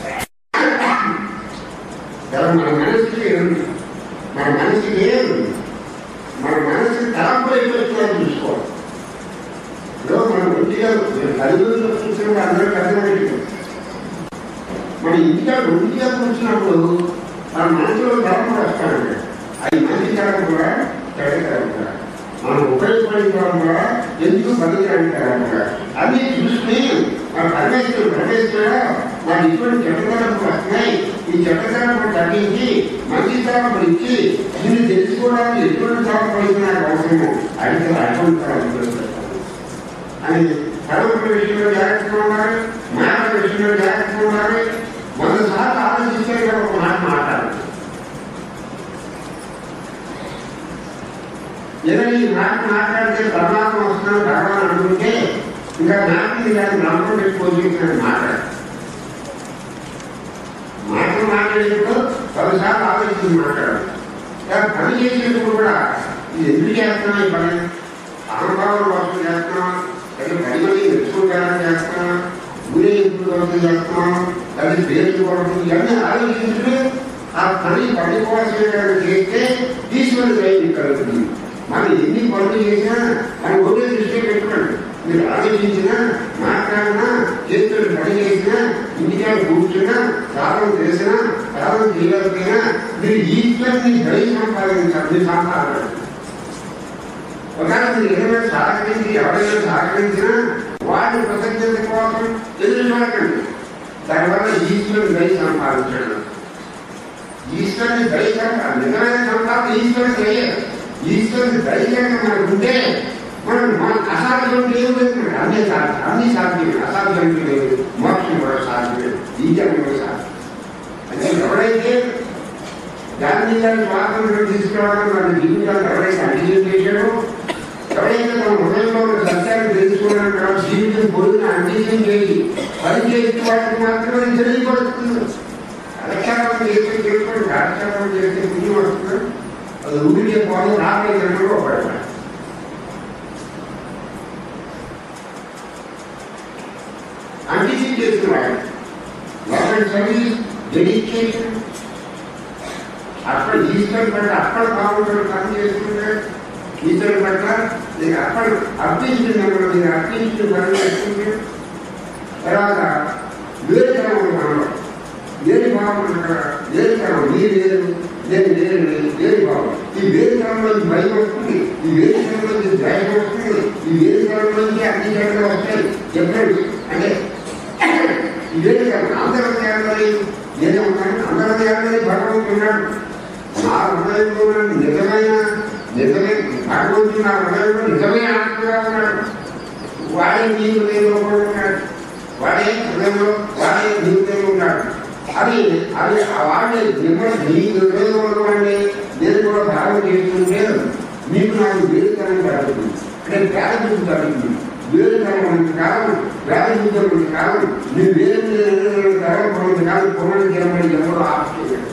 కదా మన మనసుకి ఏముంది మన మనసుకి ఏముంది మన మనసు తలంపులు అయిపోతున్నాయని చూసుకోవాలి ఇప్పుడు మనం ఒంటిగా నలుగురిలో కూర్చున్నప్పుడు అందరూ కథ మన ఇంటిగా ఒంటిగా కూర్చున్నప్పుడు మన మనసులో తలంపులు వస్తానండి అది మంచి తరం కూడా చెడ్డ తరం కూడా మనం ఉపయోగపడిపోవడం కూడా ఎందుకు బతుకురాని తరం కూడా అన్ని చూసుకుని మన పరమేశ్వరుడు పరమేశ్వరుడు మన ఇటువంటి చెడ్డతనంపు వస్తున్నాయి ఈ చెడ్డతనంపు తగ్గించి మంచి తరంపులు ఇచ్చి దీన్ని తెలుసుకోవడానికి ఎటువంటి తరంపడికి నాకు అవసరము అడిగితే అటువంటి తరం అని తలంపుల విషయంలో జాగ్రత్తగా ఉండాలి మాటల విషయంలో జాగ్రత్తగా ఉండాలి వంద సార్లు ఆలోచిస్తే కూడా ఒక మాట మాట్లాడాలి ఏదైనా ఈ మాట మాట్లాడితే పరమాత్మ వస్తున్నాడు భగవాన్ అనుకుంటే ఇంకా నాకు దాన్ని నమ్మకం పెట్టుకోవచ్చు మాట్లాడు మాటలు మాట్లాడేటప్పుడు పలుసార్లు ఆలోచించి మాట్లాడాలి కానీ పని చేసేటప్పుడు కూడా ఇది ఎందుకు చేస్తున్నాం ఈ పని అనుభవం కోసం చేస్తున్నాం లేదా పది మంది మెచ్చుకుంటారని చేస్తున్నాం ఊరేగింపుల కోసం చేస్తున్నాం లేదా పేరు కొరకు ఇవన్నీ ఆలోచించుకుంటే ఆ పని పని కోసం చేస్తే ఈశ్వరుడు దైవం కలుగుతుంది మనం ఎన్ని పనులు చేసినా మనం ఒకే దృష్టి పెట్టుకోండి మీరు ఆలోచించినా మాట్లాడినా చేతులు పని చేసినా ఇంటికాడ కూర్చున్నా సాధన చేసినా సాధన చేయకపోయినా మీరు ఈశ్వరుని దయ సంపాదించాలి మీరు సంపాదన ఒకవేళ మీరు ఏదైనా సహకరించి ఎవరైనా సహకరించినా వాటి కృతజ్ఞత కోసం ఎదురు చూడకండి దానివల్ల ఈశ్వరుని దయ సంపాదించడం ఈశ్వరుని దయ సంపాదన నిజమైన సంపాదన ఈశ్వరుని దయ ఈశ్వరుని దైవంగా మనకు ఉంటే మనం మన అసాధ్యం ఏం లేదు మనకు అన్ని సాధ్యం అన్ని సాధ్యమే అసాధ్యం లేదు మోక్షం కూడా సాధ్యమే ఈ జన్మ కూడా సాధ్యం అంటే ఎవరైతే గాంధీ గారి స్వాతంత్రం తీసుకురావడం మన జీవితాన్ని ఎవరైతే అంకితం చేశాడో ఎవరైతే తన హృదయంలో ఉన్న సత్యాన్ని తెలుసుకోవడానికి తన జీవితం పొడిగిన అంకితం చేసి పని చేసి వాటికి మాత్రమే తెలియబడుతుంది అలక్షారం చేస్తే తెలుసుకోండి అలక్షారం చేస్తే పుణ్యం వస్తుంది అది ఊరికే పోవడం రాబోయే జన్మలో పడతాడు అంకితం చేస్తున్నాడు గవర్నమెంట్ సర్వీస్ డెడికేషన్ అక్కడ ఈశ్వరు పట్ల అక్కడ బాగుంటాడు పని చేస్తుంటే ఈశ్వరు పట్ల నేను అక్కడ అర్పించిన నేను అర్పించిన పని చేస్తుంటే తర్వాత వేరుతనం మనలో వేరు భావం అక్కడ వేరుతనం నీ వేరు నేను వేరు వేరు భావం ఈ వేరుతనంలో భయం వస్తుంది ఈ వేరుతనంలో భయం వస్తుంది ఈ వేరుతనంలోంచి అన్ని జగలు వస్తాయి ఎప్పుడు అంటే ఈ వేరుతనం అందరం ఏమని నేనే ఉన్నాను అందరం ఏమని భగవంతుడు ఉన్నాడు నా హృదయంలో ఉన్న నిజమైన నిజమే భగవంతుడు నా హృదయంలో నిజమే ఆత్మగా ఉన్నాడు వాడే నీ హృదయంలో కూడా ఉన్నాడు వాడే హృదయంలో వాడే నీ హృదయంలో ఉన్నాడు అది అది ఆ వాడే మిమ్మల్ని నీ హృదయంలో ఉన్నవాడిని నేను కూడా భావన చేస్తుంటే మీకు నాకు వేరుతనం కలుగుతుంది అంటే పేద బుద్ధి కలుగుతుంది వేరుతనం అంత కాలం వేద బుద్ధి అంత కాలం నీ వేరు కాలం కొంత కాలం పొమ్మని చేయమని ఎవరు ఆశ్చర్యం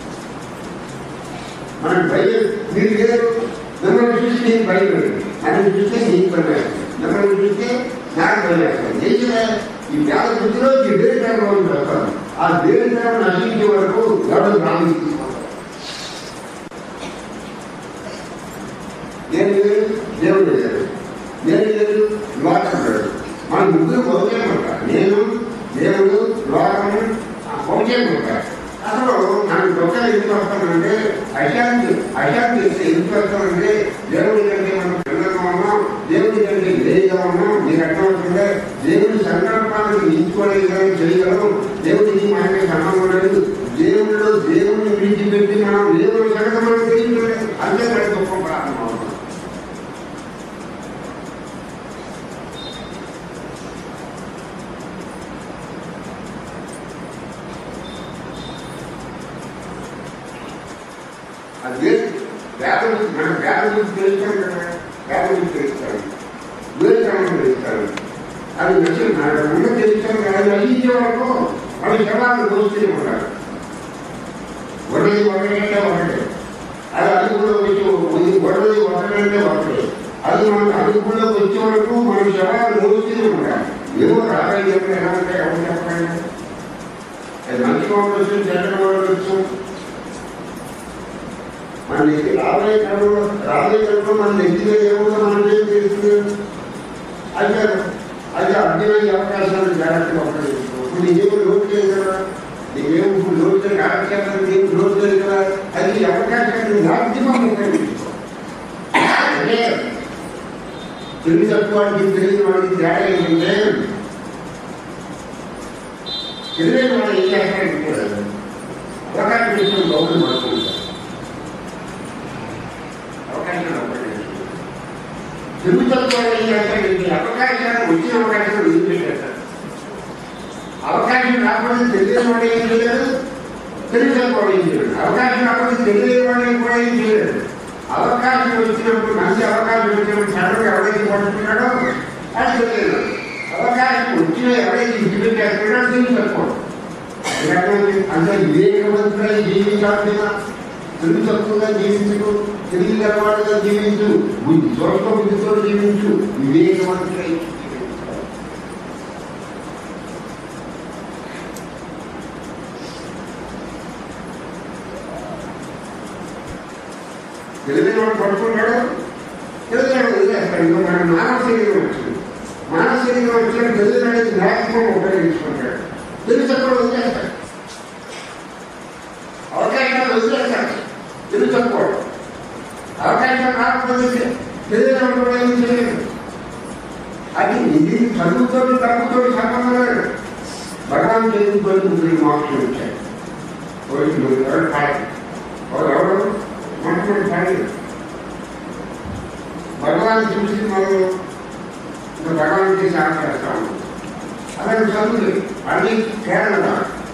మన భయం మీరు లేరు మిమ్మల్ని చూసి నేను భయపడి నన్ను చూస్తే నీకు భయం మిమ్మల్ని చూస్తే నాకు భయం వేస్తాను నిజమే ఈ వేద బుద్ధిలో ఈ వేరుతనంలో వస్తాను ఆ వేరుతనం నశించే వరకు ఎవరు ప్రాణం తీసుకుంటారు నేను లేదు దేవుడు లేదు నేను లేదు లోకం లేదు మన ముగ్గురు ఒకటే ఉంటారు నేను దేవుడు లోకము ఒకటే ఉంటారు అసలు మనకు దుఃఖం ఎందుకు వస్తామంటే అశాంతి అశాంతి వస్తే ఎందుకు వస్తామంటే దేవుడి కంటే మనం పిల్లలుగా ఉన్నాం దేవుడి కంటే వేదిగా ఉన్నాం మీకు అర్థమవుతుందే దేవుడి సంకల్పానికి నించుకోలేగలం చేయగలం దేవుడికి మనకి సంబంధం లేదు దేవుడిలో దేవుడిని విడిచిపెట్టి మనం దేవుడి సంగతి మనం తెలియలేదు అంతే మనకి దుఃఖం ప్రారంభమవుతుంది అది వేరు వేద గురించి మన వేద గురించి తెలుస్తాం కదా వేద గురించి తెలుస్తాం వేరుతనం తెలుస్తాం అది నచ్చిన మన ముందు తెలుస్తాం కదా అది నశించే వరకు వాళ్ళ శవాలను దోస్తూనే ఉంటారు ఒకటి ఒకటంటే ఒకటే అది అది కూడా వచ్చి ఇది గొడవది ఒకటంటే ఒకటే అది మన అనుకూలంలోకి వచ్చే వరకు మన శవాలు మోస్తూనే ఉండాలి ఏమో రాబోయే జన్మ ఎలా ఉంటాయి ఎవరు చెప్పండి అది మంచి కావచ్చు చెడ్డ కావచ్చు మన నెత్తి రాబోయే కాలంలో రాబోయే కాలంలో మన నెత్తిలో ఏముందో మనకి ఏం తెలుస్తుంది అది అది అర్థమయ్యే అవకాశాలు జాగ్రత్తగా ఉపయోగించుకో ఇప్పుడు నీకేమో లోటు లేదు కదా నీకేమో ఇప్పుడు లోటు లేదు ఆలోచన నీకు లోటు లేదు కదా అది ఈ అవకాశాన్ని మాధ్యమం ఉపయోగించుకో అంటే తెలివి తక్కువ వాడికి తెలియని వాడికి తేడా ఏంటంటే తెలియని వాడు ఏం చేస్తాడంటే అవకాశం ఇచ్చిన గౌరవం పడుతుంటారు అవకాశాలు ఉపయోగించుకో తెలుగు తక్కువ వాడు ఏం చేస్తాడంటే అవకాశాలు వచ్చిన అవకాశాలు వదిలిపెట్టేస్తాడు అవకాశం రాకపోతే తెలియని వాడు ఏం చేయలేదు తెలుగు తక్కువ వాడు ఏం చేయలేదు అవకాశం రాకపోతే తెలియని వాడు కూడా ఏం చేయలేదు అవకాశం వచ్చినప్పుడు మంచి అవకాశం వచ్చినప్పుడు సడన్గా ఎవరైతే పడుతున్నాడో అది తెలియదు అవకాశం వచ్చిన ఎవరైతే ఇంటికి చేస్తున్నాడో తెలుగు తక్కువ అంటే వివేకవంతుడై జీవించాల్సిన తెలుగు తక్కువగా జీవించు తెలివి గలవాడుగా జీవించు బుద్ధి స్వల్ప బుద్ధితో జీవించు వివేకవంతుడై జీవించు. తెలియని వాడు పడుకున్నాడు తెలియని వాడు వదిలేస్తాడు ఇంకా మన మానవ శరీరం వచ్చింది మానవ శరీరం వచ్చిన తెలియని అనేది మ్యాక్సిమం ఉపయోగించుకుంటాడు తెలివి తక్కువ వదిలేస్తాడు అవకాశాలు వదిలేస్తాడు తెలివి తక్కువ అవకాశం రాకపోతే తెలియని వాడు కూడా ఏం చేయలేదు అది ఇది చదువుతో తప్పుతో సంబంధం లేదు భగవాన్ చదువుతో ముగ్గురు మార్కులు వచ్చాయి ఒకటి ఎవరు పాడి ఎవరు మొట్టమొదటి పాడి భగవాన్ చూసి మనం ఇంకా భగవాన్కి సేవ చేస్తాము అలాగే చదువులు అన్ని కేరళ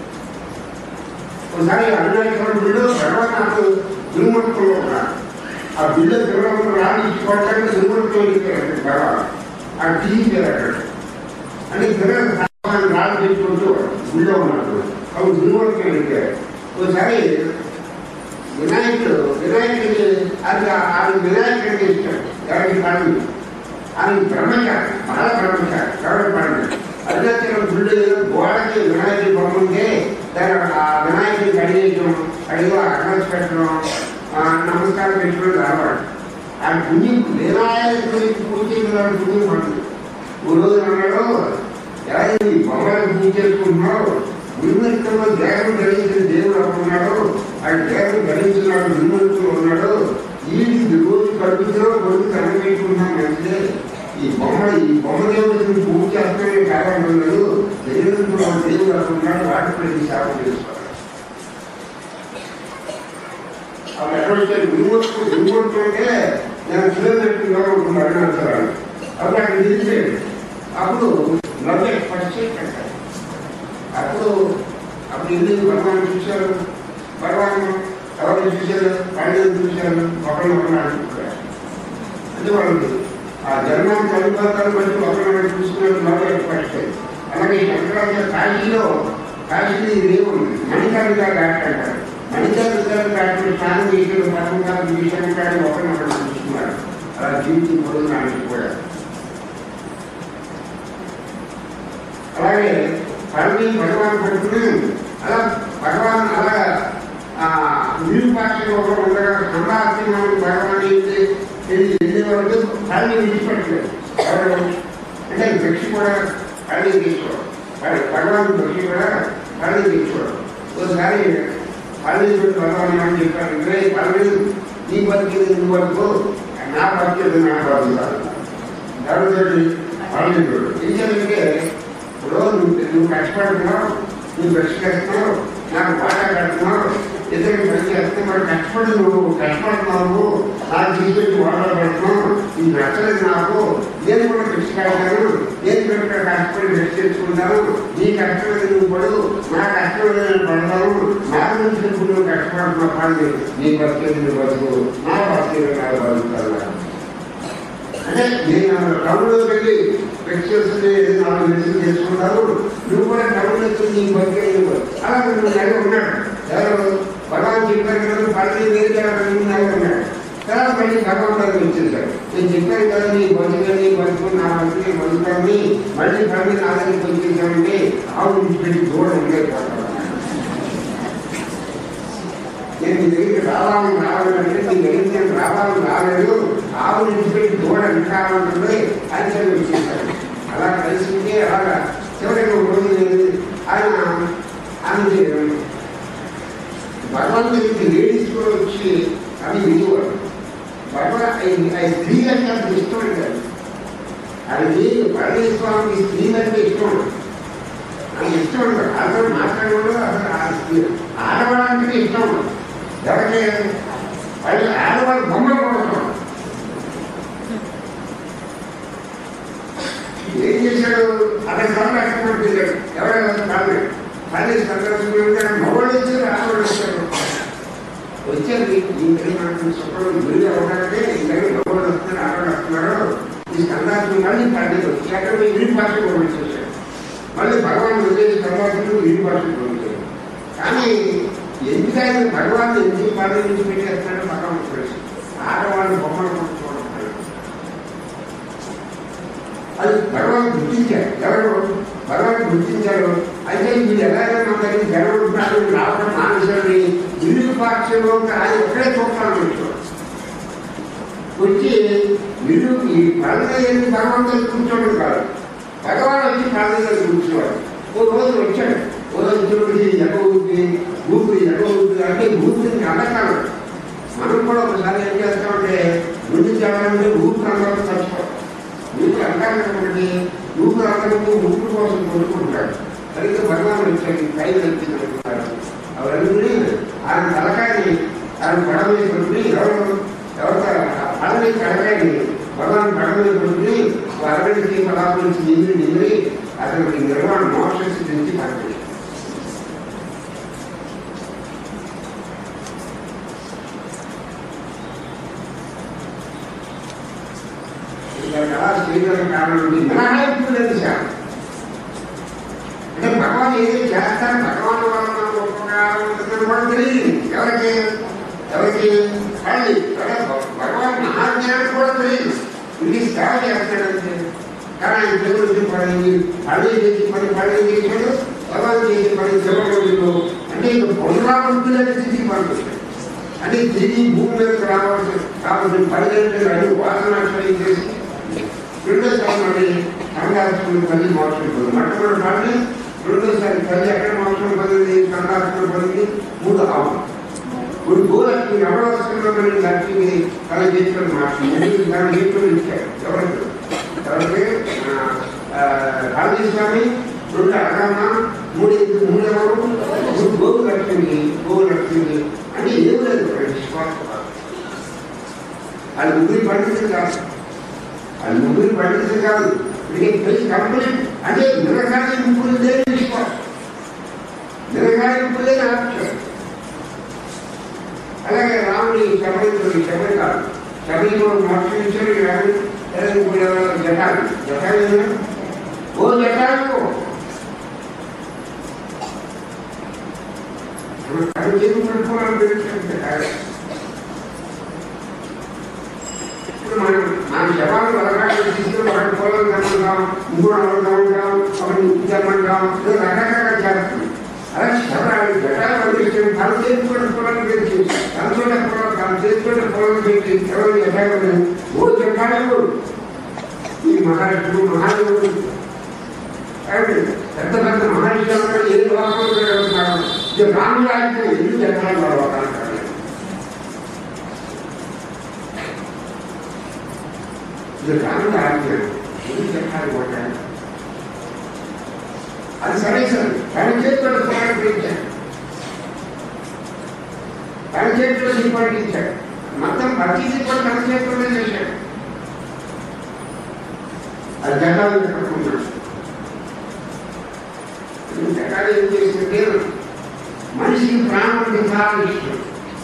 ఒకసారి అరుణాచలం బిల్లు భగవాన్ నాకు దుర్మట్టుకులో ఆ బిల్లు తిరగడం రాని ఇచ్చుకోవడానికి దుర్మట్టులో వెళ్ళిపోయాడు భగవాన్ ఆ టీవీ అక్కడ అని తిరగడం రాళ్ళు పెట్టుకుంటూ గుళ్ళో ఉన్నాడు అవి దుర్మట్టులో వెళ్ళిపోయాడు ఒకసారి వినాయకుడు వినాయకుడిని అది ఆయన వినాయకుడిని ఇష్టం ఎవరికి పడింది ఆయన బ్రహ్మచారి బాగా బ్రహ్మచారి ఎవరికి పడింది అరుణాచలం గుళ్ళు గోడకి వినాయకుడి బొమ్మ ఉంటే దాని ఆ వినాయకుడిని కడిగేయటం కడిగి అడ్రస్ పెట్టడం ఆ, నమస్కారం పెట్టుకోవడం రావాలి ఆ పుణ్యం వినాయకుడి పూజ చేసిన పుణ్యం పడుతుంది ఓ రోజు అన్నాడు ఎలా ఈ బొమ్మలకు పూజ చేసుకుంటున్నావు విమర్శంలో దేహం ధరించిన దేవుడు అనుకున్నాడు ఆ దేహం ధరించినాడు విమర్శలు ఉన్నాడు ఈ రోజు కడుపుతో కొడుకు కనిపెట్టుకున్నాం మంచిదే ఈ బొమ్మ ఈ బొమ్మ దేవుడిని పూజ చేస్తూనే కారణం ఉన్నాడు దేవుడు దేవుడు అనుకున్నాడు వాటి ప్రతి సేవ చేసుకోవాలి అవి ఎక్కడైతే విమర్శకు విమర్శంటే నేను కిలోమీటర్లో ఉంటున్నాను అంటారు అప్పుడు అక్కడ నిలిచాడు అప్పుడు నవ్వే ఫస్ట్ కట్టాడు అప్పుడు అప్పుడు ఎందుకు భగవాన్ చూశారు భగవాన్ ఎవరిని చూశారు పండుగ చూశారు ఒకరిని ఒకరిని అనుకుంటారు అంటే వాళ్ళు ఆ జన్మం చనిపోతారు బట్టి ఒకరిని చూసుకున్నట్టు నవ్వే ఫస్ట్ అలాగే శంకరాచార్య కాశీలో కాశీ దేవుడు మణికర్ణిగా ఘాట్ అంటారు మణికర్ణిగా ఘాట్ స్నానం చేసిన పట్టణంగా విషయం కానీ ఒకరిని ఒకరు చూసుకున్నారు అలా జీవితం పొందిన అనుకుపోయారు అలాగే పల్లి భగవాన్ పడుకుని అలా భగవాన్ అలా నిరుపాక్షలో ఒకరు ఉండగా సంభాషణ భగవాన్ ఏంటి వెళ్ళి వెళ్ళే వరకు పల్లి విడిచిపెట్టలేదు ఎవరు అంటే భిక్ష కూడా పల్లి తీసుకోవడం పల్లి భగవాన్ భిక్ష కూడా పల్లి తీసుకోవడం ఒకసారి పల్లి భగవాన్ ఏమని చెప్పారు ఇదే పల్లి నీ బతికేది నువ్వు వరకు నా బతికేది నా బతుకుతాను ఎవరితోటి పల్లి ఎందుకంటే ఇప్పుడు నువ్వు నువ్వు కష్టపడుతున్నావు నువ్వు బ్రష్ చేస్తున్నావు నాకు బాగా కడుతున్నావు ఇద్దరికి బ్రష్ చేస్తే మరి కష్టపడి నువ్వు కష్టపడుతున్నావు నాకు తీసుకొచ్చి వాటర్ పెడుతున్నావు ఇది నచ్చలేదు నాకు నేను కూడా బ్రష్ కడతాను నేను కూడా కష్టపడి బ్రష్ చేసుకుంటాను నీ కష్టపడి నువ్వు పడు నా కష్టపడి నేను పడతాను నా గురించి ఇప్పుడు నువ్వు కష్టపడుతున్నావు కానీ నీ బతికేది నువ్వు బతుకు నా బతికేది నాకు బతుకుతాను అంటే నేను టౌన్లో వెళ్ళి పిక్చర్స్ని నాలుగు మెడిసిన్ చేసుకుంటారు నువ్వు కూడా టౌన్లో వచ్చి నీ బతికే అలా నువ్వు నెల ఉన్నాడు ఎవరు భగవాన్ చెప్పారు కదా పల్లి వేరే నెల ఉన్నాడు తర్వాత మళ్ళీ భగవాన్ గారికి వచ్చేసాడు నేను చెప్పాను కదండి బతుకని బతుకుని నా బతుకుని బతుకని మళ్ళీ కళ్ళు నా దగ్గరికి వచ్చేసామంటే ఆవు విడిచిపెట్టి దూరం ఉండలేకపోతాను నేను మీ దగ్గరికి రావాలని రావాలంటే మీ దగ్గరికి నేను రావాలని రాలేదు ఆవు విడిచిపెట్టి దూరం ఇంకా ఉంటుంది అని చెప్పి వచ్చేసాను అలా కలిసి ఉంటే అలాగా చివరికి ఒక రోజు నేను ఆయన ఆమె భగవంతుడికి లేడీస్ కూడా వచ్చి అవి వినేవాడు భగవత్ ఆ స్త్రీ అంటే అంత ఇష్టం కాదు అది పరమేశ్వరానికి స్త్రీ అంటే ఇష్టం అది ఇష్టం ఉండదు అసలు మాట్లాడేవాడు అసలు ఆ స్త్రీ ఆడవాళ్ళంటే ఇష్టం ఉండదు ఎవరికి వాళ్ళు ఆడవాళ్ళు బొమ్మ కొడతాం ఏం చేశాడు అక్కడ కళ్ళు అక్కడ తిరిగాడు ఎవరైనా కాదు కానీ సందర్శించుకుంటే మగవాళ్ళు వచ్చారు ఆడవాళ్ళు వచ్చారు వచ్చారు ఈ దగ్గర మనకు చెప్పడం గురి అవ్వడానికి ఈ దగ్గర మగవాళ్ళు వస్తున్నారు ఆడవాళ్ళు వస్తున్నారు ఈ సందర్శనం మళ్ళీ పండుగ వచ్చి అక్కడ పోయి ఇరు భాష పంపించేశారు మళ్ళీ భగవాన్ ఉద్దేశ సందర్శనలు ఇరు భాష పంపించారు కానీ ఎందుకైనా భగవాన్ ఎందుకు పండుగ నుంచి పెట్టేస్తున్నాడో భగవాన్ తెలుసు ఆడవాళ్ళు బొమ్మలు కొట్టుకోవడం అది భగవాన్ గుర్తించారు ఎవరు భగవాన్ గుర్తించారు అయితే వీళ్ళు ఎలాగైనా మన దగ్గర జనం ఉంటారు రావడం మానేశారని ఇల్లు పాక్షంలో ఆయన ఒక్కడే చూస్తాను వచ్చాడు వచ్చి ఇల్లు ఈ పళ్ళని భగవంతుడు కూర్చోవడం కాదు భగవాన్ వచ్చి పళ్ళని కూర్చోవాడు ఓ రోజు వచ్చాడు ఓ రోజు చూడండి ఎగ ఊపి ఊపిరి ఎగ ఊపి అంటే ఊపిరిని అడగాలి మనం కూడా ఒకసారి ఏం చేస్తామంటే ముందు చేయాలంటే ఊపిరి అందరం చచ్చిపోతాం ఊపిరి అంటానికి ఊపిరి అందరికీ ఊపిరి కోసం కొనుక్కుంటాడు సరిగ్గా భగవాన్ వచ్చాడు కై వెళ్తున్నారు అవన్నీ ఆయన తలకాయని ఆయన పడవ మీద పెట్టుకుని ఎవరు ఎవరు పడవ తలకాయని భగవాన్ పడవ మీద పెట్టుకుని అరగడికి పదార్థం నుంచి నిండి నిండి అతనికి నిర్మాణ మోక్ష స్థితి నుంచి పడుతుంది ఇలా చేయగల కారణం ఉంది మినహాయింపు లేదు సార్ అంటే భగవాన్ ఏది చేస్తారు భగవాన్ వల్ల మనకు గొప్పగా ఉంటుందని కూడా తెలియదు ఎవరికి ఎవరికి కానీ భగవాన్ మహాజ్ఞానం కూడా తెలియదు ఇది సేవ చేస్తాడంటే కానీ ఆయన దేవుడికి పడింది పని చేసి పని పని చేశాడు భగవాన్ చేసి పని చెప్పకూడదు అంటే ఇక పునరావృత్తులనే స్థితికి పంపిస్తాడు అంటే తిరిగి భూమి మీదకి రావాల్సి రావాల్సిన పదిహేను అన్ని వాసనాశ్రయం చేసి రెండోసారి మళ్ళీ సంఘాత్మకులు పల్లి మోక్షం పొంది మొట్టమొదటి మళ్ళీ రెండోసారి పల్లి ఎక్కడ మోక్షం పొందింది సంఘాత్మకులు పొందింది మూడు ఆవు ఇప్పుడు భూలక్ష్మి నవరాత్రుల్లో మళ్ళీ లక్ష్మి తన చేతులు మార్చి తన చేతులు ఇచ్చారు ఎవరికి ఎవరికి రాజస్వామి రెండు అడగమ్మ మూడు మూడెవరు మూడు గోగు లక్ష్మి గోగు లక్ష్మి అంటే ఏం లేదు విశ్వాసం అది ముగ్గురి పండితులు కాదు అది ముగ్గురు పండితులు కాదు ఇది పెళ్లి కంప్లీట్ అంటే నిరకాయ ముగ్గురు లేని విశ్వాసం నిరకాయ ముగ్గురే ఆప్షన్ అలాగే రాముడి శబరితుడు శబరి కాదు శబరిలో మోక్షించారు రాముడు జటాలు జటాలు ఓ జటాలు అది చేసి పడుకోవాలని తెలుస్తుంది ఇప్పుడు మనం మన శవాలు రకరకాల తీసుకుని ఒకటి పొలం తెమ్మంటాం ఇంకోటి అడుగుతా ఉంటాం ఒకటి ఉప్పు తెమ్మంటాం ఏదో రకరకాల చేస్తాం అలా శవాలు జటాలు పండించడం తన చేసుకున్న పొలం పెట్టి తన చోట పొలం తన చేసుకున్న పొలం పెట్టి ఎవరు జటాలు ఓ జటాలు ఈ మహారాష్ట్రుడు మహాదేవుడు పెద్ద పెద్ద మహర్షులు ఏ లోకంలో వెళ్తున్నారు ఇది రాములాంటి ఎన్ని జటాలు వాడవాలంటారు ఇది రాముడు ఆజ్ఞానం ఎన్ని జటాలు వాడాలి అది సరే సరే తన చేతితో పోరాడించాడు తన చేతిలో నింపడించాడు మొత్తం భక్తి కూడా తన చేతిలోనే చేశాడు అది జటాలు చెప్పకుండా జటాలు ఏం చేస్తుంటే మనిషికి ప్రాణం చాలా ఇష్టం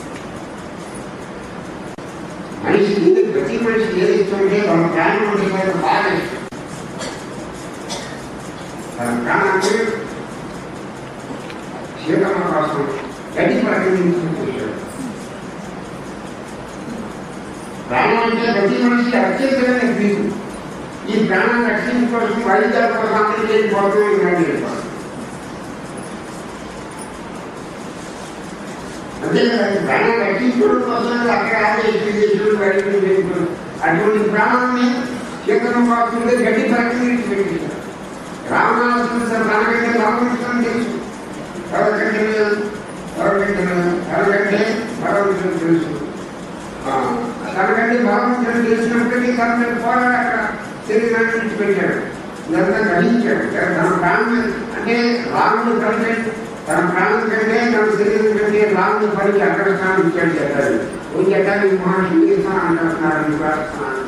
మనిషికి ప్రతి మనిషికి ఏది ఇష్టం అంటే తన ప్రాణం అంటే బాగా ఇష్టం తన ప్రాణాన్ని సీతమ్మ కోసం గడ్డి ప్రకటించుకుంటాడు ప్రాణం అంటే ప్రతి మనిషికి అత్యంతమైన ప్రీతి ఈ ప్రాణాన్ని రక్షించుకోవడం వైద్యాల కోసం అందరికీ వెళ్ళిపోవడం ఇలాంటి వెళ్ళిపోవడం అంతే కదా ఈ ప్రాణాన్ని రక్షించుకోవడం కోసం అక్కడ ఆదేశం చేసుకుని బయటకు వెళ్ళిపోవడం అటువంటి ప్రాణాన్ని చేతనం వాడుతుంటే గట్టి ప్రక్రియ పెట్టించారు రామనాథుడు రామకంటే రామకృష్ణ తెలుసు ఎవరికంటే ఎవరికంటే ఎవరికంటే భగవంతుడు తెలుసు ఆ, తనకంటే భగవంతుడు తెలిసినప్పటికీ తన మీద పోరాడు అక్కడ శరీరాన్ని విడిచిపెట్టాడు ఇదంతా గ్రహించాడు తన ప్రాణం అంటే రాముడు కంటే తన ప్రాణం కంటే తన శరీరం కంటే రాముడు పనికి అక్కడ స్థానం ఇచ్చాడు చెప్పాడు ఓ చెప్పాలి మహర్షి అంటున్నారు నివాస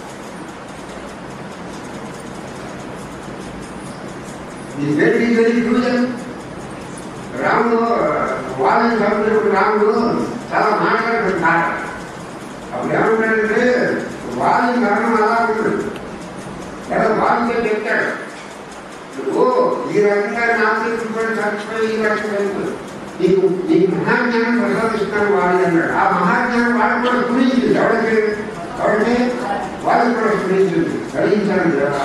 ఈ వెరీ వెరీ క్రూజల్ రాముడు వాళ్ళని చంపినప్పుడు రాముడు చాలా మాట్లాడతాడు మాట అప్పుడు ఏమంటాడంటే వాళ్ళ మరణం అలా ఉంటుంది కదా వాళ్ళతో చెప్తాడు ఓ ఈ రకంగా నాశించుకొని చచ్చిపోయి ఈ రకంగా అయిపోయి. నీకు నీకు మహాజ్ఞానం ప్రసాదిస్తాను వాళ్ళు అన్నాడు ఆ మహాజ్ఞానం వాళ్ళు కూడా స్ఫురించింది ఎవరికి ఎవరికి వాళ్ళు కూడా స్ఫురించింది గ్రహించాలి కదా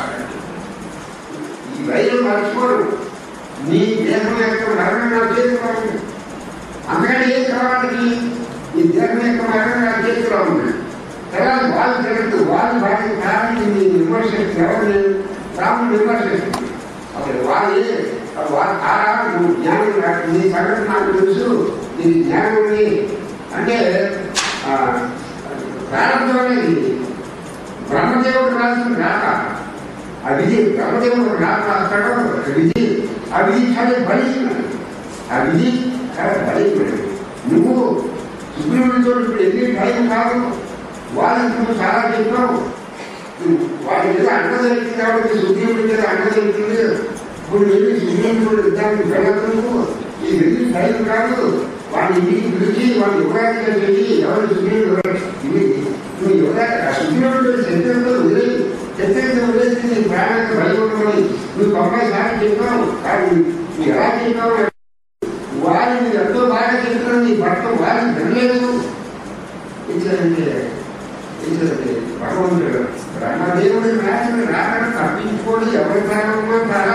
ఈ వైద్యం మర్చిపోరు నీ దేహం యొక్క మరణం నా చేతిలో ఉంది అందుకని ఏం కావాలని ఈ దేహం యొక్క మరణం నా చేతిలో ఉంది తర్వాత వాళ్ళు జరుగుతూ వాళ్ళు వాటికి కారణం నీ విమర్శిస్తుంది ఎవరిని రాముడు విమర్శిస్తుంది అప్పుడు వాళ్ళు వాళ్ళ కారణం నువ్వు జ్ఞానం నాకు నీ సంగతి నాకు తెలుసు నీ జ్ఞానం ఉంది అంటే ఆ, ప్రారంభం అనేది బ్రహ్మదేవుడు రాసిన రాక ఆ విధి బ్రహ్మదేవుడు రాక రాస్తాడో ఆ విధి ఆ విధి చాలా బలీయమైనది ఆ విధి చాలా బలీయమైనది నువ్వు సుగ్రీవుడితో ఇప్పుడు ఎన్ని భయం కాదు వాళ్ళకి నువ్వు చాలా చెప్పావు వాడి మీద అండ జరిగింది కాబట్టి సుగ్రీవుడి మీద అండ జరిగింది ఇప్పుడు వెళ్ళి సుగ్రీవుడు యుద్ధానికి వెళ్ళదు ఈ వెళ్ళి భయం కాదు వాడిని ఇంటికి పిలిచి వాడిని యువరాజుగా చేసి ఎవరు సుగ్రీవుడు ఇది నువ్వు యువరాజు ఆ సుగ్రీవుడు శత్రువుతో వదిలేయి శత్రువుతో వదిలేసి నీ ప్రాణానికి భయం ఉండమని నువ్వు తొంభై సార్లు చెప్పావు కానీ నువ్వు ఎలా చెప్పావు వారిని ఎంతో బాగా చెప్తున్నావు నీ భర్త వారిని వినలేదు ఇచ్చారంటే ఇచ్చారంటే భగవంతుడు బ్రహ్మదేవుడి రాసిన రాకడ తప్పించుకోని ఎవరి కారణమో చాలా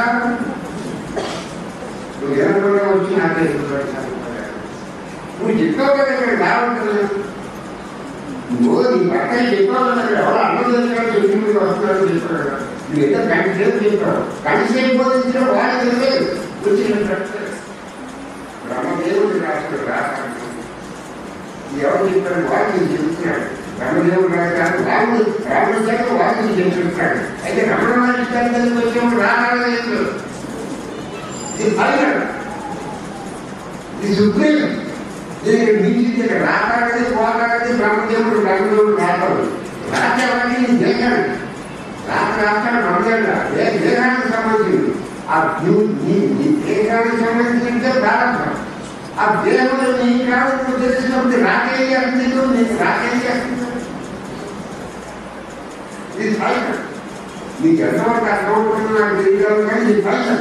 నువ్వు ఏమన్నా వచ్చి నాకే ఎదురుపడతాను నువ్వు చెప్పావు కదా ఇక్కడ రావట్లేదు నువ్వు నీ పక్కన చెప్పావు కదా ఎవరు అన్నం చేస్తాడు చెప్పింది వస్తున్నాడు చెప్పాడు కదా. నువ్వు ఏదో గంట సేపు చెప్పావు గంట సేపు బోధించిన వాళ్ళు తెలియదు వచ్చిన బ్రహ్మదేవుడు రాసిన రాకడ ఎవరు చెప్పారు వాళ్ళు చెప్తున్నాడు బ్రహ్మదేవుడు రాశారు రాముడు రాముడు చేత వాళ్ళు చెప్తున్నాడు అయితే రమణ మహర్షి దగ్గరికి వచ్చేప్పుడు రాలేదు ఇది ఫైనల్ ఇది సుప్రీం దీనికి మించి రాకాడది పోరాడది బ్రహ్మదేవుడు బ్రహ్మదేవుడు రాతాడు రాజ్యాన్ని నీ దేశాన్ని రాక రాష్ట్రాలు బ్రహ్మదేవుడు ఏ దేశానికి సంబంధించింది ఆ నువ్వు నీ నీ దేశానికి సంబంధించిందే ప్రారంభం ఆ దేవుడు నీ కాదు తెలిసినప్పుడు రాకేం చేస్తుంది నీకు రాకేం చేస్తుంది ఇది ఫైనల్ నీకు ఎంతవరకు అర్థం అవుతుందో నాకు తెలియదు కానీ ఇది ఫైనల్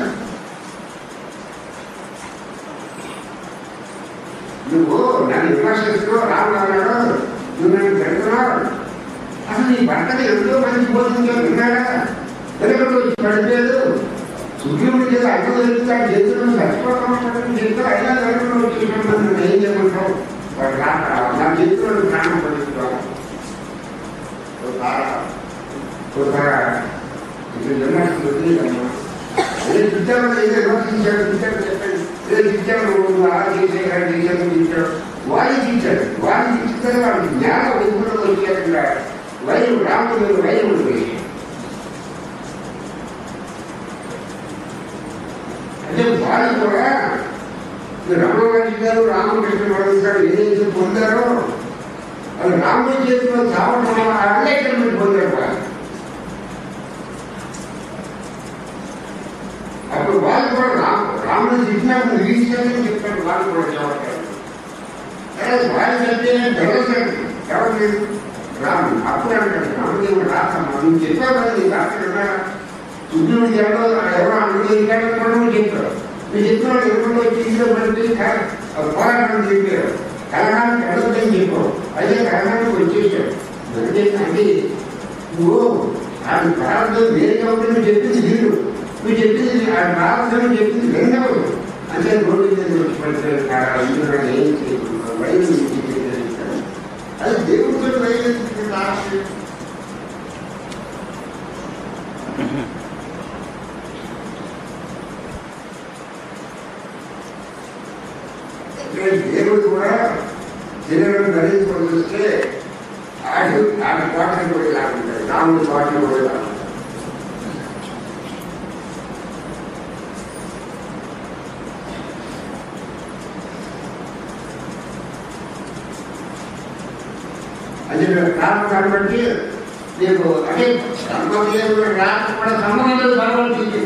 నువ్వు నన్ను విమర్శిస్తూ రాముడు అన్నాడు నువ్వు నన్ను పెడుతున్నావు అసలు నీ భర్తని ఎంతో మంది బోధించో విన్నాడా వెనుకకు వచ్చి పడిపోయాడు సూర్యుడి చేత అడ్డు తెలుస్తాడు చేతులను చచ్చిపోతామని చెప్తే అయినా వెనుకకు వచ్చి నన్ను ఏం చేయమంటావు వాడు రా నా చేతులను ప్రాణం పడిస్తావు ఇది విమర్శిస్తుంది అదే విద్యార్థులు ఏదో విమర్శించాడు విద్యార్థులు చెప్పండి ఏదో విద్యార్థులు అలా చేసేయాలి చేసేది ఇచ్చాడు వాడికి ఇచ్చాడు వాడికి ఇస్తే వాడికి జ్ఞానం ఎప్పుడు వచ్చేట్టుగా వైరు రాముడు వైరు అంటే వాడు కూడా ఈ రమణమహర్షి గారు రామకృష్ణ మహర్షి గారు ఏదైతే పొందారో అది రాముడి చేతిలో చావడం వల్ల అన్లైటర్మెంట్ పొందారు వాళ్ళు అప్పుడు వాళ్ళు కూడా రాము రాముడు తిట్టినప్పుడు నిరీక్షణ చెప్తారు వాళ్ళు కూడా చెబుతారు అరే వాళ్ళు చెప్తే గెలవలేదు ఎవరు రాముడు అప్పుడు అంటాడు రామదేవుడు రాసమ్మ నువ్వు చెప్పావు కదా నీకు అక్కడ సూర్యుడు ఎవరో ఎవరో అనుభవించాడో నువ్వు చెప్పావు నువ్వు చెప్పిన వాళ్ళు ఎవరో ఇంట్లో పడితే పోరాటం చెప్పారు కలహానికి వెళ్ళొద్దని చెప్పావు అదే కలహానికి వచ్చేసాడు అంటే అంటే నువ్వు ఆడి ప్రారంభం వేరుగా ఉంటే నువ్వు చెప్పింది వీరు నువ్వు చెప్పింది ఆడి ప్రారంభం నువ్వు చెప్పింది రెండవదు అంటే రోడ్డు మీద వచ్చి పడితే ఇందులో ఏం చేయకుండా వైద్యం చేసేది అది దేవుడితో వైద్యం ఆశయం ఇక్కడ దేవుడు కూడా శరీరం ధరించుకొని చూస్తే ఆడు ఆడి కోటలు కూడా ఇలా ఉంటాయి రాముడి కోటలు కూడా ఇలా ఉంటాయి అది కారణం కాబట్టి నీకు అంటే బ్రహ్మదేవుడు రాక కూడా సంబంధం లేదు భగవంతుడికి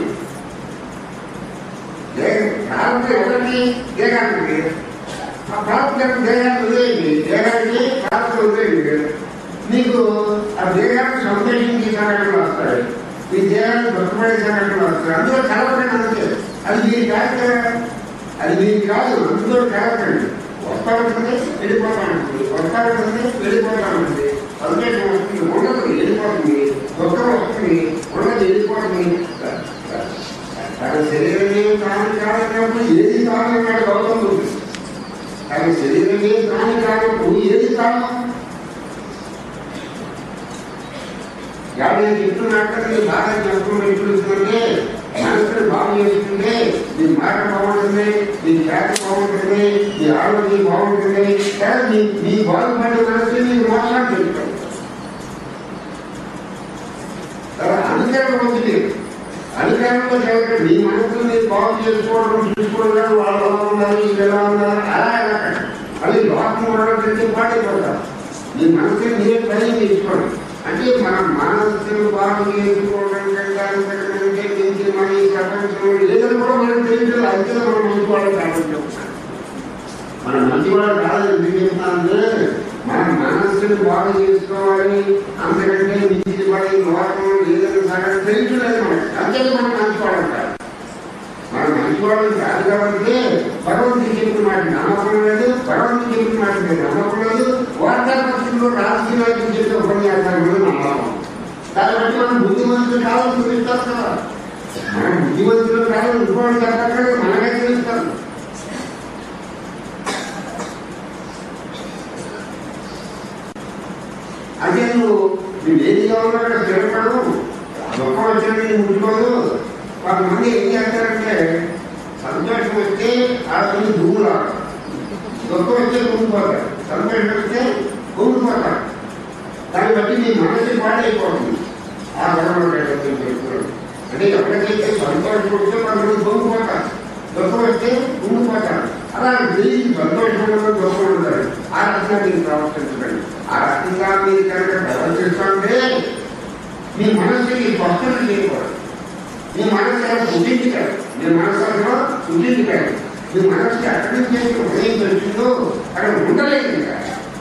కారణం ఎవరికి దేహానికి ఆ ప్రాప్తి దేహాన్ని వదిలేయండి దేహానికి ప్రాప్తి వదిలేయండి నీకు ఆ దేహాన్ని సంతోషించే సంఘటనలు వస్తాయి ఈ దేహాన్ని దుఃఖపడే సంఘటనలు వస్తాయి అందులో కలపకండి అంతే అది మీరు కాదు కదా అది మీరు కాదు అందులో కలపకండి వస్తా ఉంటుంది వెళ్ళిపోతా ఉంటుంది వస్తా ఉంటుంది వెళ్ళిపోతా ఉంటుంది సంతోషం వస్తుంది ఉండదు వెళ్ళిపోతుంది దుఃఖం వస్తుంది ఉండదు వెళ్ళిపోతుంది తన శరీరమే తాను కానప్పుడు ఏది కారణం గౌరవం ఉంది తన శరీరమే తాను కానప్పుడు ఏది కారణం యాభై చెప్తున్నట్టు నీ బాగా చెప్పుకుని ఎట్లుంటుందంటే మనసుని బాగు చేసుకుంటే నీ మాట బాగుంటుంది నీ చేత బాగుంటుంది నీ ఆరోగ్యం బాగుంటుంది కానీ నీ నీ బాగుపడే మనసు నీకు మోసాన్ని చెప్తావు అనుకరణ వచ్చింది అధికారంలో చదవడం నీ మనసుని మీరు బాగు చేసుకోవడం చూసుకోవడం వాళ్ళు ఎలా ఉన్నారు వీళ్ళు ఎలా ఉన్నారు అలా వెళ్ళకండి అది లోకం ఉండడం కంటే పాడైపోతారు నీ మనసుని మీరే ట్రైన్ చేసుకోండి అంటే మన మనసును బాగు చేసుకోవడం కంటే అంతకంటే మించి మన ఈ ప్రపంచంలో ఏదని కూడా మనకు తెలియదు అయితే మనం మంచివాడు కాదని చెప్తాను మనం మంచివాడు కాదని ఎందుకు చెప్తానంటే మన మనస్సును బాగు చేసుకోవాలి అంతకంటే మించి పడి లోకంలో ఏదైనా సగం తెలియట్లేదు మనకి అంతే మనం మంచివాడు కాదు మనం మంచివాడు కాదు కాబట్టి భగవంతుడు చెప్పిన మాట నమ్మకం లేదు భగవంతుడు చెప్పిన మాట మీద నమ్మకం లేదు వార్తాపత్రికలో రాజకీయ నాయకులు చెప్పే ఉపన్యాసాలు కూడా నమ్మకం దాన్ని బట్టి మనం బుద్ధిమంతులు కావాలని చూపిస్తారు కదా మనం బుద్ధిమంతులు కావాలని ఇంకోటి చెప్పక్కర్లేదు మనమే తెలుస్తారు అంటే నువ్వు నువ్వు ఏది కావాలో అక్కడ స్థిరపడు దుఃఖం వచ్చినట్టు నేను ముట్టుకోదు కొంతమంది ఏం చేస్తారంటే సంతోషం వస్తే ఆ కొన్ని దుమ్ములు దుఃఖం వస్తే కుంగిపోతారు సంతోషం వస్తే కుంగిపోతారు దాన్ని బట్టి నీ మనసు పాడైపోతుంది ఆ గొడవలు పెట్టుకోవడం అంటే ఎవరికైతే సంతోషం వస్తే కొంతమంది కుంగిపోతారు దుఃఖం వస్తే కుంగిపోతారు అలా తెలియదు సంతోషం ఉండదు దుఃఖం ఉండదు ఆ రకంగా మీరు ప్రవర్తించకండి ఆ రకంగా మీరు కనుక ప్రవర్తిస్తుంటే మీ మనసుకి స్పష్టత చేయకూడదు మీ మనసు ఎలా శుద్ధించగలరు మీ మనసులో శుద్ధించగలరు మీ మనసుకి అక్కడి నుంచి హృదయం తెలిసిందో అక్కడ ఉండలేదు ఇంకా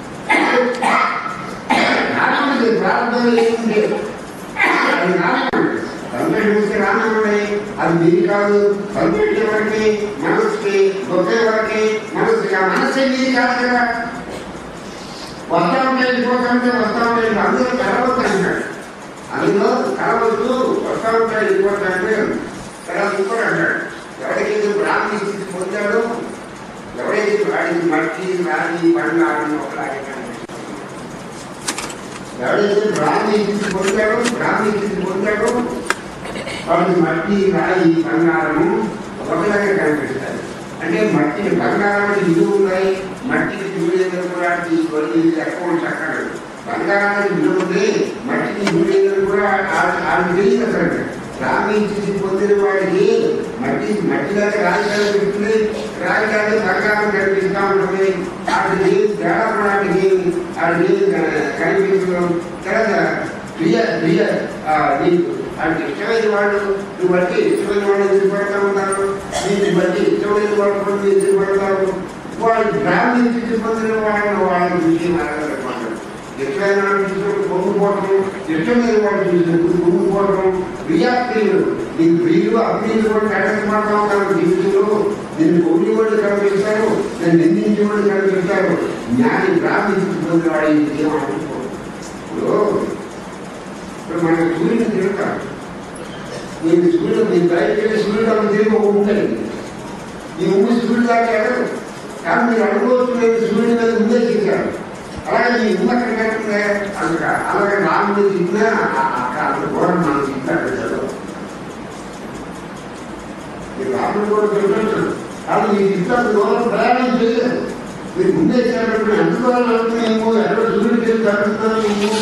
నాన్నది ప్రారంభం ఏముంది అది నాన్నది సంతోషం వస్తే రానుండే అది మీరు కాదు సంతోషం వరకే మనసుకి గొప్ప వరకే మనసుకి ఆ మనసే మీది కాదు కదా వస్తా ఉంటే వెళ్ళిపోతా ఉంటే వస్తా ఉంటే అందరూ కలవద్దు అంటాడు అందులో కలవద్దు వస్తా ఉంటే వెళ్ళిపోతా అంటే తర్వాత ఇంకోటి అంటాడు ఎవరికైతే బ్రాహ్మీ స్థితి పొందాడో ఎవరైతే వాడికి మట్టి రాగి బంగారం ఒకలాగే కనిపిస్తుంది. ఎవరైతే బ్రాహ్మీ స్థితి పొందాడో బ్రాహ్మీ స్థితి పొందాడో వాడికి మట్టి రాయి బంగారము ఒకలాగే కనిపిస్తాయి అంటే మట్టి బంగారానికి విలువ ఉన్నాయి మట్టికి విలువ కూడా తీసుకొని అకౌంట్ అక్కడ బంగారానికి విలువ ఉంది మట్టికి విలువ కూడా ఆమె తెలియదు అసలు రామించి పొందిన వాడికి మట్టి మట్టిలాగా రాజధాని పెడుతుంది రాజధాని బంగారం కనిపిస్తా ఉంటుంది ఆడికి తేడా కూడా ఆడికి ఆడికి కనిపించడం తర్వాత ప్రియ ప్రియ ఆ, నీకు అంటే ఇష్టమైన వాళ్ళు నువ్వు బట్టి ఇష్టమైన వాళ్ళు ఎదురుపడతా ఉంటారు నీకు బట్టి ఇష్టమైన వాళ్ళు కూడా మీరు ఎదురుపడతారు వాళ్ళు బ్రాహ్మణి స్థితి పొందిన వాళ్ళని వాళ్ళని చూసి మాట్లాడమాట ఇష్టమైన వాళ్ళు చూసినప్పుడు పొంగిపోవటం ఇష్టమైన వాళ్ళు చూసినప్పుడు పొంగిపోవటం ప్రియాప్రియులు నీకు ప్రియులు అప్రియులు కూడా కట్టకపోతా ఉంటారు జీవితంలో నేను పొంగి వాళ్ళు కనిపిస్తారు నేను నిందించే వాళ్ళు కనిపిస్తారు జ్ఞాని బ్రాహ్మణి స్థితి పొందిన వాడు ఏమంటుకోరు ఇప్పుడు ఇప్పుడు మన సూర్యుని తిరుగుతాం మీరు సూర్యుడు మీ బయటకి వెళ్ళి సూర్యుడు అన్న తిరిగి ఒక ఉంటుంది ఈ ఉమ్ము సూర్యుడు దాకా ఎడదు కానీ మీరు అనుభవిస్తున్నది సూర్యుడి మీద ముందే చేశారు అలాగే ఈ ఉమ్మ అక్కడ కట్టిందే అక్కడ అలాగే రాముడు తిన్నా అక్కడ అక్కడ కూడా మనం తింటాడు చదువు మీరు రాముడు కూడా చెప్పచ్చు కానీ మీ తింటాడు దూరం ప్రయాణం చేయలేదు మీరు ముందే చేయాలంటే ఎంత దూరం వెళ్తున్నాము ఎక్కడ సూర్యుడికి వెళ్ళి తగ్గుతున్నాము మేము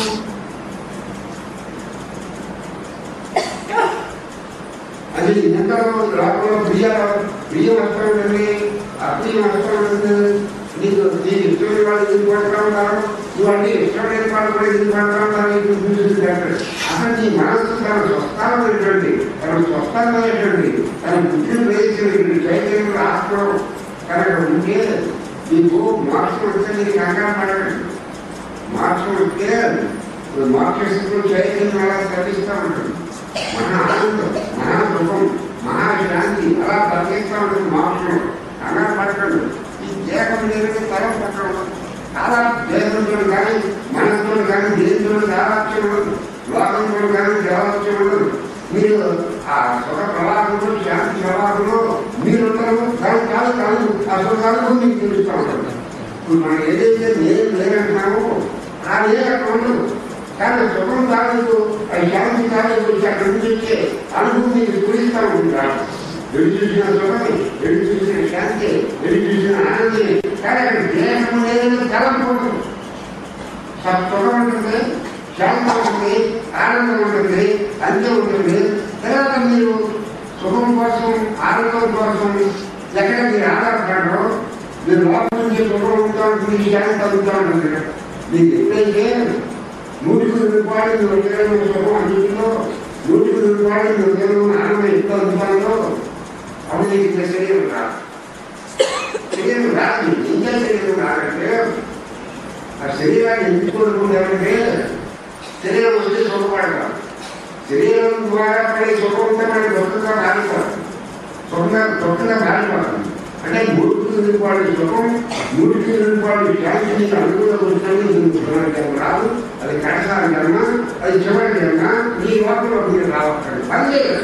అది ఎంత లోపల ప్రియ ప్రియ వస్త్రం ఉంది అప్రియ వస్త్రం ఉంది నీకు నీకు ఇష్టమైన వాళ్ళు ఎందుకు పడతా ఉంటారు ఇవన్నీ ఇష్టమైన వాళ్ళు కూడా ఎందుకు పడతా ఉంటారు నీకు చూసి అసలు నీ మనస్సు తన స్వస్థానమైనటువంటి తన స్వస్థానమైనటువంటి తన బుద్ధిని వేసినటువంటి చైతన్యుడు ఆత్మ కనుక ఉంటే నీకు మార్క్స్ వస్తే నీకు కంగారు పడకండి మార్క్స్ వస్తే మార్క్స్ చైతన్యం అలా తగ్గిస్తూ ఉంటుంది మహా ఆనందం మహా సుఖం మహాశాంతి అలా పరిగెత్తా ఉంటుంది మాంసం అలా పట్టడం ఈ దేహం లేదని తరం పట్టడం చాలా దేహంతో కానీ మనతో కానీ దేశంతో దారాక్షం ఉండదు లోకంతో కానీ దేవాక్షం ఉండదు మీరు ఆ సుఖ ప్రవాహంలో శాంతి ప్రవాహంలో మీరుంటారు దాని కాదు కాదు ఆ సుఖాలను మీకు తెలుస్తూ ఉంటారు ఇప్పుడు మనం ఏదైతే నేను లేదంటున్నామో ఆ లేదు అక్కడ ఉండదు కానీ సుఖం కాదు అది శాంతి కాదు అక్కడ నుంచి వచ్చే అనుభవం మీకు పూరిస్తూ ఉంటారు ఎడు చూసిన సుఖం ఎడు చూసిన శాంతి ఎడు చూసిన ఆనందం కానీ అక్కడ దేహం లేదని కలపకూడదు సుఖం ఉంటుంది శాంతం ఉంటుంది ఆనందం ఉంటుంది అంత్యం ఉంటుంది తర్వాత మీరు సుఖం కోసం ఆనందం కోసం ఎక్కడ మీరు ఆధారపడరు మీరు లోపల నుంచి సుఖం ఉంటా ఉంటుంది శాంతి అవుతా ఉంటుంది మీకు ఎప్పుడైతే నూటికి రూపాయలు మీ ఉద్యోగం సుఖం అందుతుందో నూటికి రూపాయలు మీ ఉద్యోగం ఆనందం ఎక్కువ అందుతానో అప్పుడు నీకు ఇంకా శరీరం రాదు శరీరం రాదు ఇంకా శరీరం రాదంటే ఆ శరీరాన్ని ఎంచుకోవడం శరీరం వస్తే సుఖపడతాం శరీరం ద్వారా పడే సుఖం ఉంటే మనకి దుఃఖంగా మారిపోతుంది సుఖంగా దుఃఖంగా మారిపోతుంది అంటే నూటికి రూపాయలు సుఖం నూటికి రూపాయలు శాంతి నీకు అనుకూలంగా ఉంటుంది నీకు జన్మ రాదు అది కడసారి జన్మ అది చివరి జన్మ నీ లోపల మీరు రావట్లేదు పని చేయలేదు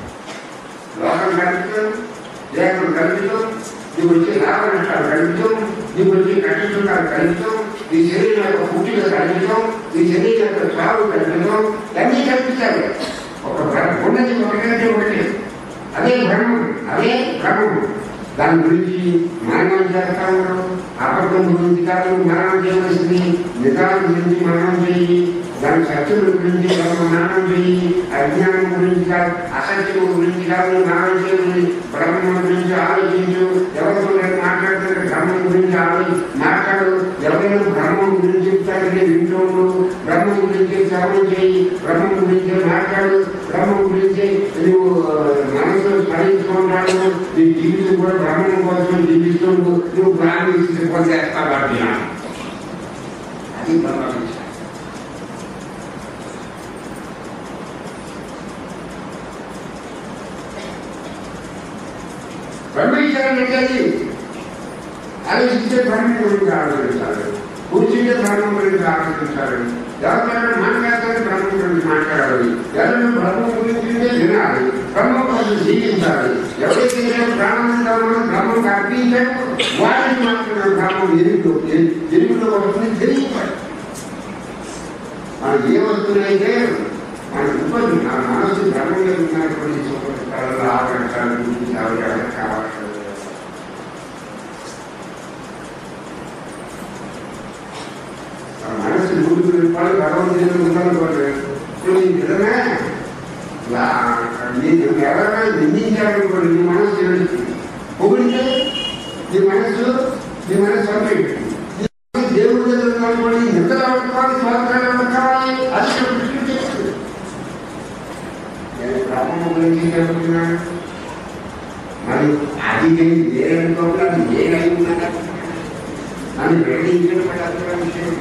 లోకం కల్పితం దేహం కల్పితం నీకు వచ్చే లాభ నష్టాలు కల్పితం నీకు వచ్చే కష్టసుఖాలు కల్పితం నీ శరీరం యొక్క పుట్టిక కల్పితం నీ శరీరం యొక్క చావు కల్పితం అన్నీ కల్పించాలి ఒక భ్రమ ఉన్నది ఒకటంటే ఒకటి అదే భ్రమం అదే భ్రమం దాని గురించి మననం చేస్తా ఉండడం అబద్ధం గురించి కాదు మననం చేయవలసింది నిజాల గురించి మననం చేయి దాని సత్యుల గురించి కాదు మననం చేయి అజ్ఞానం గురించి కాదు అసత్యం గురించి కాదు మననం చేయాలి బ్రహ్మం గురించి ఆలోచించు ఎవరితో నేను మాట్లాడుతున్న బ్రహ్మం గురించి ఆలోచి మాట్లాడు ఎవరైనా బ్రహ్మం గురించి చెప్తారంటే వింటూ ఉండు బ్రహ్మం గురించి శ్రవణం చేయి బ్రహ్మం గురించి మాట్లాడు బ్రహ్మం గురించి నువ్వు మనసు స్మరించుకుంటాడు నీ జీవితం కూడా బ్రహ్మం కోసం జీవిస్తూ నువ్వు ప్రాణి పొందేస్తావు కాబట్టి అది బ్రహ్మ విషయం బ్రహ్మవిచారం అంటే అది ఆలోచించే బ్రహ్మం గురించి ఆలోచించాలి కూర్చుంటే బ్రహ్మం గురించి ఆలోచించాలి ఎవరికైనా మాట్లాడాలి బ్రహ్మం గురించి మాట్లాడాలి ఎవరైనా బ్రహ్మం గురించి వినాలి బ్రహ్మం కోసం జీవించాలి ఎవరైతే నేను ప్రాణం ఉంటామో బ్రహ్మం అర్పించామో వారిని మాత్రమే బ్రహ్మం ఎరుగు ఎరుగులో వస్తుంది తెలియపడి మనకి ఏ వస్తువులైతే మన ఇబ్బంది మన మనసు బ్రహ్మంలో ఉన్నటువంటి సుఖాలు ఆకర్షాల గురించి అవగాహన కావాలి మన మనసు నూటికి రూపాయలు భగవంతుడు ఉందనుకోండి ఇప్పుడు నీ నిజమే నీకు ఎవరైనా నిందించాలనుకోండి నీ మనసు ఏడుస్తుంది పొగిడితే నీ మనసు నీ మనసు సంపేస్తుంది దేవుడి దగ్గర ఉన్నటువంటి నిద్ర అనుకోవాలి స్వాతంత్రాలు అనుకోవాలి అది కృష్ణుడు చెప్తుంది నేను బ్రహ్మం గురించి చెబుతున్నాను మరి అది నేను వేరనుకోకుండా ఏమై ఉన్నదా నన్ను గ్రహించడం అర్థమైన విషయం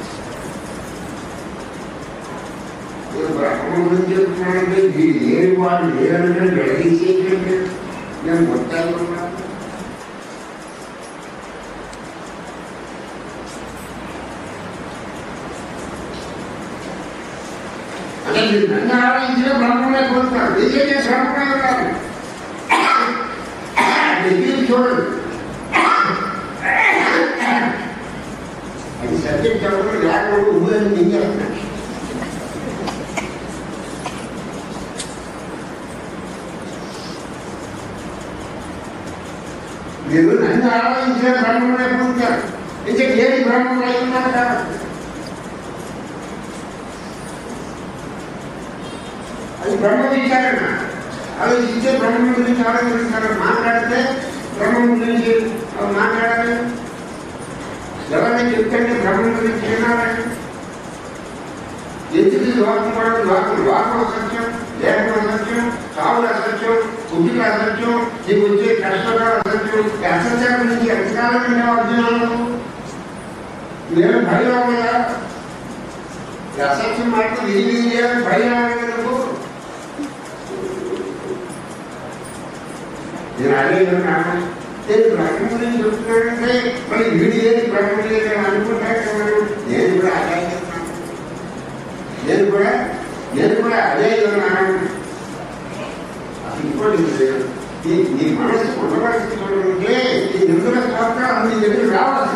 నేను బ్రహ్మం గురించి చెప్తున్నానంటే మీరు లేని వాళ్ళు లేరంటే గ్రహించేటంటే నేను మొత్తాలు ఉన్నాను నన్ను ఆరాధించిన బ్రహ్మమే పొందుతారు నిజంగా బ్రహ్మమే కాదు దగ్గర చూడండి అది సత్యం చెప్పడం లేకుండా ఊళ్ళని మింగేస్తున్నాడు మీరు నన్ను ఆరాధించిన బ్రహ్మమే పొందుతారు ఇంకా ఏది బ్రహ్మం ఉన్నారు కాబట్టి అది బ్రహ్మ విచారణ ఆలోచిస్తే బ్రహ్మం గురించి ఆలోచిస్తారు మాట్లాడితే బ్రహ్మం గురించి మాట్లాడాలి ఎవరైనా చెప్తుంటే బ్రహ్మం గురించి వినాలని ఎందుకు ఈ లోకం కూడా లోకం లోకం అసత్యం దేహం అసత్యం సావులు అసత్యం పుట్టిక అసత్యం నీకు వచ్చే కష్టకాల అసత్యం ఈ అసత్యాల గురించి ఎంతకాలం అంటే అర్జునాలు నేను భయం అవ్వదా ఈ అసత్యం మాట విధి విధి చేయాలని భయం అవ్వలేదు నేను అడిగాను నేను బ్రహ్మ గురించి చెప్తున్నానంటే మరి వీడి ఏది బ్రహ్మ లేదు అని అనుకుంటాను నేను కూడా అదే చెప్తాను నేను కూడా నేను కూడా అదే ఉన్నాను అసలు ఇంకోటి ఉంది. నీ నీ మనసు ఉండవలసి చూడంటే ఈ నిందుల సంవత్సరాలు నీ దగ్గర రావాలి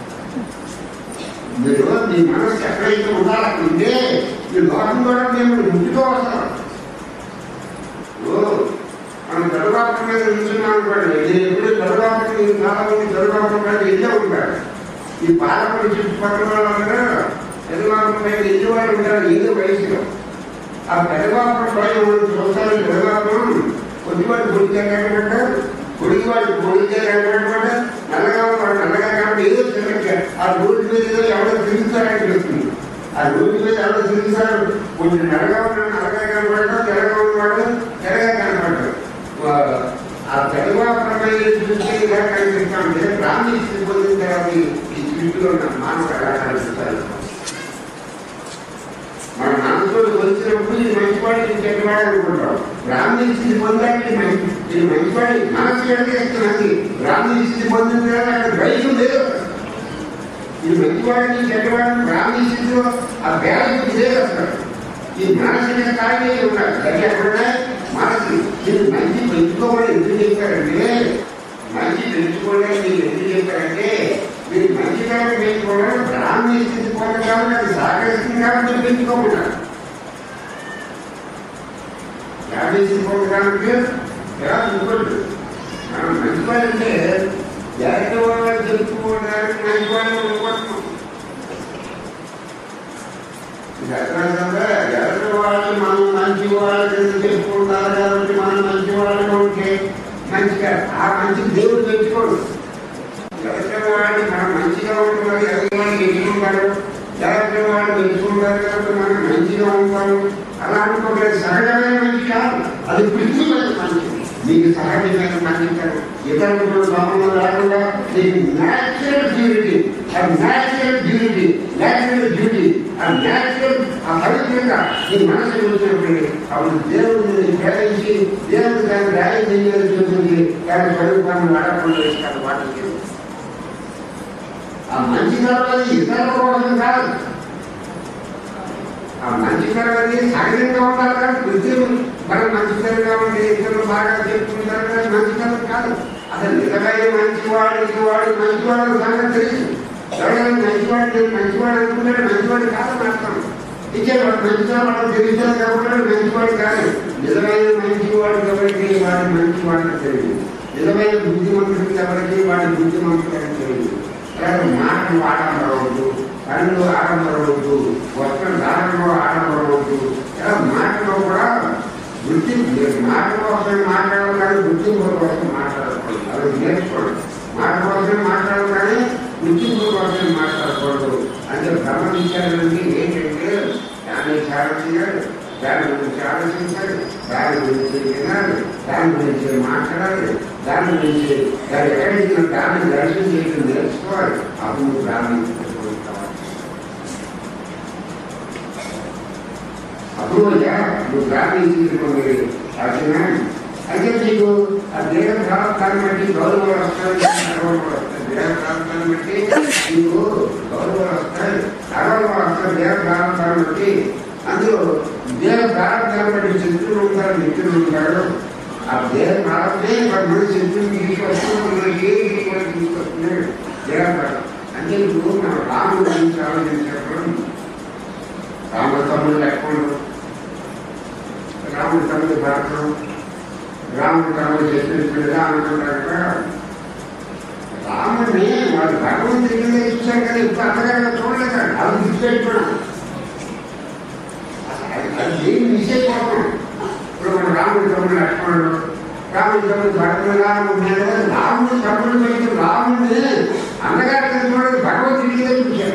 మీరు మీ మనసు ఎక్కడైతే ఉండాలనుకుంటే ఈ లోకం కూడా మేము ముట్టుకోవసరం ఓ, మనం గరుడాపం మీద నిల్చున్నాం అనుకోండి నేను ఎప్పుడు గరుడాపం నేను చాలా మంది గరుడాపం మీద వెళ్ళే ఉంటారు ఈ పాలకులు చుట్టుపక్కల వాళ్ళందరూ పెద్దవాపం మీద ఎన్ని వాళ్ళు ఉంటారు ఏదో వయసులో ఆ పెద్దవాపం పైన ఉన్న చూస్తారు పెద్దవాపం కొద్దివాడు పొడిచారంటే పొడివాడు పొడిచారంటే నల్లగా వాడు నల్లగా కాబట్టి ఏదో తిరగచ్చు ఆ రోడ్డు మీద ఏదో ఎవరో తిరుగుతారని చెప్తుంది ఆ రోడ్డు మీద ఎవరో తిరుగుతారు కొంచెం నల్లగా ఉన్నాడు నల్లగా కనపడటం తెల్లగా ఉన్నాడు తెల్లగా కనపడటం వా- ఆ పెద్దవాపరమైన చూస్తే ఇలా కనిపిస్తాం అంటే బ్రాహ్మీ స్థితి పొందిన తర్వాత ఈ ఈ సృష్టిలో ఉన్న మానవుడు ఎలా కనిపిస్తారు మన మనసులో వచ్చినప్పుడు ఇది మంచివాడు ఇది చెడ్డవాడు అనుకుంటాం బ్రాహ్మీ స్థితి పొందాలంటే మంచి ఇది మంచివాడి మనసు ఎడగేస్తున్నది బ్రాహ్మీ స్థితి పొందిన తర్వాత అక్కడ భయం లేదు ఇది మంచివాడిని చెడ్డవాడిని బ్రాహ్మీ స్థితిలో ఆ బ్యాలెన్స్ లేదు అసలు ఈ మనసుని స్థాయి ఉండాలి అది ఎక్కడున్నా మనసు ఇది మంచి పెంచుకోమని ఎందుకు చెప్పారంటే మంచి పెంచుకోవడానికి మీరు ఎందుకు చెప్పారంటే మీరు మంచిగా పెంచుకోవడం బ్రాహ్మీ స్థితి పొందడానికి అది సహకరిస్తుంది కాబట్టి మీరు పెంచుకోమన్నారు బ్రాహ్మీ స్థితి పొందడానికి ఎలా ఇంకోటి మనం మంచివాడంటే జాగ్రత్త వాళ్ళు చెప్పుకోవడానికి మంచివాళ్ళు అనుకుంటున్నాం జగన్గా ఎవరి వాళ్ళు మనం మంచి వాళ్ళు కింద చెప్పుకుంటారు కాబట్టి మనం మంచి వాళ్ళు ఉంటే మంచిగా ఆ మంచి దేవుడు తెచ్చుకోడు ఎవరి వాళ్ళు మనం మంచిగా ఉంటున్నారు ఎవరి వాళ్ళు తెచ్చుకుంటారు ఎవరి వాళ్ళు తెచ్చుకుంటారు కాబట్టి మనం మంచిగా ఉంటాము అలా అనుకోలేదు సహజమైన మంచి కాదు అది పృథ్వీమైన మంచి నీకు సహజమైన మంచి కాదు ఇతరులు గమనం లేకుండా నీకు న్యాచురల్ బ్యూటీ ఆ న్యాచురల్ బ్యూటీ న్యాచురల్ బ్యూటీ ఆ న్యాచురల్ ఆ పవిత్రంగా నీ మనసు వచ్చినప్పుడు అప్పుడు దేవుడిని ప్రేమించి దేవుడు దాన్ని న్యాయం చేయాలని చెప్తుంది దాని స్వరూపాన్ని వాడకుండా ఇస్తాడు వాటికి ఆ మంచి తర్వాత ఇతరుల కోసం కాదు ఆ మంచితనం అనేది సహజంగా ఉండాలి కానీ వృద్ధి మనం మంచితనంగా ఉండి ఇతరులు బాగా చెప్పుకుంటారు కానీ మంచితనం కాదు అసలు నిజమైన మంచివాడు ఇదివాడు మంచివాడు సంగతి తెలుసు ఎవరైనా మంచివాడు నేను మంచివాడు అనుకుంటాడు మంచివాడు కాదని అర్థం ఇచ్చే వాడు మంచివాడు వాడు తెలుస్తాడు కాబట్టి మంచివాడు కాదు నిజమైన మంచివాడు ఎవరికి వాడు మంచివాడు తెలియదు నిజమైన బుద్ధిమంతుడికి ఎవరికి వాడి బుద్ధిమంతుడు అని తెలియదు అలాగే మాటలు ఆడంబరవద్దు కళ్ళు ఆడంబరవద్దు వస్త్రం దానంలో ఆడంబరవద్దు ఇలా మాటలో కూడా వృత్తి మాట కోసం మాట్లాడాలి కానీ గుర్తింపు కోసం మాట్లాడకూడదు అది నేర్చుకోండి మాట కోసం మాట్లాడాలి కానీ గుర్తింపు కోసం మాట్లాడకూడదు అంటే గమనించాలంటే ఏంటంటే దాన్ని చాలా చేయాలి దాని గురించి ఆలోచించాలి దాని గురించి వినాలి దాని గురించి మాట్లాడాలి దాని గురించి దాని ఎక్కడికి దాన్ని దర్శనం చేయడం నేర్చుకోవాలి అప్పుడు దాన్ని అప్పుడు అయ్యా నువ్వు దాన్ని తీసుకుని అర్జున అయితే నీకు ఆ దేహ ప్రారంభాన్ని బట్టి గౌరవాలు వస్తాయి గౌరవాలు వస్తాయి దేహ ప్రారంభాన్ని బట్టి నీకు గౌరవాలు వస్తాయి గౌరవాలు వస్తాయి దేహ ప్రారంభాన్ని బట్టి అందులో దేహ ప్రారంభం బట్టి శత్రువులు ఉంటారు మిత్రులు ఉంటారు ఆ దేహ ప్రారంభమే వాడు మన శత్రువులు తీసుకొస్తున్నాడు ఏ తీసుకొస్తున్నాడు దేహపడ అంటే ఇప్పుడు మన రాముడు గురించి ఆలోచించినప్పుడు రాముడు తమ్ముడు లక్ష్మణుడు రాముడు తమ్ముడు భరతుడు రాముడు తమ్ముడు చెప్పినట్టుగా అనుకుంటారు కదా రాముడిని వాడు భగవంతుడి కింద ఇచ్చారు కానీ ఇప్పుడు అంతగా చూడలేదు అది విడిచిపెట్టుకున్నాం అది అది ఏం మిస్ అయిపోతున్నాం ఇప్పుడు మన రాముడి తమ్ముడు లక్ష్మణుడు రాముడి తమ్ముడు భరతుడు రాముడు ఉన్నారు కదా, రాముడి తమ్ముడు పెట్టి రాముడిని అన్నగారి కింద చూడలేదు భగవంతుడి కింద చూశారు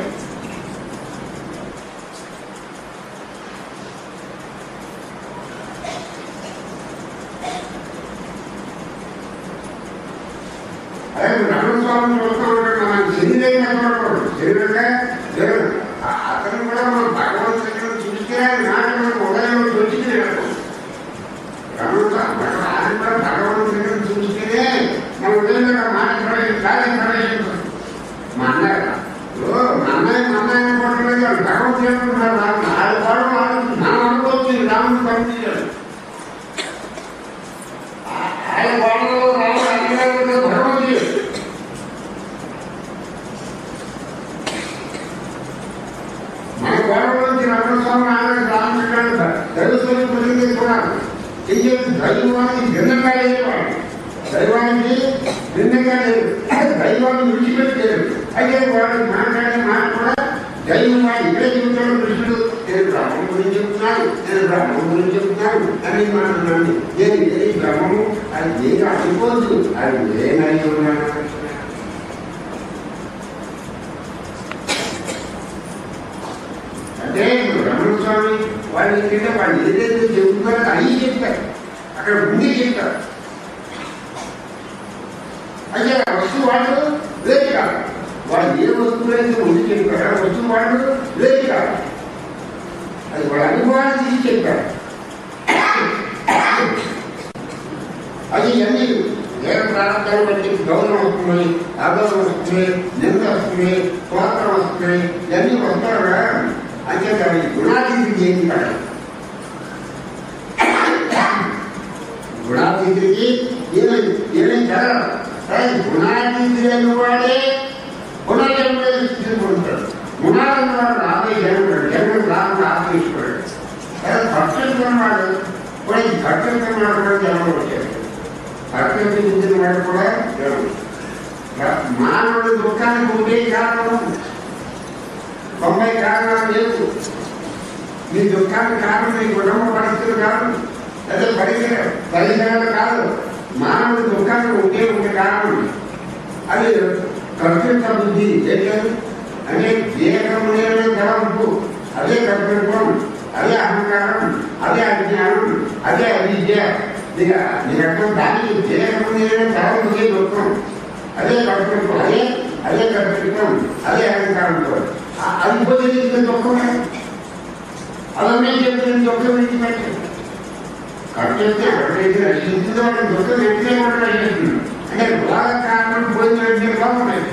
అదే రమణ స్వామి చూస్తూ ఉంటాడు మన శరీరంగా చూడకూడదు శరీరంగా దేవుడు. ఆ- అతను కూడా మన భగవంతుడు చూస్తే నాటకం ఉదయం చూసి రమణ స్వామి ఆయన కూడా భగవంతుడు చూస్తేనే మన ఉదయంలో మాట ప్రవేశం కార్యం ప్రవేశించదు మా అన్నయ్య ఓ మా అన్నయ్య మా అన్నయ్య అనుకోవట్లేదు వాళ్ళు భగవంతుడు అనుకుంటున్నారు ఆయన కూడా వాళ్ళు మనం అనుకోవచ్చు రాముడు పంపించారు ఆయన గోడలో రాముడు అన్నయ్య భగవంతుడు మన గోడలో నుంచి రమణస్వామి ఆయన రామకృష్ణ దైవస్వామి పొందింది కూడా ఏం చేసి దైవానికి భిన్నంగా లేనివాడు దైవానికి భిన్నంగా లేదు దైవాన్ని విడిచిపెట్టలేదు అయితే వాడు మాట్లాడే మాట కూడా దైవం వాడు ఇక్కడే చెబుతాడు కృష్ణుడు నేను బ్రహ్మం గురించి చెప్తున్నాను నేను బ్రహ్మం గురించి చెప్తున్నాను అని మాట్లాడాను నేను ఏ బ్రహ్మము అది ఏది అడిపోద్దు అది నేనై ఉన్నాను అంటే ఇప్పుడు రమణ స్వామి వాళ్ళు ఏంటంటే వాళ్ళు ఏదైతే చెబుతున్నారో అవి చెప్తారు అక్కడ ముందే చెప్తారు అయితే ఆ వస్తువు వాళ్ళు వేరు కాదు వాళ్ళు ఏ వస్తువు అయితే ముందు చెప్పారు ఆ వస్తువు వాళ్ళు వేరు కాదు అది వాళ్ళ అనుభవాన్ని తీసి చెప్పారు అది ఇవన్నీ వేరే ప్రారంభాలు బట్టి గౌరవం వస్తుంది అగౌరవం వస్తుంది నింద వస్తుంది స్తోత్రం వస్తుంది ఇవన్నీ వస్తారు కదా అంటే దాని గుణాతీతికి ఏం పడాలి గుణాతీతికి ఏమైంది ఏమేం జరగదు కానీ గుణాతీతి అయిన వాడే పునర్జన్మ తీసుకుంటాడు గుణాలను వాడు రాబోయే జన్మడు జన్మ రాకుండా ఆశ్రయిస్తున్నాడు కానీ భక్తులు వాడు కూడా ఈ భక్తులు వాడు కూడా జన్మ వచ్చాడు భక్తులు చెందిన వాడు కూడా జన్మ మానవుడు దుఃఖానికి ఉండే కారణం తొంభై కారణాలు లేవు మీ దుఃఖానికి కారణం మీ కుటుంబ పరిస్థితులు కాదు అదే పరిసర పరిసరాలు కాదు మానవుడి దుఃఖానికి ఉంటే ఒక కారణం అది కర్తృత్వ బుద్ధి ఏం లేదు అంటే దేహమునే తలంపు అదే కర్తృత్వం అదే అహంకారం అదే అజ్ఞానం అదే అవిద్య ఇక నిరక్షం దానికి దేహమునే తలంపుకే దుఃఖం అదే కర్తృత్వం అదే అదే కర్తృత్వం అదే అహంకారంతో ఆ- అది పోతే దుఃఖమే అలానే చెప్తుంది దుఃఖం విడిచిపెట్టి కర్తృత్వం ఎక్కడైతే రక్షించిందో వాటి దుఃఖం వెంటనే కూడా రక్షిస్తుంది అంటే రోగ కారణం పోయిన వెంటనే లోపం అయితే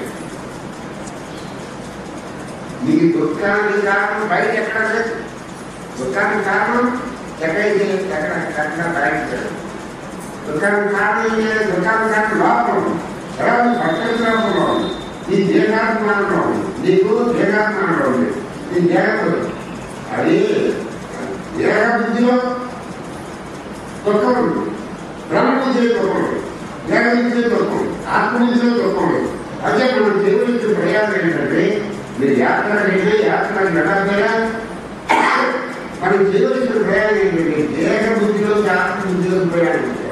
నీకు దుఃఖానికి కారణం బయట ఎక్కడ లేదు దుఃఖానికి కారణం ఎక్కడైతే ఎక్కడ ఎక్కడ బయట లేదు దుఃఖానికి కారణం ఏం లేదు దుఃఖానికి కారణం లోపం ఉంది. ఎలా ఉంది భక్తుల లోపంలో ఉంది నీ దేహాత్మానంలో ఉంది నీకు దేహాత్మానంలో ఉంది నీ దేహంలో అది దేహ బుద్ధిలో దుఃఖం ఉంది బ్రహ్మబుద్ధిలో దుఃఖం ఉంది దేహ బుద్ధిలో దుఃఖం ఉంది ఆత్మబుద్ధిలో దుఃఖం ఉంది అదే మనం దేవుడికి ప్రయాణం ఏంటంటే మీరు యాత్ర అయితే యాత్ర వెళ్ళకపోయినా మనం చేయవలసిన ప్రయాణం ఏంటంటే దేహ బుద్ధిలో ఆత్మ బుద్ధిలో ప్రయాణం చేయాలి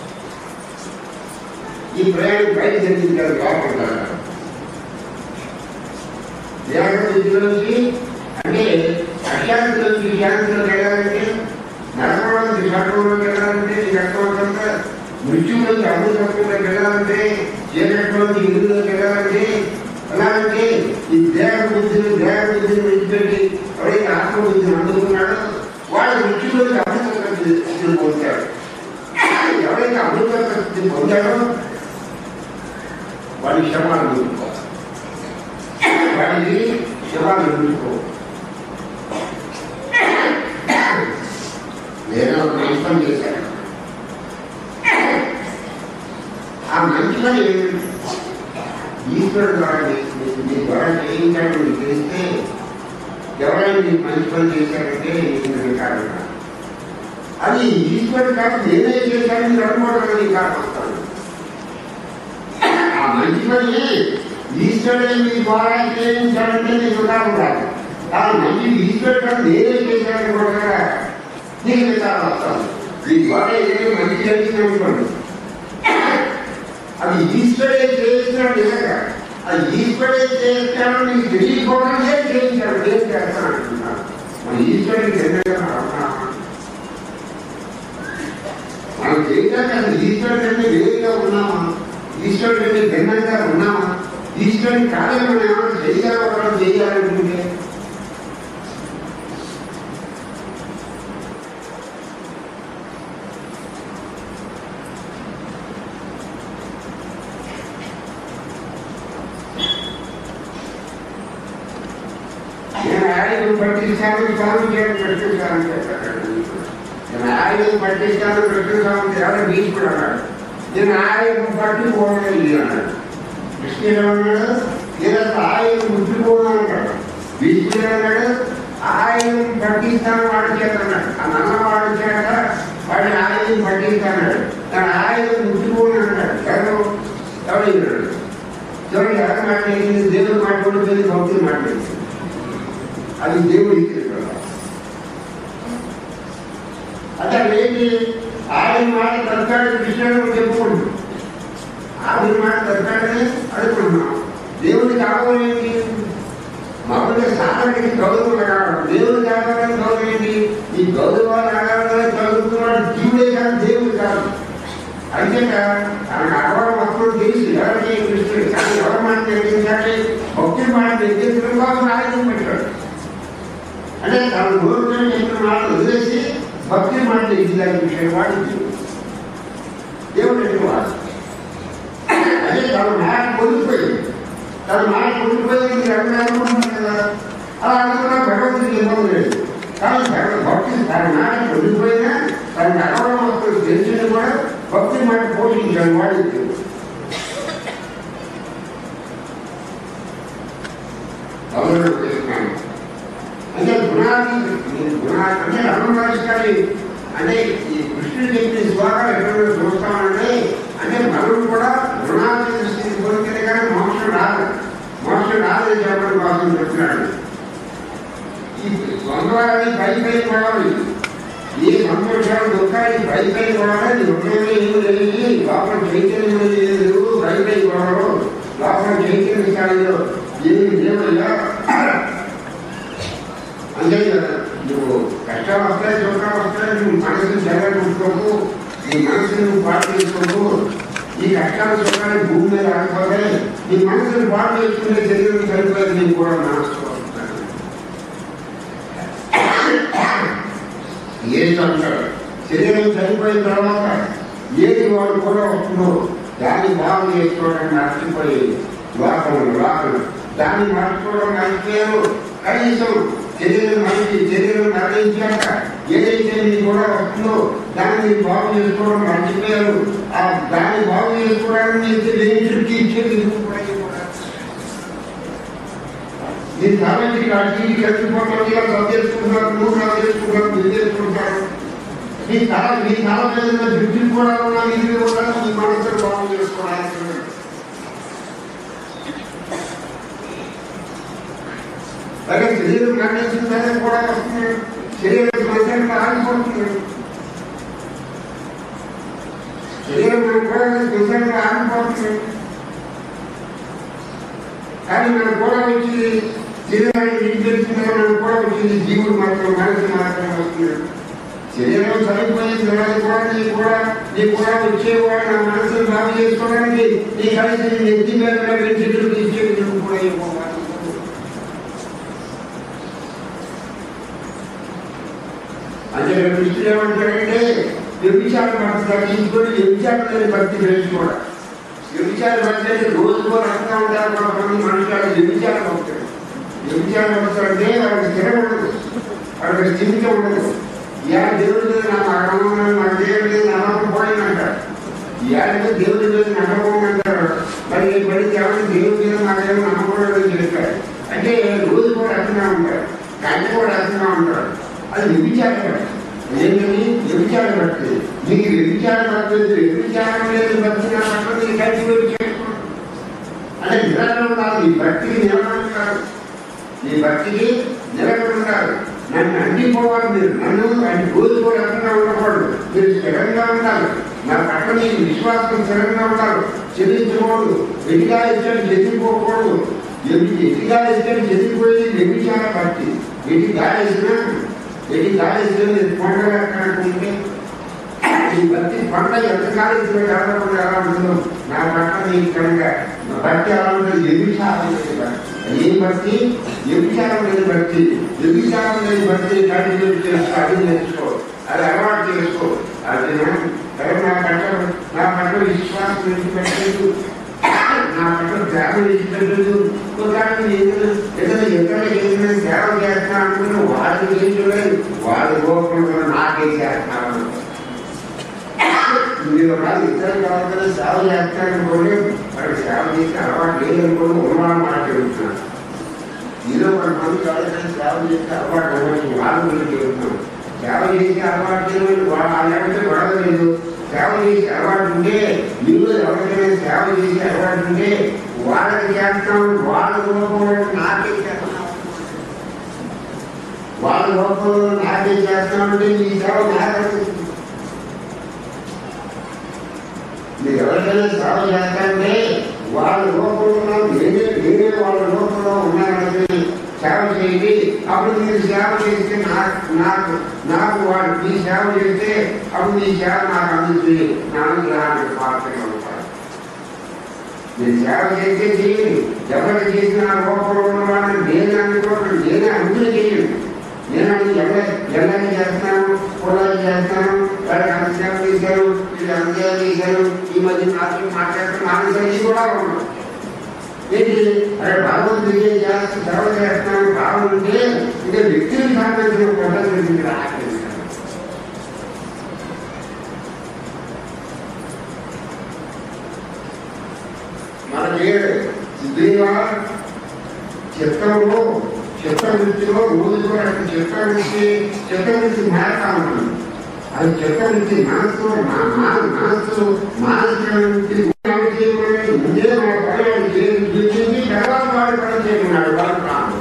ఈ ప్రయాణం బయట జరిగింది కదా లోపల కాదు. దేహ బుద్ధిలోంచి అంటే అశాంతిలోంచి శాంతిలోకి వెళ్ళాలంటే నరకంలోంచి స్వర్గంలోకి వెళ్ళాలంటే ఈ రక్తవంతంగా మృత్యులోంచి అమృతత్వంలోకి వెళ్ళాలంటే చీకట్లోంచి ఇల్లులోకి వెళ్ళాలంటే అలాగే ఈ దేహ బుద్ధిని దేహ బుద్ధిని విడిచిపెట్టి ఎవరైతే ఆత్మబుద్ధిని అందుకున్నాడో వాడు మృత్యులోకి అమృతత్వం పొందాడు ఎవరైతే అమృతత్వం పొందాడో వాడి శవాలు చూసుకోవాలి వాడికి శవాలు చూసుకో మంచి పని ఈశ్వరుడు ద్వారా మీకు మీ ద్వారా చేయించాలని మీకు తెలిస్తే ఎవరైనా మీకు మంచి పని చేశారంటే మీకు కారణం అది ఈశ్వరుడు కాదు నేనే చేశాను మీరు అనుకోవడం కారణం వస్తాను ఆ మంచి పని ఈశ్వరుడే మీ ద్వారా చేయించాలంటే నీకు కారణం కాదు ఆ మంచి ఈశ్వరుడు కాదు నేనే చేశాను కూడా నీకు వికారం వస్తాను మీ ద్వారా ఏదో మంచి జరిగింది అనుకోండి అది ఈశ్వరే చేయించినాడు నిజంగా అది ఈశ్వరే చేయించాడు నీకు తెలియకపోవడానే చేయించాడు ఏం చేస్తాను అంటున్నాను మన ఈశ్వరుడికి ఎన్నైనా అవసరమా మనం చేయడానికి అసలు ఈశ్వరుడి కంటే వేరుగా ఉన్నామా ఈశ్వరుడి కంటే భిన్నంగా ఉన్నామా ఈశ్వరుని కార్యం మనం ఏమైనా చేయగలగడం చేయాలనుకుంటే నేను ఆయుధం పట్టిస్తాను స్వామి చేయడం పట్టిస్తానని చెప్పాడు నేను ఆయుధం పట్టిస్తాను పట్టిస్తాను ఎవరు భీష్ముడు అన్నాడు నేను ఆయుధం పట్టుకోవడం ఇది అన్నాడు కృష్ణుడు అన్నాడు నేను అసలు ఆయుధం ముట్టుకోను అంటాడు భీష్ముడు అన్నాడు ఆయుధం పట్టిస్తాను వాడి చేత అన్నాడు ఆ నన్నవాడి చేత వాడిని ఆయుధం పట్టిస్తాడు తన ఆయుధం ముట్టుకోను అన్నాడు ఎవరు ఎవరు ఇన్నాడు చూడండి ఎవరు మాట్లాడింది దేవుడు మాట్లాడుతుంది భక్తులు మాట్లాడింది అది దేవుడి ఇచ్చిన అంటే ఏంటి ఆయన మాట దక్కాడు కృష్ణుడు చెప్పుకుంటు ఆయన మాట దక్కాడని అనుకుంటున్నాం దేవుడికి కావాలి ఏంటి మామూలుగా సాధనకి గౌరవం కావడం దేవుడు కావాలని గౌరవం ఏంటి ఈ గౌరవాలు ఆడాలని చదువుతున్నాడు జీవుడే కాదు దేవుడు కాదు అయితే తనకు అడవడం వస్తుంది తెలుసు ఎవరికి కృష్ణుడు కానీ ఎవరి మాట నిర్ణయించాలి భక్తి మాట నిర్ణయించడం కోసం ఆయుధం పెట్టాడు అంటే తన గురువుతో చెప్పిన మాటలు వదిలేసి భక్తి మాట ఇచ్చేదానికి విషయం వాడు దేవుడు అంటే వాడు అదే తన మాట పొందిపోయింది తన మాట పొందిపోయింది మీరు ఎవరు అనుకుంటున్నారు కదా అలా అనుకున్నా భగవంతుడికి ఇబ్బంది లేదు కానీ భగవ- భక్తి తన మాట పొందిపోయినా తనకు అడవడం వస్తుంది తెలిసింది కూడా భక్తి మాట పోషించాడు వాడు దేవుడు అవును చేస్తున్నాను అంటే గుణాన్ని గుణాలు అంటే రమణాధికారి అంటే ఈ కృష్ణుడు చెప్పిన శ్లోకాలు ఎక్కడ చూస్తామంటే అంటే మనం కూడా గుణాన్ని దృష్టికి కోరికలు కానీ మోక్షం రాదు మోక్షం రాదని చెప్పడం కోసం చెప్తున్నాడు ఈ ద్వంద్వాలని పై పై పడాలి ఏ సంతోషాలు దుఃఖాలు పై పై పడాలి హృదయంలో ఏమి లేదు లోపల చైతన్యం లేదు పై పై పడరు లోపల చైతన్య స్థాయిలో ఏమి లేవయ్యా అంతే కదా నువ్వు కష్టాలు వస్తాయి సుఖాలు వస్తాయి నువ్వు మనసుని జరగకుంటుకోకు నీ మనసుని నువ్వు పాటు చేసుకోకు ఈ కష్టాలు సుఖాలు భూమి మీద ఆగిపోతాయి నీ మనసుని పాటు చేసుకునే శరీరం సరిపోయేది నీకు కూడా మనసు ఏది అంటాడు శరీరం చనిపోయిన తర్వాత ఏది వాడు కూడా వస్తుందో దాన్ని బాగు చేసుకోవడానికి మర్చిపోయి లోకం లోకం దాన్ని మర్చిపోవడం మర్చిపోయారు కనీసం శరీరం మనిషి శరీరం మరణించాక ఏదైతే మీకు కూడా వస్తుందో దాన్ని బాగు చేసుకోవడం మర్చిపోయారు ఆ దాన్ని బాగు చేసుకోవడానికి మీకు లేచుడికి ఇచ్చేది నువ్వు కూడా ఇవ్వకూడదు. నేను కాబట్టి అడిగి కలిసిపోతుంది సబ్ చేసుకుంటారు నువ్వు నాకు చేసుకుంటారు మీరు చేసుకుంటారు నీ తల నీ తల మీద ఉన్న జుట్టు కూడా ఉన్నా ఇది కూడా నీ మనసును బాగు చేసుకోవడానికి అలాగే శరీరం మరణించిందని కూడా వస్తుంది శరీరం మనుషులకు ఆగిపోతుంది శరీరం మనకు కూడా మనుషులకు ఆగిపోతుంది కానీ మనకు కూడా వచ్చింది శరీరాన్ని విడిపెడుతున్నా మనకు కూడా వచ్చింది జీవుడు మాత్రం మనసు మాత్రం వస్తుంది శరీరం చనిపోయిన తర్వాత కూడా నీ కూడా నీ కూడా వచ్చేవాడు నా మనసును బాగు చేసుకోవడానికి నీ కలిసి నీ నెత్తి మీద పెంచేట్లు ఇచ్చేది నువ్వు కూడా ఇవ్వాలి అంటే కృష్ణుడు ఏమంటాడంటే వ్యభిచార భక్తి దర్శించుకొని వ్యభిచారం భక్తి పెంచుకోవడం వ్యభిచార భక్తి అంటే రోజుకో రకంగా ఉంటారు కొంతమంది మనుషులు వ్యభిచార భక్తులు వ్యభిచార భక్తులు అంటే వాళ్ళకి స్థిరం ఉండదు వాళ్ళకి స్థిమితం ఉండదు ఇలా దేవుడి మీద నాకు అగమనం నాకు దేవుడి మీద నమ్మకం పోయిందంటారు ఈ ఏడాది దేవుడి మీద నమ్మకం అంటారు మరి ఈ పడి కేవలం దేవుడి మీద మాకేమో నమ్మకం లేదని చెప్పారు అంటే రోజు కూడా రకంగా ఉంటారు గంట కూడా రకంగా ఉంటారు అది వ్యభిచారం ఏంటని వ్యభిచారం పడుతుంది మీకు వ్యభిచారం పడుతుంది వ్యభిచారం లేదు భక్తి నా పడుతుంది కల్టివేట్ చేసుకోండి అంటే నిరంతరం కాదు ఈ భక్తికి నిలబడి కాదు ఈ భక్తికి నిలబడి ఉండాలి నన్ను అంటిపోవాలి మీరు నన్ను అది రోజుకో రకంగా ఉండకూడదు మీరు స్థిరంగా ఉండాలి నా పట్ల మీకు విశ్వాసం స్థిరంగా ఉండాలి చెల్లించకూడదు ఎదిగా ఇచ్చాడు చెల్లిపోకూడదు ఎది ఎదిగా ఇచ్చాడు చెల్లిపోయి వ్యభిచార భక్తి ఎది గాలేసినా ఎది గాలేసినా నేను కొండగా కనుక్కుంటే ఈ భక్తి పంట ఎంతకాలం ఇచ్చిన కాలంలో ఎలా ఉంటుందో నా పట్ల నీకు కనుక భక్తి ఎలా ఉంటుంది వ్యభిచారం లేని భక్తి ఏ భక్తి వ్యభిచారం లేని భక్తి వ్యభిచారం లేని భక్తి కంటిన్యూ చేసుకో అది నేర్చుకో అది అలవాటు చేసుకో అది నా సరే నా పట్ల నా పట్ల విశ్వాసం విడిచిపెట్టలేదు నా పట్ల ధ్యానం విడిచిపెట్టలేదు ఒకసారి ఏదైనా ఏదైనా ఎక్కడ ఏదైనా సేవ చేస్తున్నా అనుకుంటే వాళ్ళు ఏం చూడలేదు వాళ్ళు గోపంలో నాకే చేస్తున్నారు మీరు ఒకవేళ ఇద్దరు కావాలని సేవ చేస్తారనుకోండి వాడు సేవ చేసి అలవాటు లేదనుకోండి ఉన్నవాళ్ళు మాట్లాడుతున్నారు మీలో కొంతమంది కావాలని సేవ చేసి అలవాటు అవ్వచ్చు వాళ్ళ గురించి చెబుతున్నాం సేవ చేసి అలవాటు చేయడం వాళ్ళు లేకపోతే గొడవ లేదు సేవ చేసి అలవాటు ఉంటే మీరు ఎవరికైనా సేవ చేసి అలవాటు ఉంటే వాళ్ళకి చేస్తాం వాళ్ళ రూపంలో నాకే చేస్తాం వాళ్ళ రూపంలో నాకే చేస్తామంటే ఈ సేవ నాకే మీరు ఎవరికైనా సేవ చేస్తారంటే వాళ్ళ రూపంలో నేనే నేనే వాళ్ళ రూపంలో ఉన్నానని సేవ చేయండి అప్పుడు మీరు సేవ చేస్తే నాకు నాకు నాకు వాడు మీ సేవ చేస్తే అప్పుడు మీ సేవ నాకు అందించి నా అనుగ్రహానికి పాత్రగా ఉంటారు మీరు సేవ చేస్తే చేయండి ఎవరికి చేసిన రూపంలో ఉన్న వాళ్ళని నేనే అనుకోవడం నేనే అనుకుని చేయండి నేను ఎవరి ఎవరికి చేస్తాను పొలాలు చేస్తాను వాళ్ళకి అంశాలు చేశాను వీళ్ళు అంశాలు చేశాను ఈ మధ్య నాతో మాట్లాడుతున్నాను ఇది కూడా ఉన్నాను ఏంటి అరే భగవంతుడి చేస్తే సేవ చేస్తాను బాగుంటే ఇంకా వ్యక్తిని సంబంధించిన పద్ధతి రాలేదు మనకి సిద్ధిగా చిత్రంలో చిత్తవృత్తిలో రోజు కూడా చిత్తవృత్తి చిత్తవృత్తి మారుతా ఉంటుంది అది చిత్తవృత్తి మనస్సు మా మా- మనస్సు మానసిక వృత్తి పని చేయమని ముందే మన పనులను చేసి చూసింది తర్వాత వాడు పని చేయమన్నాడు వాడు రాము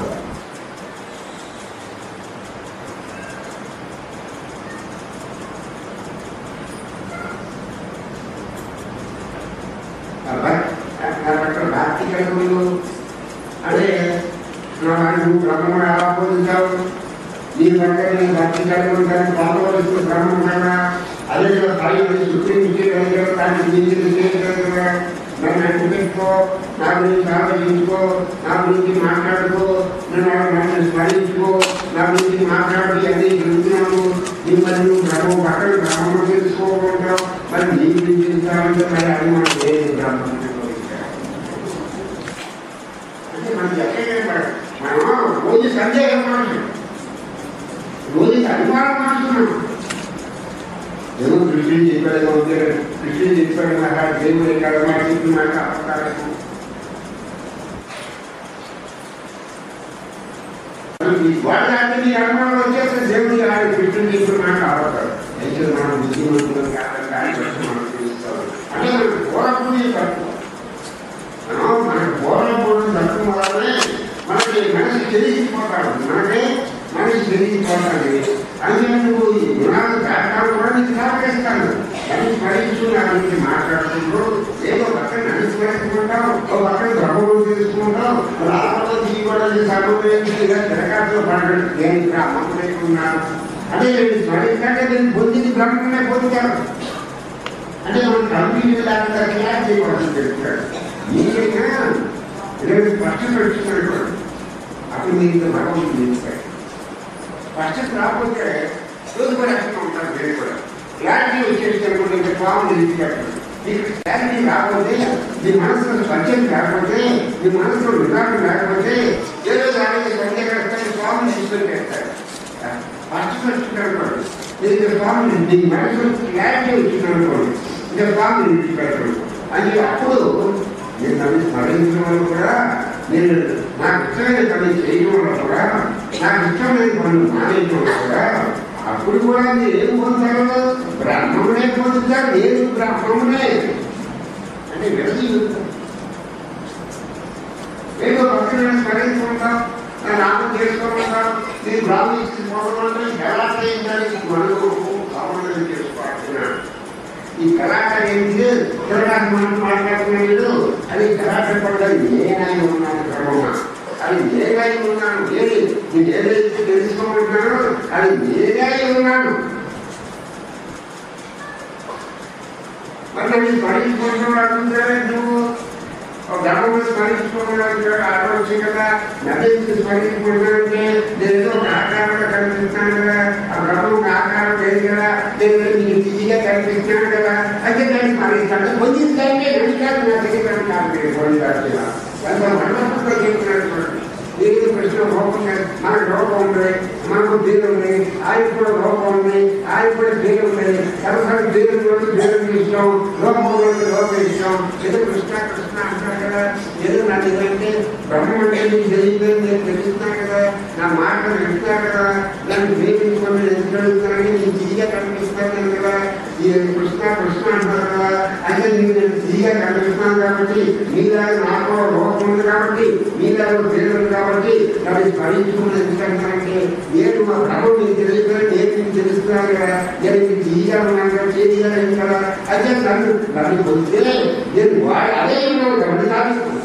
అక్కడ భక్తి కలుగులు అదే నువ్వు బ్రహ్మను ఎలా పోతుంటావు నీ దగ్గర నీ భక్తి కలిగి ఉంటాను పాల్గొవలసిన బ్రహ్మం కదా అదే పై సుప్రీం చేయగలిగారు దాన్ని మించిన చేయగలిగా నన్ను అడ్డు పెట్టుకో నా గురించి ఆలోచించుకో నా గురించి మాట్లాడుకో నన్ను నన్ను స్మరించుకో నా గురించి మాట్లాడి అన్ని చెబుతున్నాను మిమ్మల్ని నువ్వు బ్రహ్మ పక్కన బ్రహ్మను తెలుసుకోకుంటావు మరి నీ గురించి తెలుసుకోవాలంటే మరి అది మనకు లేదు బ్రహ్మం అంటే మనకి ఎక్కడ మనం రోజు సందేహం మనుషులు రోజు అభిమానం మనుషులు ఏమో కృష్ణుడు చెప్పాడు ఉంటే కృష్ణుడు చెప్పాడు నాకు దేవుడు ఎక్కడ మాట చెప్పి మాట అపకారం వాళ్ళ అంటే నీ అనుమానం వచ్చేస్తే దేవుడు ఆడ కృష్ణుడు చెప్పిన మాట ఆడతాడు అయితే మనం బుద్ధిమంతులు కాదని దాని బట్టి మనం తెలుస్తాం అంటే మనకు పూర్వపుణ్యం తక్కువ మనం మన పూర్వపుణ్యం తక్కువ వల్లనే మనకి మనసు తెలిసిపోతాడు మనకి మనసు తెలిసిపోతాడు అందుకని నువ్వు ఈ గుణాలు దాటాలు కూడా నీకు సహకరిస్తాను అని స్మరించు నా గురించి మాట్లాడుతుంటూ ఏదో పక్కన అనుస్మరించుకుంటాం ఓ పక్కన బ్రహ్మను తెలుసుకుంటాం రాత్రిలో తీయబడాలి సమన్వయించి ఇలా తిరగాట్లో పడడం నేను ఇక్కడ అమ్మకం లేకున్నాను అదే నేను స్మరించాక నేను పొందింది బ్రహ్మనే పొందుతాను అంటే మనం కంపెనీ లేకుండా క్లాస్ చేయకూడదు చెప్తాడు మీరైనా రేపు స్పష్టత వచ్చినట్టు అప్పుడు మీకు భగవంతుడు తెలుస్తాడు స్పష్టత రాకపోతే రోజు కూడా అర్థం ఉంటారు నేను కూడా క్లారిటీ వచ్చేసి అనుకుంటే ఇంకా పాము తెలిసిపెట్టాడు మీకు క్లారిటీ రాకపోతే మీ మనసులో స్పష్టం లేకపోతే మీ మనసులో విధానం లేకపోతే ఏదో దానికి సందేహాన్ని స్వామి తీసుకొని చేస్తాడు స్పష్టత వచ్చిందనుకోండి మీకు స్వామి మీ మనసులో క్లారిటీ వచ్చిందనుకోండి ఇంకా స్వామిని విడిచిపెట్టడం అని అప్పుడు నేను నన్ను స్మరించడం వల్ల కూడా నేను నాకు ఇష్టమైన పని చేయడం వల్ల కూడా నాకు ఇష్టమైన పనులు మానేయడం వల్ల కూడా అప్పుడు కూడా మీరు ఏం పొందుతారు బ్రహ్మమునే పొందుతారు నేను బ్రహ్మమునే అంటే విడది ఏదో భక్తులను స్మరించుకుంటాం నా నామం చేసుకోమంటాం నీ బ్రాహ్మణి పోవడం ఎలా చేయించాలి మనకు సామాన్యం చేసుకోవాల్సిన ఈ కళాకారు ఏంటి తిరగాలి మనం మాట్లాడుతున్నాడు అది కళాకారు పడ్డ నేనై ఉన్నాను క్రమమా అది నేనై ఉన్నాను ఏది నేను ఏదైతే తెలుసుకోమంటున్నానో అది నేనై ఉన్నాను మరి నేను స్మరించుకుంటున్నాడు నువ్వు ధర్మం స్మరించుకోవడానికి ఆలోచన కదా నదిని స్మరించుకుంటే నేను ఒక ఆకారంగా కనిపిస్తాను కదా ఆ బ్రహ్మం ఒక ఆకారం లేదు కదా నేను నీకు ఈజీగా కనిపిస్తాను కదా అయితే నేను స్మరిస్తాను కొంచెం టైమే వెంటనే నా దగ్గర కాదు పొందాలి ఎంత మనసులో చెప్పినట్టు చూడండి. నీకు కృష్ణ లోపం లేదు. మనకు లోపం ఉంది మనకు దీని ఉంది ఆయన కూడా లోపం ఉంది ఆయన కూడా దీని ఉంది సరసరి దీని కూడా దీని ఇష్టం లోపం ఉంది లోపం ఇష్టం ఏదో కృష్ణ కృష్ణ అంటారు కదా ఏదో నా నిజంటే బ్రహ్మ అంటే నీకు తెలియదు నేను తెలుస్తున్నాను కదా నా మాటలు వింటున్నాను కదా నన్ను ప్రేమించుకొని ఎందుకు అడుగుతున్నానని నీకు తీగా కనిపిస్తాను కదా ఈ కృష్ణ కృష్ణ అంటారు కదా అంటే నీకు నేను తీగా కనిపిస్తున్నాను కాబట్టి మీలాగా నాకు లోపం ఉంది కాబట్టి మీలాగా తెలియదు కాబట్టి నన్ను స్మరించుకుని ఎందుకంటానంటే నేను మా ప్రభు మీకు తెలియదు నేను మీకు తెలుస్తున్నాను కదా నేను మీకు తీగా ఉన్నాను కదా చేయగలను కదా అయితే నన్ను నన్ను పొందితే నేను వా- అదే ఉన్నాను గమనించాలి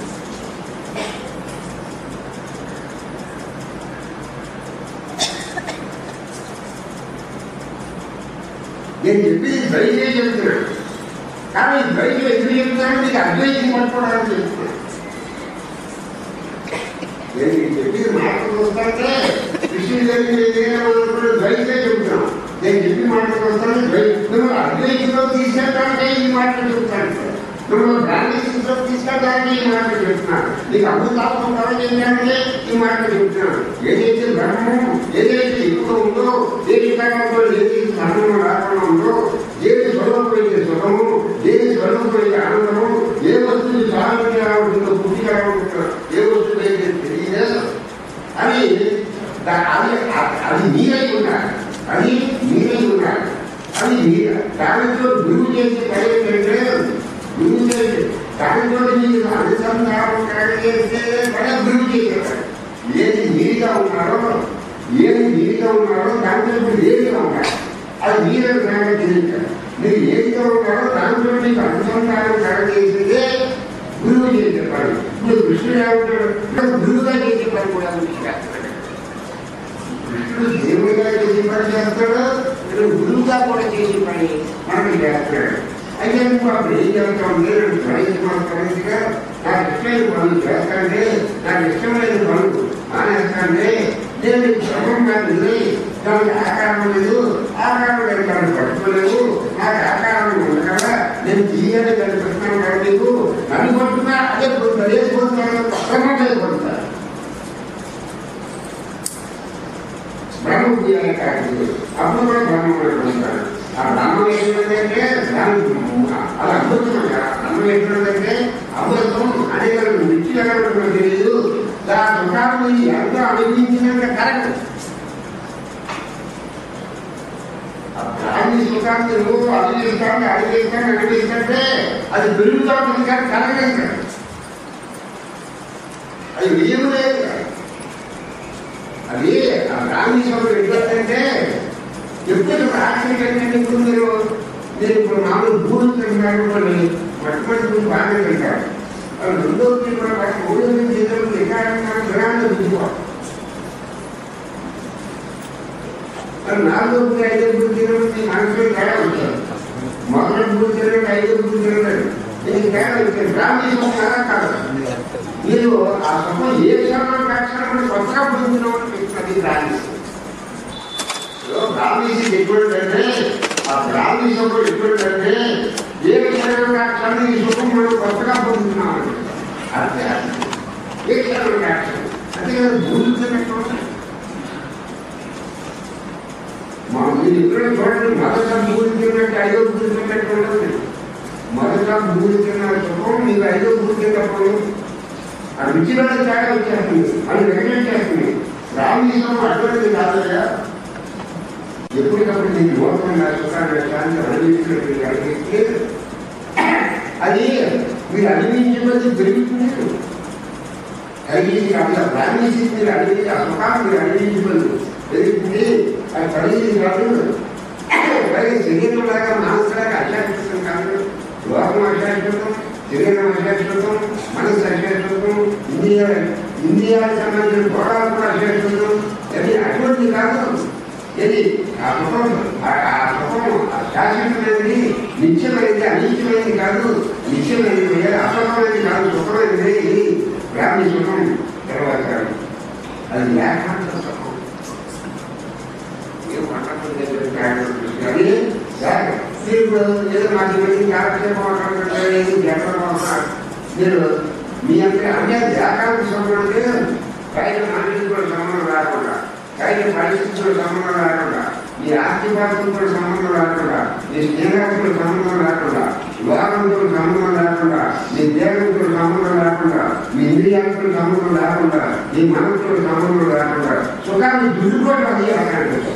నేను చెప్పింది ద్వైతే చెప్తున్నాను కానీ ద్వైతం ఎందుకు చెప్తున్నాను నీకు అద్వైతం పట్టుకోవడానికి చెప్తున్నాను నేను నీకు చెప్పింది మాటలు వస్తాంటే కృష్ణుడి దగ్గర ద్వైతే చెప్తున్నాను నేను చెప్పిన మాటలు వస్తాను ద్వైతం నువ్వు అద్వైతంలో తీసుకెళ్ళడానికి ఈ మాటలు చెప్తాను నువ్వు బ్రాహ్మణిలో తీసుకెళ్ళడానికి ఈ మాటలు చెప్తున్నాను నీకు అమృతాత్మం కలగేంటంటే ఈ మాటలు చెప్తున్నాను ఏదైతే బ్రహ్మం ఏదైతే ఇప్పుడు ఉందో ఏ విధానంలో ఏది ధర్మం రాకుండా ఉందో ఏది స్వరూపమైతే సుఖము ఏది స్వరూపమైతే ఆనందము ఏ వస్తువు సాధనగా ఉంటుందో పుట్టిగా ఉంటుందో ఏ వస్తువు అయితే తెలియదు అని దా- అది అది మీరై ఉన్నారు అది మీరై ఉన్నారు అది మీర దానితో గురువు చేసే పని ఏంటంటే గురువు చేసే దానితో మీరు అనుసంధానం కలిగేస్తే పని గురువు చేసేవాడు ఏది మీరుగా ఉన్నారో ఏది మీరుగా ఉన్నారో దాంట్లో మీరు ఏదిగా ఉన్నారు అది మీరే సంగతి తెలియదు మీరు ఏదిగా ఉన్నారో దాంట్లో మీకు అనుసంధానం కలగజేసేదే గురువు చేసే పని ఇప్పుడు కృష్ణుడు ఏమంటాడు గురువుగా చేసే పని కూడా మీకు చేస్తాడు కృష్ణుడు దేవుడిగా చేసే పని చేస్తాడు ఇక్కడ గురువుగా కూడా చేసే పని మనకి చేస్తాడు అయితే నువ్వు అప్పుడు ఏం చేస్తావు నేను స్మరించుకోవాల్సిందిగా నాకు ఇష్టమైన పనులు చేస్తాండి నాకు ఇష్టమైన పనులు మానేస్తాండి నేను శ్రమం కాదు దానికి ఆకారం లేదు ఆకారం లేదు దాన్ని పట్టుకోలేదు నాకు ఆకారం ఉంది కదా నేను తీయని కనిపిస్తున్నాను కదా నీకు నన్ను పట్టుకున్నా అదే పొందుతాను అదే పొందుతాను క్రమం మీద పొందుతాను బ్రహ్మం తీయాలి కాదు అప్పుడు కూడా బ్రహ్మం పెట్టుకుంటారు ఆ బ్రహ్మం ఏంటంటే దాని అది అద్భుతం బ్రహ్మం ఏంటంటే అమృతం అనేక మిచ్చి ఎలాంటి తెలియదు దాని సుఖాన్ని ఎంత అనుభవించినంత కరెక్ట్ బ్రాహ్మీ సుఖాన్ని నువ్వు అది చేస్తాను అది చేస్తాను అది చేస్తుంటే అది పెరుగుతా ఉంటుంది కానీ కలగలేదు అది నియమం లేదు అది ఆ బ్రాహ్మణేశ్వరుడు ఎట్లంటే ఎప్పుడు రాత్రి కంటే ఇప్పుడు మీరు మీరు ఇప్పుడు నాలుగు భూములు తింటారు వాళ్ళు మొట్టమొదటి భూమి బాగానే తింటారు వాళ్ళు రెండో భూమి కూడా వాటి మూడో భూమి తింటారు ఎక్కడ గ్రహాన్ని చూసుకోవాలి మరి నాలుగో భూమి ఐదో భూమి తినడం మీ మనసులో తేడా ఉంటారు మొదటి భూమి తినడం ఐదో భూమి తినడం దీనికి తేడా ఉంటుంది బ్రాహ్మణేశ్వరం కదా కాదు మీరు ఆ సుఖం ఏ క్షణం కాక్షణం కొత్తగా పొందిన అది బ్రాహ్మీసం బ్రాహ్మీసి ఎప్పుడంటే ఆ బ్రాహ్మీసం ఎప్పుడంటే ఏ క్షణం కాక్షణం ఈ సుఖం మనం కొత్తగా పొందుతున్నాం అంతే ఏ క్షణం కాక్షణం అంతే కదా భూమించినట్టు మా మీరు ఎప్పుడైనా చూడండి మొదట భూమించినట్టు ఐదో భూమించినట్టు ఉంటుంది మొదట భూమి కింద సుఖం మీకు ఐదో భూమి కిందప్పుడు ఆ రుచిలో తేడా వచ్చేస్తుంది అది రెగ్యులేట్ చేస్తుంది రామేశ్వరం అటువంటి కాదయ్యా ఎప్పటికప్పుడు నీకు లోకంగా సుఖాన్ని శాంతి అనుభవించినట్టు కలిగిస్తే అది మీరు అనుభవించే కొద్ది పెరుగుతుంది కలిగించి అట్లా ప్రాణించి మీరు అడిగి ఆ సుఖాన్ని మీరు అనుభవించబడి పెరుగుతుంది అది కలిగింది కాదు అలాగే శరీరం లాగా మనసులాగా అశాశ్వతం కాదు లోకం అశాశ్వతం శరీరం అశాశ్వతం మనసు అశాశ్వతం ఇంద్రియ ఇంద్రియాలకు సంబంధించిన గోడాలు కూడా అశాశ్వతం అది అటువంటి కాదు ఇది ఆ సుఖం ఆ- ఆ సుఖం ఆ శాశ్వతమైనది నిత్యమైనది అనిత్యమైనది కాదు నిత్యమైనది అసుఖమైనది కాదు సుఖమైనది ఇది బ్రాహ్మీ సుఖం తర్వాత అది ఏకాంత సుఖం ఏం మాట్లాడుతుంది కానీ సార్ మీరు ఏదో మాకు ఇవన్నీ కాలక్షేపం మాట్లాడుతుంటారు జగన్ మీరు మీ అంటే అంటే ఏకాంత సుఖం అంటే పైన మనిషికి కూడా సంబంధం రాకుండా పైన పరిస్థితులు సంబంధం రాకుండా మీ ఆస్తిపాస్తులతో సంబంధం రాకుండా మీ స్నేహాలతో సంబంధం రాకుండా వివాహంతో సంబంధం రాకుండా మీ దేహంతో సంబంధం రాకుండా మీ ఇంద్రియాలతో సంబంధం రాకుండా మీ మనసుతో సంబంధం రాకుండా సుఖాన్ని దుడ్డుకోవడం అది ఏకాంత సుఖం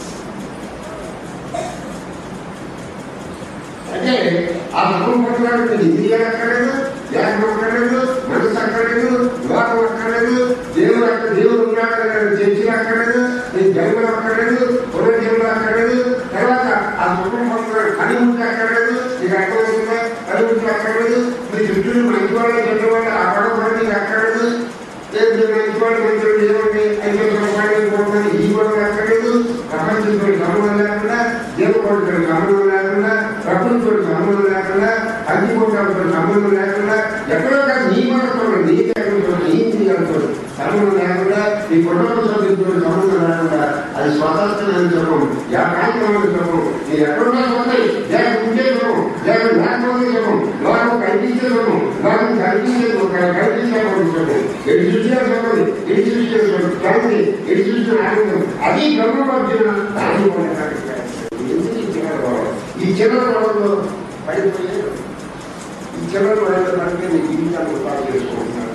అంటే ఆ సుఖం పొందడానికి ఇంద్రియాలు అక్కర్లేదు దేహం అక్కర్లేదు మనసు అక్కర్లేదు లోకం అక్కర్లేదు దేవుడు అక్కడ దేవుడు ఉన్నాడు అని చర్చలు అక్కర్లేదు నీ జన్మలు అక్కర్లేదు పునర్జన్మలు అక్కర్లేదు తర్వాత ఆ సుఖం పొందడానికి కనిముందు అక్కర్లేదు నీకు అర్థమవుతుందా కనిముందు అక్కర్లేదు మీ చుట్టూ మంచి వాళ్ళు చెడ్డ వాళ్ళు ఆ గొడవ నీకు అక్కర్లేదు లేదు మంచి వాళ్ళు మంచి వాళ్ళు ఏమండి ఐదు రూపాయలు పోతుంది ఈ గొడవ అక్కర్లేదు ప్రపంచంతో సంబంధం లేకుండా దేవుడితో సంబంధం లేకుండా ప్రకృతితో సంబంధం లేకుండా అగ్నికోటాలతో సంబంధం లేకుండా ఎక్కడో కాదు నీ మనతో నీ దేహంతో నీ ఇంద్రియాలతో సంబంధం లేకుండా నీ కుటుంబ సభ్యులతో సంబంధం లేకుండా అది స్వతంత్రమైన సుఖం ఏకాంతమైన సుఖం నీ ఎక్కడున్నా సుఖం దేహం ఉంటే సుఖం దేహం లేకపోతే సుఖం లోకం కనిపించే సుఖం లోకం కనిపించే సుఖం కనిపించే సుఖం ఎటు చూసే సుఖం ఎటు చూసే సుఖం శాంతి ఎటు చూసిన ఆనందం అది బ్రహ్మపరిచిన దాన్ని కూడా ఎందుకు ఈ చిన్న గొడవ? ఈ చిన్న గొడవలో పడిపోయారు ఈ చిన్న గొడవలో పడితే మీ జీవితాన్ని పాడు చేసుకుంటున్నారు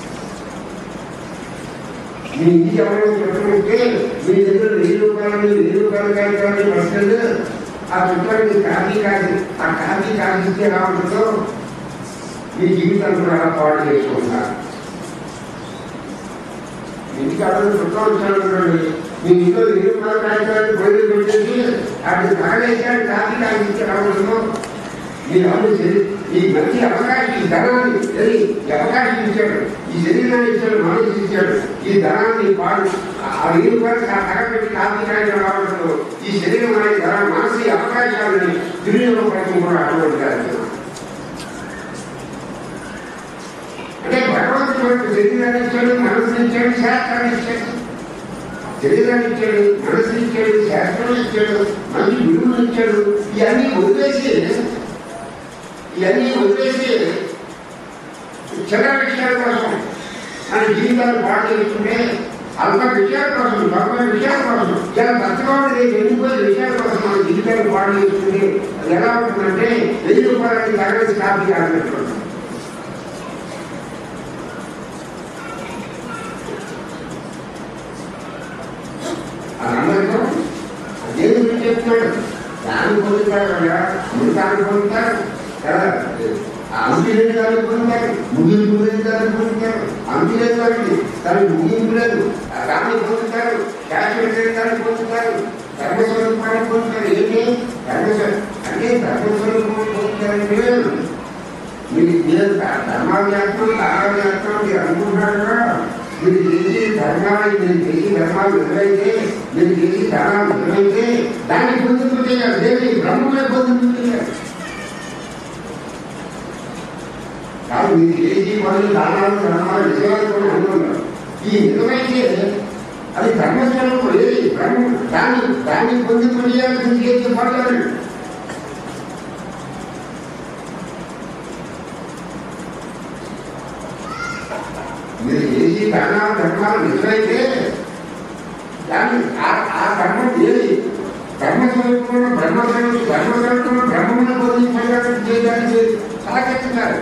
మీ ఇంటికి ఎవరైనా చెప్పమంటే మీ దగ్గర వెయ్యి రూపాయలు వెయ్యి రూపాయలు కాదు పర్సెంట్ ఆ చుట్టానికి కాఫీ కాదు ఆ కాఫీ కాఫీ ఇస్తే ఎలా ఉంటుందో మీ జీవితాన్ని కూడా అలా పాడు చేసుకుంటున్నారు ఇంటికి అక్కడ చుట్టం వచ్చాడు మీ ఇంట్లో వెయ్యి రూపాయలు కాగితాలు బయలు పెట్టేసి అక్కడ తగలేసాడు కాఫీ కాఫీ ఇస్తే ఎలా ఉంటుందో మీరు ఆలోచించి ఈ మంచి అవకాశం ఈ ధనాన్ని ఏది, ఈ అవకాశం ఇచ్చాడు ఈ శరీరాన్ని ఇచ్చాడు మనసు ఇచ్చాడు ఈ ధనాన్ని పాడు ఆ నీరు తగబెట్టి కాఫీ కాయడం రావడంలో ఈ శరీరం అనే ధన మనసు ఈ అవకాశాలని దుర్వినియోగపడటం కూడా అటువంటి కాదు అంటే భగవంతుడు మనకు శరీరాన్ని ఇచ్చాడు మనసు ఇచ్చాడు శాస్త్రాన్ని ఇచ్చాడు శరీరాన్ని ఇచ్చాడు మనసు ఇచ్చాడు శాస్త్రం ఇచ్చాడు మంచి గురువులు ఇచ్చాడు ఇవన్నీ వదిలేసి ఇవన్నీ వదిలేసి చిన్న విషయాల కోసం మన జీవితాన్ని పాడు చేసుకుంటే అల్ప విషయాల కోసం గొప్ప విషయాల కోసం చాలా తత్వాన్ని రేపు వెళ్ళిపోయే విషయాల కోసం మన జీవితాన్ని పాడు చేసుకుంటే అది ఎలా ఉంటుందంటే వెయ్యి రూపాయలకి తరగతి కాపీ ఆడినట్టు అందరితో దేవుడు ఏం చెప్తున్నాడు దాన్ని పొందుతారు కదా మృతాన్ని పొందుతారు కదా అంతి లేని దాన్ని పొందుతారు ముగింపు లేని దాన్ని పొందుతారు అంతి లేని దానికి దానికి ముగింపు లేదు దాన్ని పొందుతారు శాశ్వత లేని దాన్ని పొందుతారు ధర్మస్వరూపాన్ని పొందుతారు ఏంటి ధర్మస్వ అంటే ధర్మస్వరూపం పొందుతారంటే మీరు మీరు ధర్మాలు చేస్తాం దానాలు చేస్తాం మీరు అనుకుంటున్నారు కదా మీరు చేసి ధర్మాలు మీరు చేసి ధర్మాలు ఎదురైతే మీరు చేసి దానాలు ఎదురైతే దాన్ని పొందుతూ చేయాలి దేవి బ్రహ్మమే పొందుతూ చేయాలి కాదు మీరు చేసి పనులు దానాలు ధర్మాలు నిజాలు కూడా అనుకున్నారు ఈ నిజమైతే అది ధర్మస్వరూపం ఏది బ్రహ్మ దాన్ని దాన్ని పొందుతూ చేయాలి మీరు చేసే పనులు మీరు చేసి దానాలు ధర్మాలు నిజమైతే దాన్ని ఆ- ఆ ధర్మం ఏది బ్రహ్మస్వరూపంలో బ్రహ్మస్వరూపం బ్రహ్మస్వరూపంలో బ్రహ్మమును బోధించడానికి చేయడానికి చాలా చెప్తున్నారు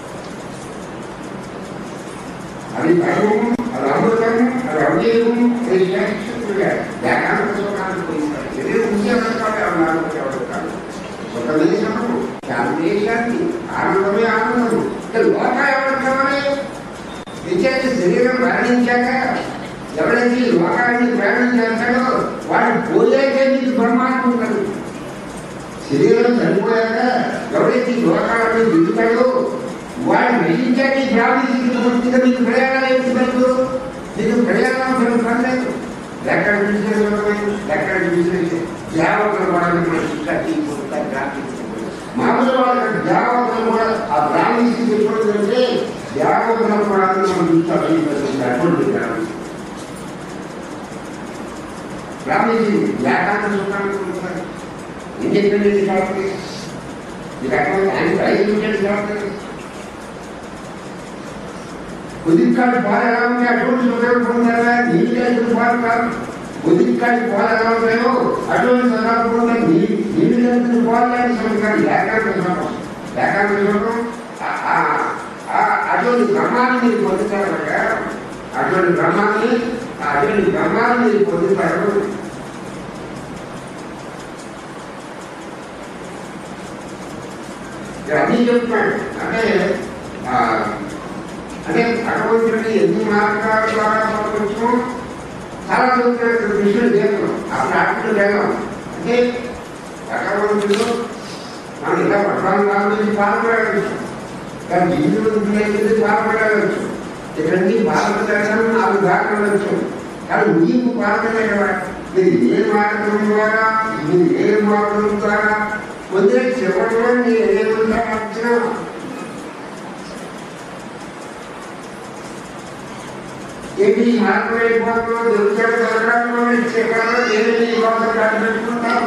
అది ధర్మము అది అమృతము అది అవ్యయము అది శాశ్వతంగా ఏకాంత సుఖాన్ని పొందుతారు ఇదే ఉద్యోగాలు అన్నారు ఎవరు కాదు ఒక దేశము శాంతి శాంతి ఆనందమే ఆనందము ఇక లోక ఎవరు కావాలి నిత్యాన్ని శరీరం మరణించాక ఎవరైతే ఈ లోకాన్ని ప్రయాణం చేస్తాడో వాడు పోయాకే నీకు బ్రహ్మాండం ఉండదు శరీరం చనిపోయాక ఎవరైతే ఈ లోకాలను దిగుతాడో వాడు నశించాక ఈ బ్రాహ్మీ స్థితిగా మీకు ప్రయాణాలు ఏంటి మీకు నీకు ప్రయాణం మీరు పడలేదు ఎక్కడ విశ్లేషణ ఎక్కడ విశ్లేషణ దేవతలు కూడా మన శిక్ష మామూలు వాళ్ళకి దేవతలు కూడా ఆ బ్రాహ్మీ స్థితి ఎప్పుడంటే దేవతలు కూడా మనం చూస్తాం అటువంటి బ్రాహ్మీ బ్రాహ్మీజీ ఏకాంత సుఖాన్ని పొందుతారు ఇండిపెండెంట్ కాబట్టి ఈ రకమైన ఆయన ఐదు నిమిషాలు కాబట్టి ఉదిక్కాడి పాలు ఎలా ఉంది అటువంటి సుఖాలు పొందారా నీళ్ళు కలిసిన పాలు కాదు ఉదిక్కాడి పాలు ఎలా ఉన్నాయో అటువంటి సుఖాలు పొందారు నీళ్ళు నీళ్ళు కలిసిన పాలు లాంటి సుఖం కాదు ఏకాంత సుఖం ఏకాంత సుఖం ఆ- ఆ- ఆ- అటువంటి బ్రహ్మాన్ని మీరు పొందుతారు కదా అటువంటి బ్రహ్మాన్ని అటువంటి బ్రహ్మాన్ని మీరు పొందుతారు ఇక్కడ అన్నీ చెప్తున్నాడు అంటే ఆ, అంటే భగవంతుడిని ఎన్ని మార్గాల ద్వారా పొందవచ్చు చాలా చెప్తున్నాడు ఇక్కడ కృష్ణుడు దేశం ఆ ప్రార్థన వేగం అంటే భగవంతుడు మనం ఇలా భగవాన్ రామ నుంచి పాల్పడవచ్చు కానీ జీవుడు నుంచి పాల్పడవచ్చు ఇక్కడ నుంచి పాల్పడడం నాలుగు దాకా వెళ్ళచ్చు కానీ నీకు పాల్పడే కదా మీరు ఏ మార్గం ద్వారా మీరు ఏ మార్గం ద్వారా పొందిన చివరిలో మీరు ఏ విధంగా వచ్చినా ఏంటి ఈ మార్గం అయిపోతుందో దొరికాడు దొరకడంలో చివరిలో నేను నీ కోసం కనిపెట్టుకుంటాను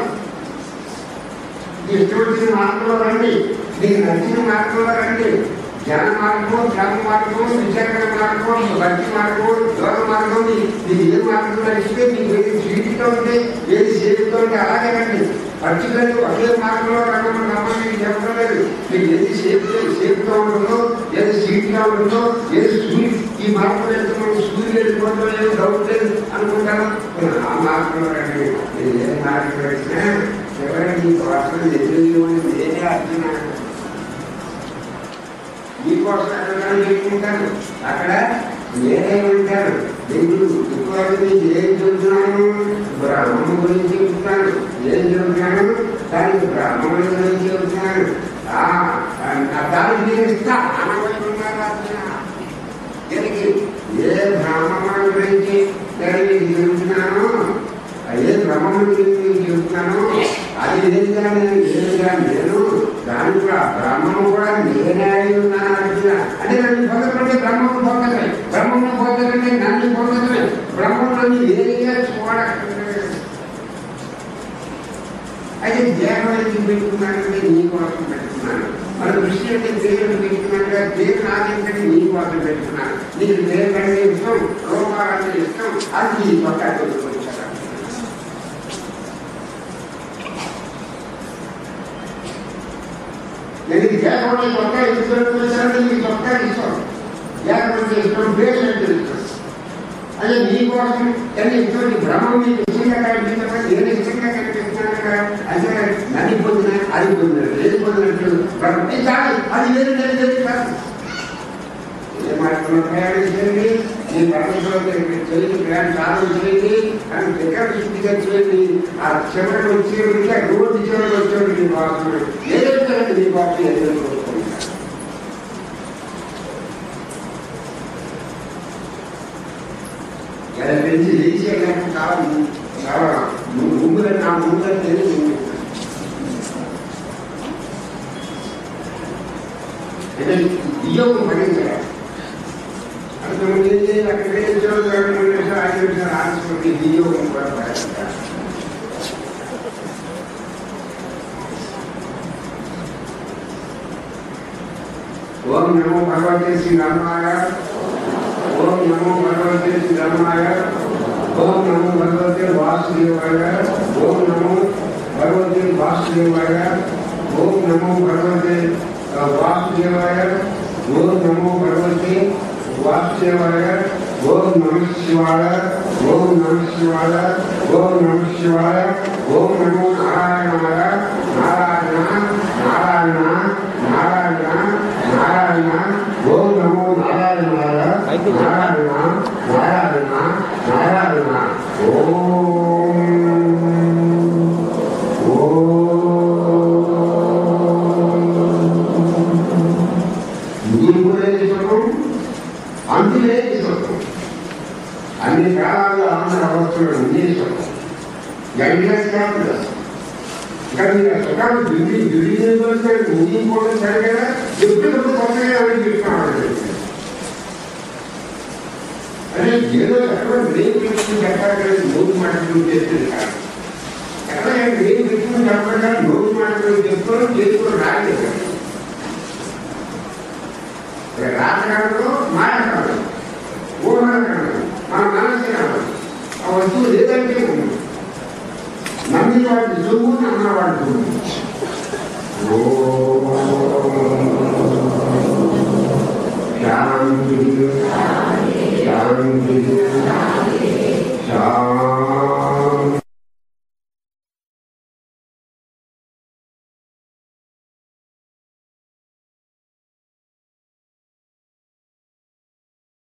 ఇష్టం వచ్చిన మార్గంలో రండి నీకు నచ్చిన మార్గంలో రండి జ్ఞాన మార్గం జ్ఞాన మార్గం విచారణ మార్గం భక్తి మార్గం యోగ మార్గం నీ- నీకు ఏ మార్గం నచ్చితే నీకు ఏది స్వీట్గా ఉంటే ఏది సేఫ్గా ఉంటే అలాగే రండి పర్టికులర్ ఒకే మార్గంలో రమ్మని రమ్మని మీకు చెప్పడం లేదు మీకు ఏది సేఫ్ సేఫ్గా ఉంటుందో ఏది స్వీట్గా ఉంటుందో ఏది స్వీట్ ఈ మార్గం వెళ్తున్నాం సూర్యుడు వెళ్ళిపోవడం లేదు డౌట్ లేదు అనుకుంటాను ఆ మార్గంలో రండి మీరు ఏ మార్గం వచ్చినా ఎవరైనా మీ కోసం ఎదురు నేనే అర్జున మీకోసం ఎక్కడికైనా పెట్టుకుంటాను అక్కడ నేనే ఉంటాను ఎందుకు ఎక్కువ మీకు ఏం చెబుతున్నాను బ్రహ్మం గురించి చెబుతున్నాను ఏం చెబుతున్నాను దానికి బ్రహ్మం గురించి చెబుతున్నాను ఆ, ఆ, దానికి నేను ఇస్తా అనవైపున్నారు అర్జున దీనికి ఏ బ్రాహ్మణ గురించి నేను మీకు చెబుతున్నాను ఏ బ్రహ్మం గురించి మీకు చెబుతున్నాను అది విధంగా నేను ఏదిగా నేను దాని కూడా బ్రహ్మము కూడా నేనే అయి ఉన్నాను అర్జున అంటే నన్ను పొందకంటే బ్రహ్మను పొందకమే బ్రహ్మను పొందకంటే నన్ను పొందకమే బ్రహ్మం నన్ను ఏదిగా చూడకంటే అయితే దేహం ఎందుకు పెట్టుకున్నానంటే నీ కోసం పెట్టుకున్నాను మన దృష్టి అంటే దేవుని పెట్టుకున్నానుగా దేవుని ఆనందంటే నీ కోసం పెట్టుకున్నాను నీకు దేవుడు అంటే ఇష్టం రూపాలంటే ఇష్టం అది నీ పక్క కొనుక్కొచ్చాను నేను ఈ దేహం అంటే కొత్త ఇష్టం వచ్చానంటే నీకు కొత్త ఇష్టం దేహం అంటే ఇష్టం బేస్ అంటే ఇష్టం అదే నీకోసం కానీ ఇటువంటి భ్రమం నీకు ఇష్టంగా కనిపించినప్పుడు నేను ఇష్టంగా కనిపిస్తున్నాను కదా అంటే నన్ను పొందిన అది పొందినట్టు ఏది పొందినట్టు భ్రమం ఇది కాదు అది వేరు వేరు వేరు కాదు ఏ మార్గంలో ప్రయాణం చేయండి మీ పరమేశ్వరం చేయండి ప్రయాణం సాధన చేయండి అని దగ్గర శుద్ధిగా చేయండి ఆ చివరికి వచ్చేవాడికి ఆ రోడ్డు చివరికి వచ్చేవాడికి మీ కోసం ఏదైతే మీ కోసం ఏదైతే కోరుకుంటారు ఇలా పెంచి లేచి వెళ్ళినప్పుడు చాలా చాలా ముందుగా నా ముందుగా తెలియదు అంటే వియోగం పండించాలి అంతకుముందు ఏం చేయాలి అక్కడ ఏం చేయాలి రెండు మూడు నిమిషాలు ఐదు నిమిషాలు ఆలోచించి వియోగం కూడా ప్రయత్నించాలి ఓం నమో భగవతే శ్రీ రామాయ ఓం నమో భగవతే శ్రీ రామాయ ఓం నమో భగవతే వాసుదేవాయ ఓం నమో భగవతే వాసుదేవాయ ఓం నమో భగవతే ఆ, వాసుదేవాయ ఓం నమో భగవతే వాసుదేవాయ ఓం నమ శివాయ ఓం నమ శివాయ ఓం నమ శివాయ ఓం నమో నారాయణాయ నారాయణ నారాయణ నారాయణ నారాయణ ఓం నమో నారాయణాయ నారాయణ నారాయణ నారాయణ ఓం నీకులేని సుఖం అందులేని సుఖం అన్ని కాలాల్లో ఆనంద అవస్థలు నీ సుఖం ఎండ్లెస్ హ్యాపీనెస్ ఇంకా మీరు ఆ సుఖాన్ని దిగి దిగిపోతే ముందు కూడా సరిగా ఎప్పుడు కొత్తగా అని చెప్తున్నాడు అదే ఏదో ఎక్కడ బ్రేక్ పెట్టుకుని చెప్పాలి మూడు మాటలు చేస్తుంది కాదు ఎక్కడ బ్రేక్ పెట్టుకుని చెప్పకుండా మూడు మాటలు చెప్పుకోవడం చేసుకోవడం రాలేదు రాజకాలంలో మాయకాలం ఊహకాలం మన మనసు కాలం ఆ వస్తువు లేదంటే ఉంది నమ్మిన వాడిని సొమ్ము నమ్మిన వాడిని సొమ్ము శాంతి శాంతి శాంతి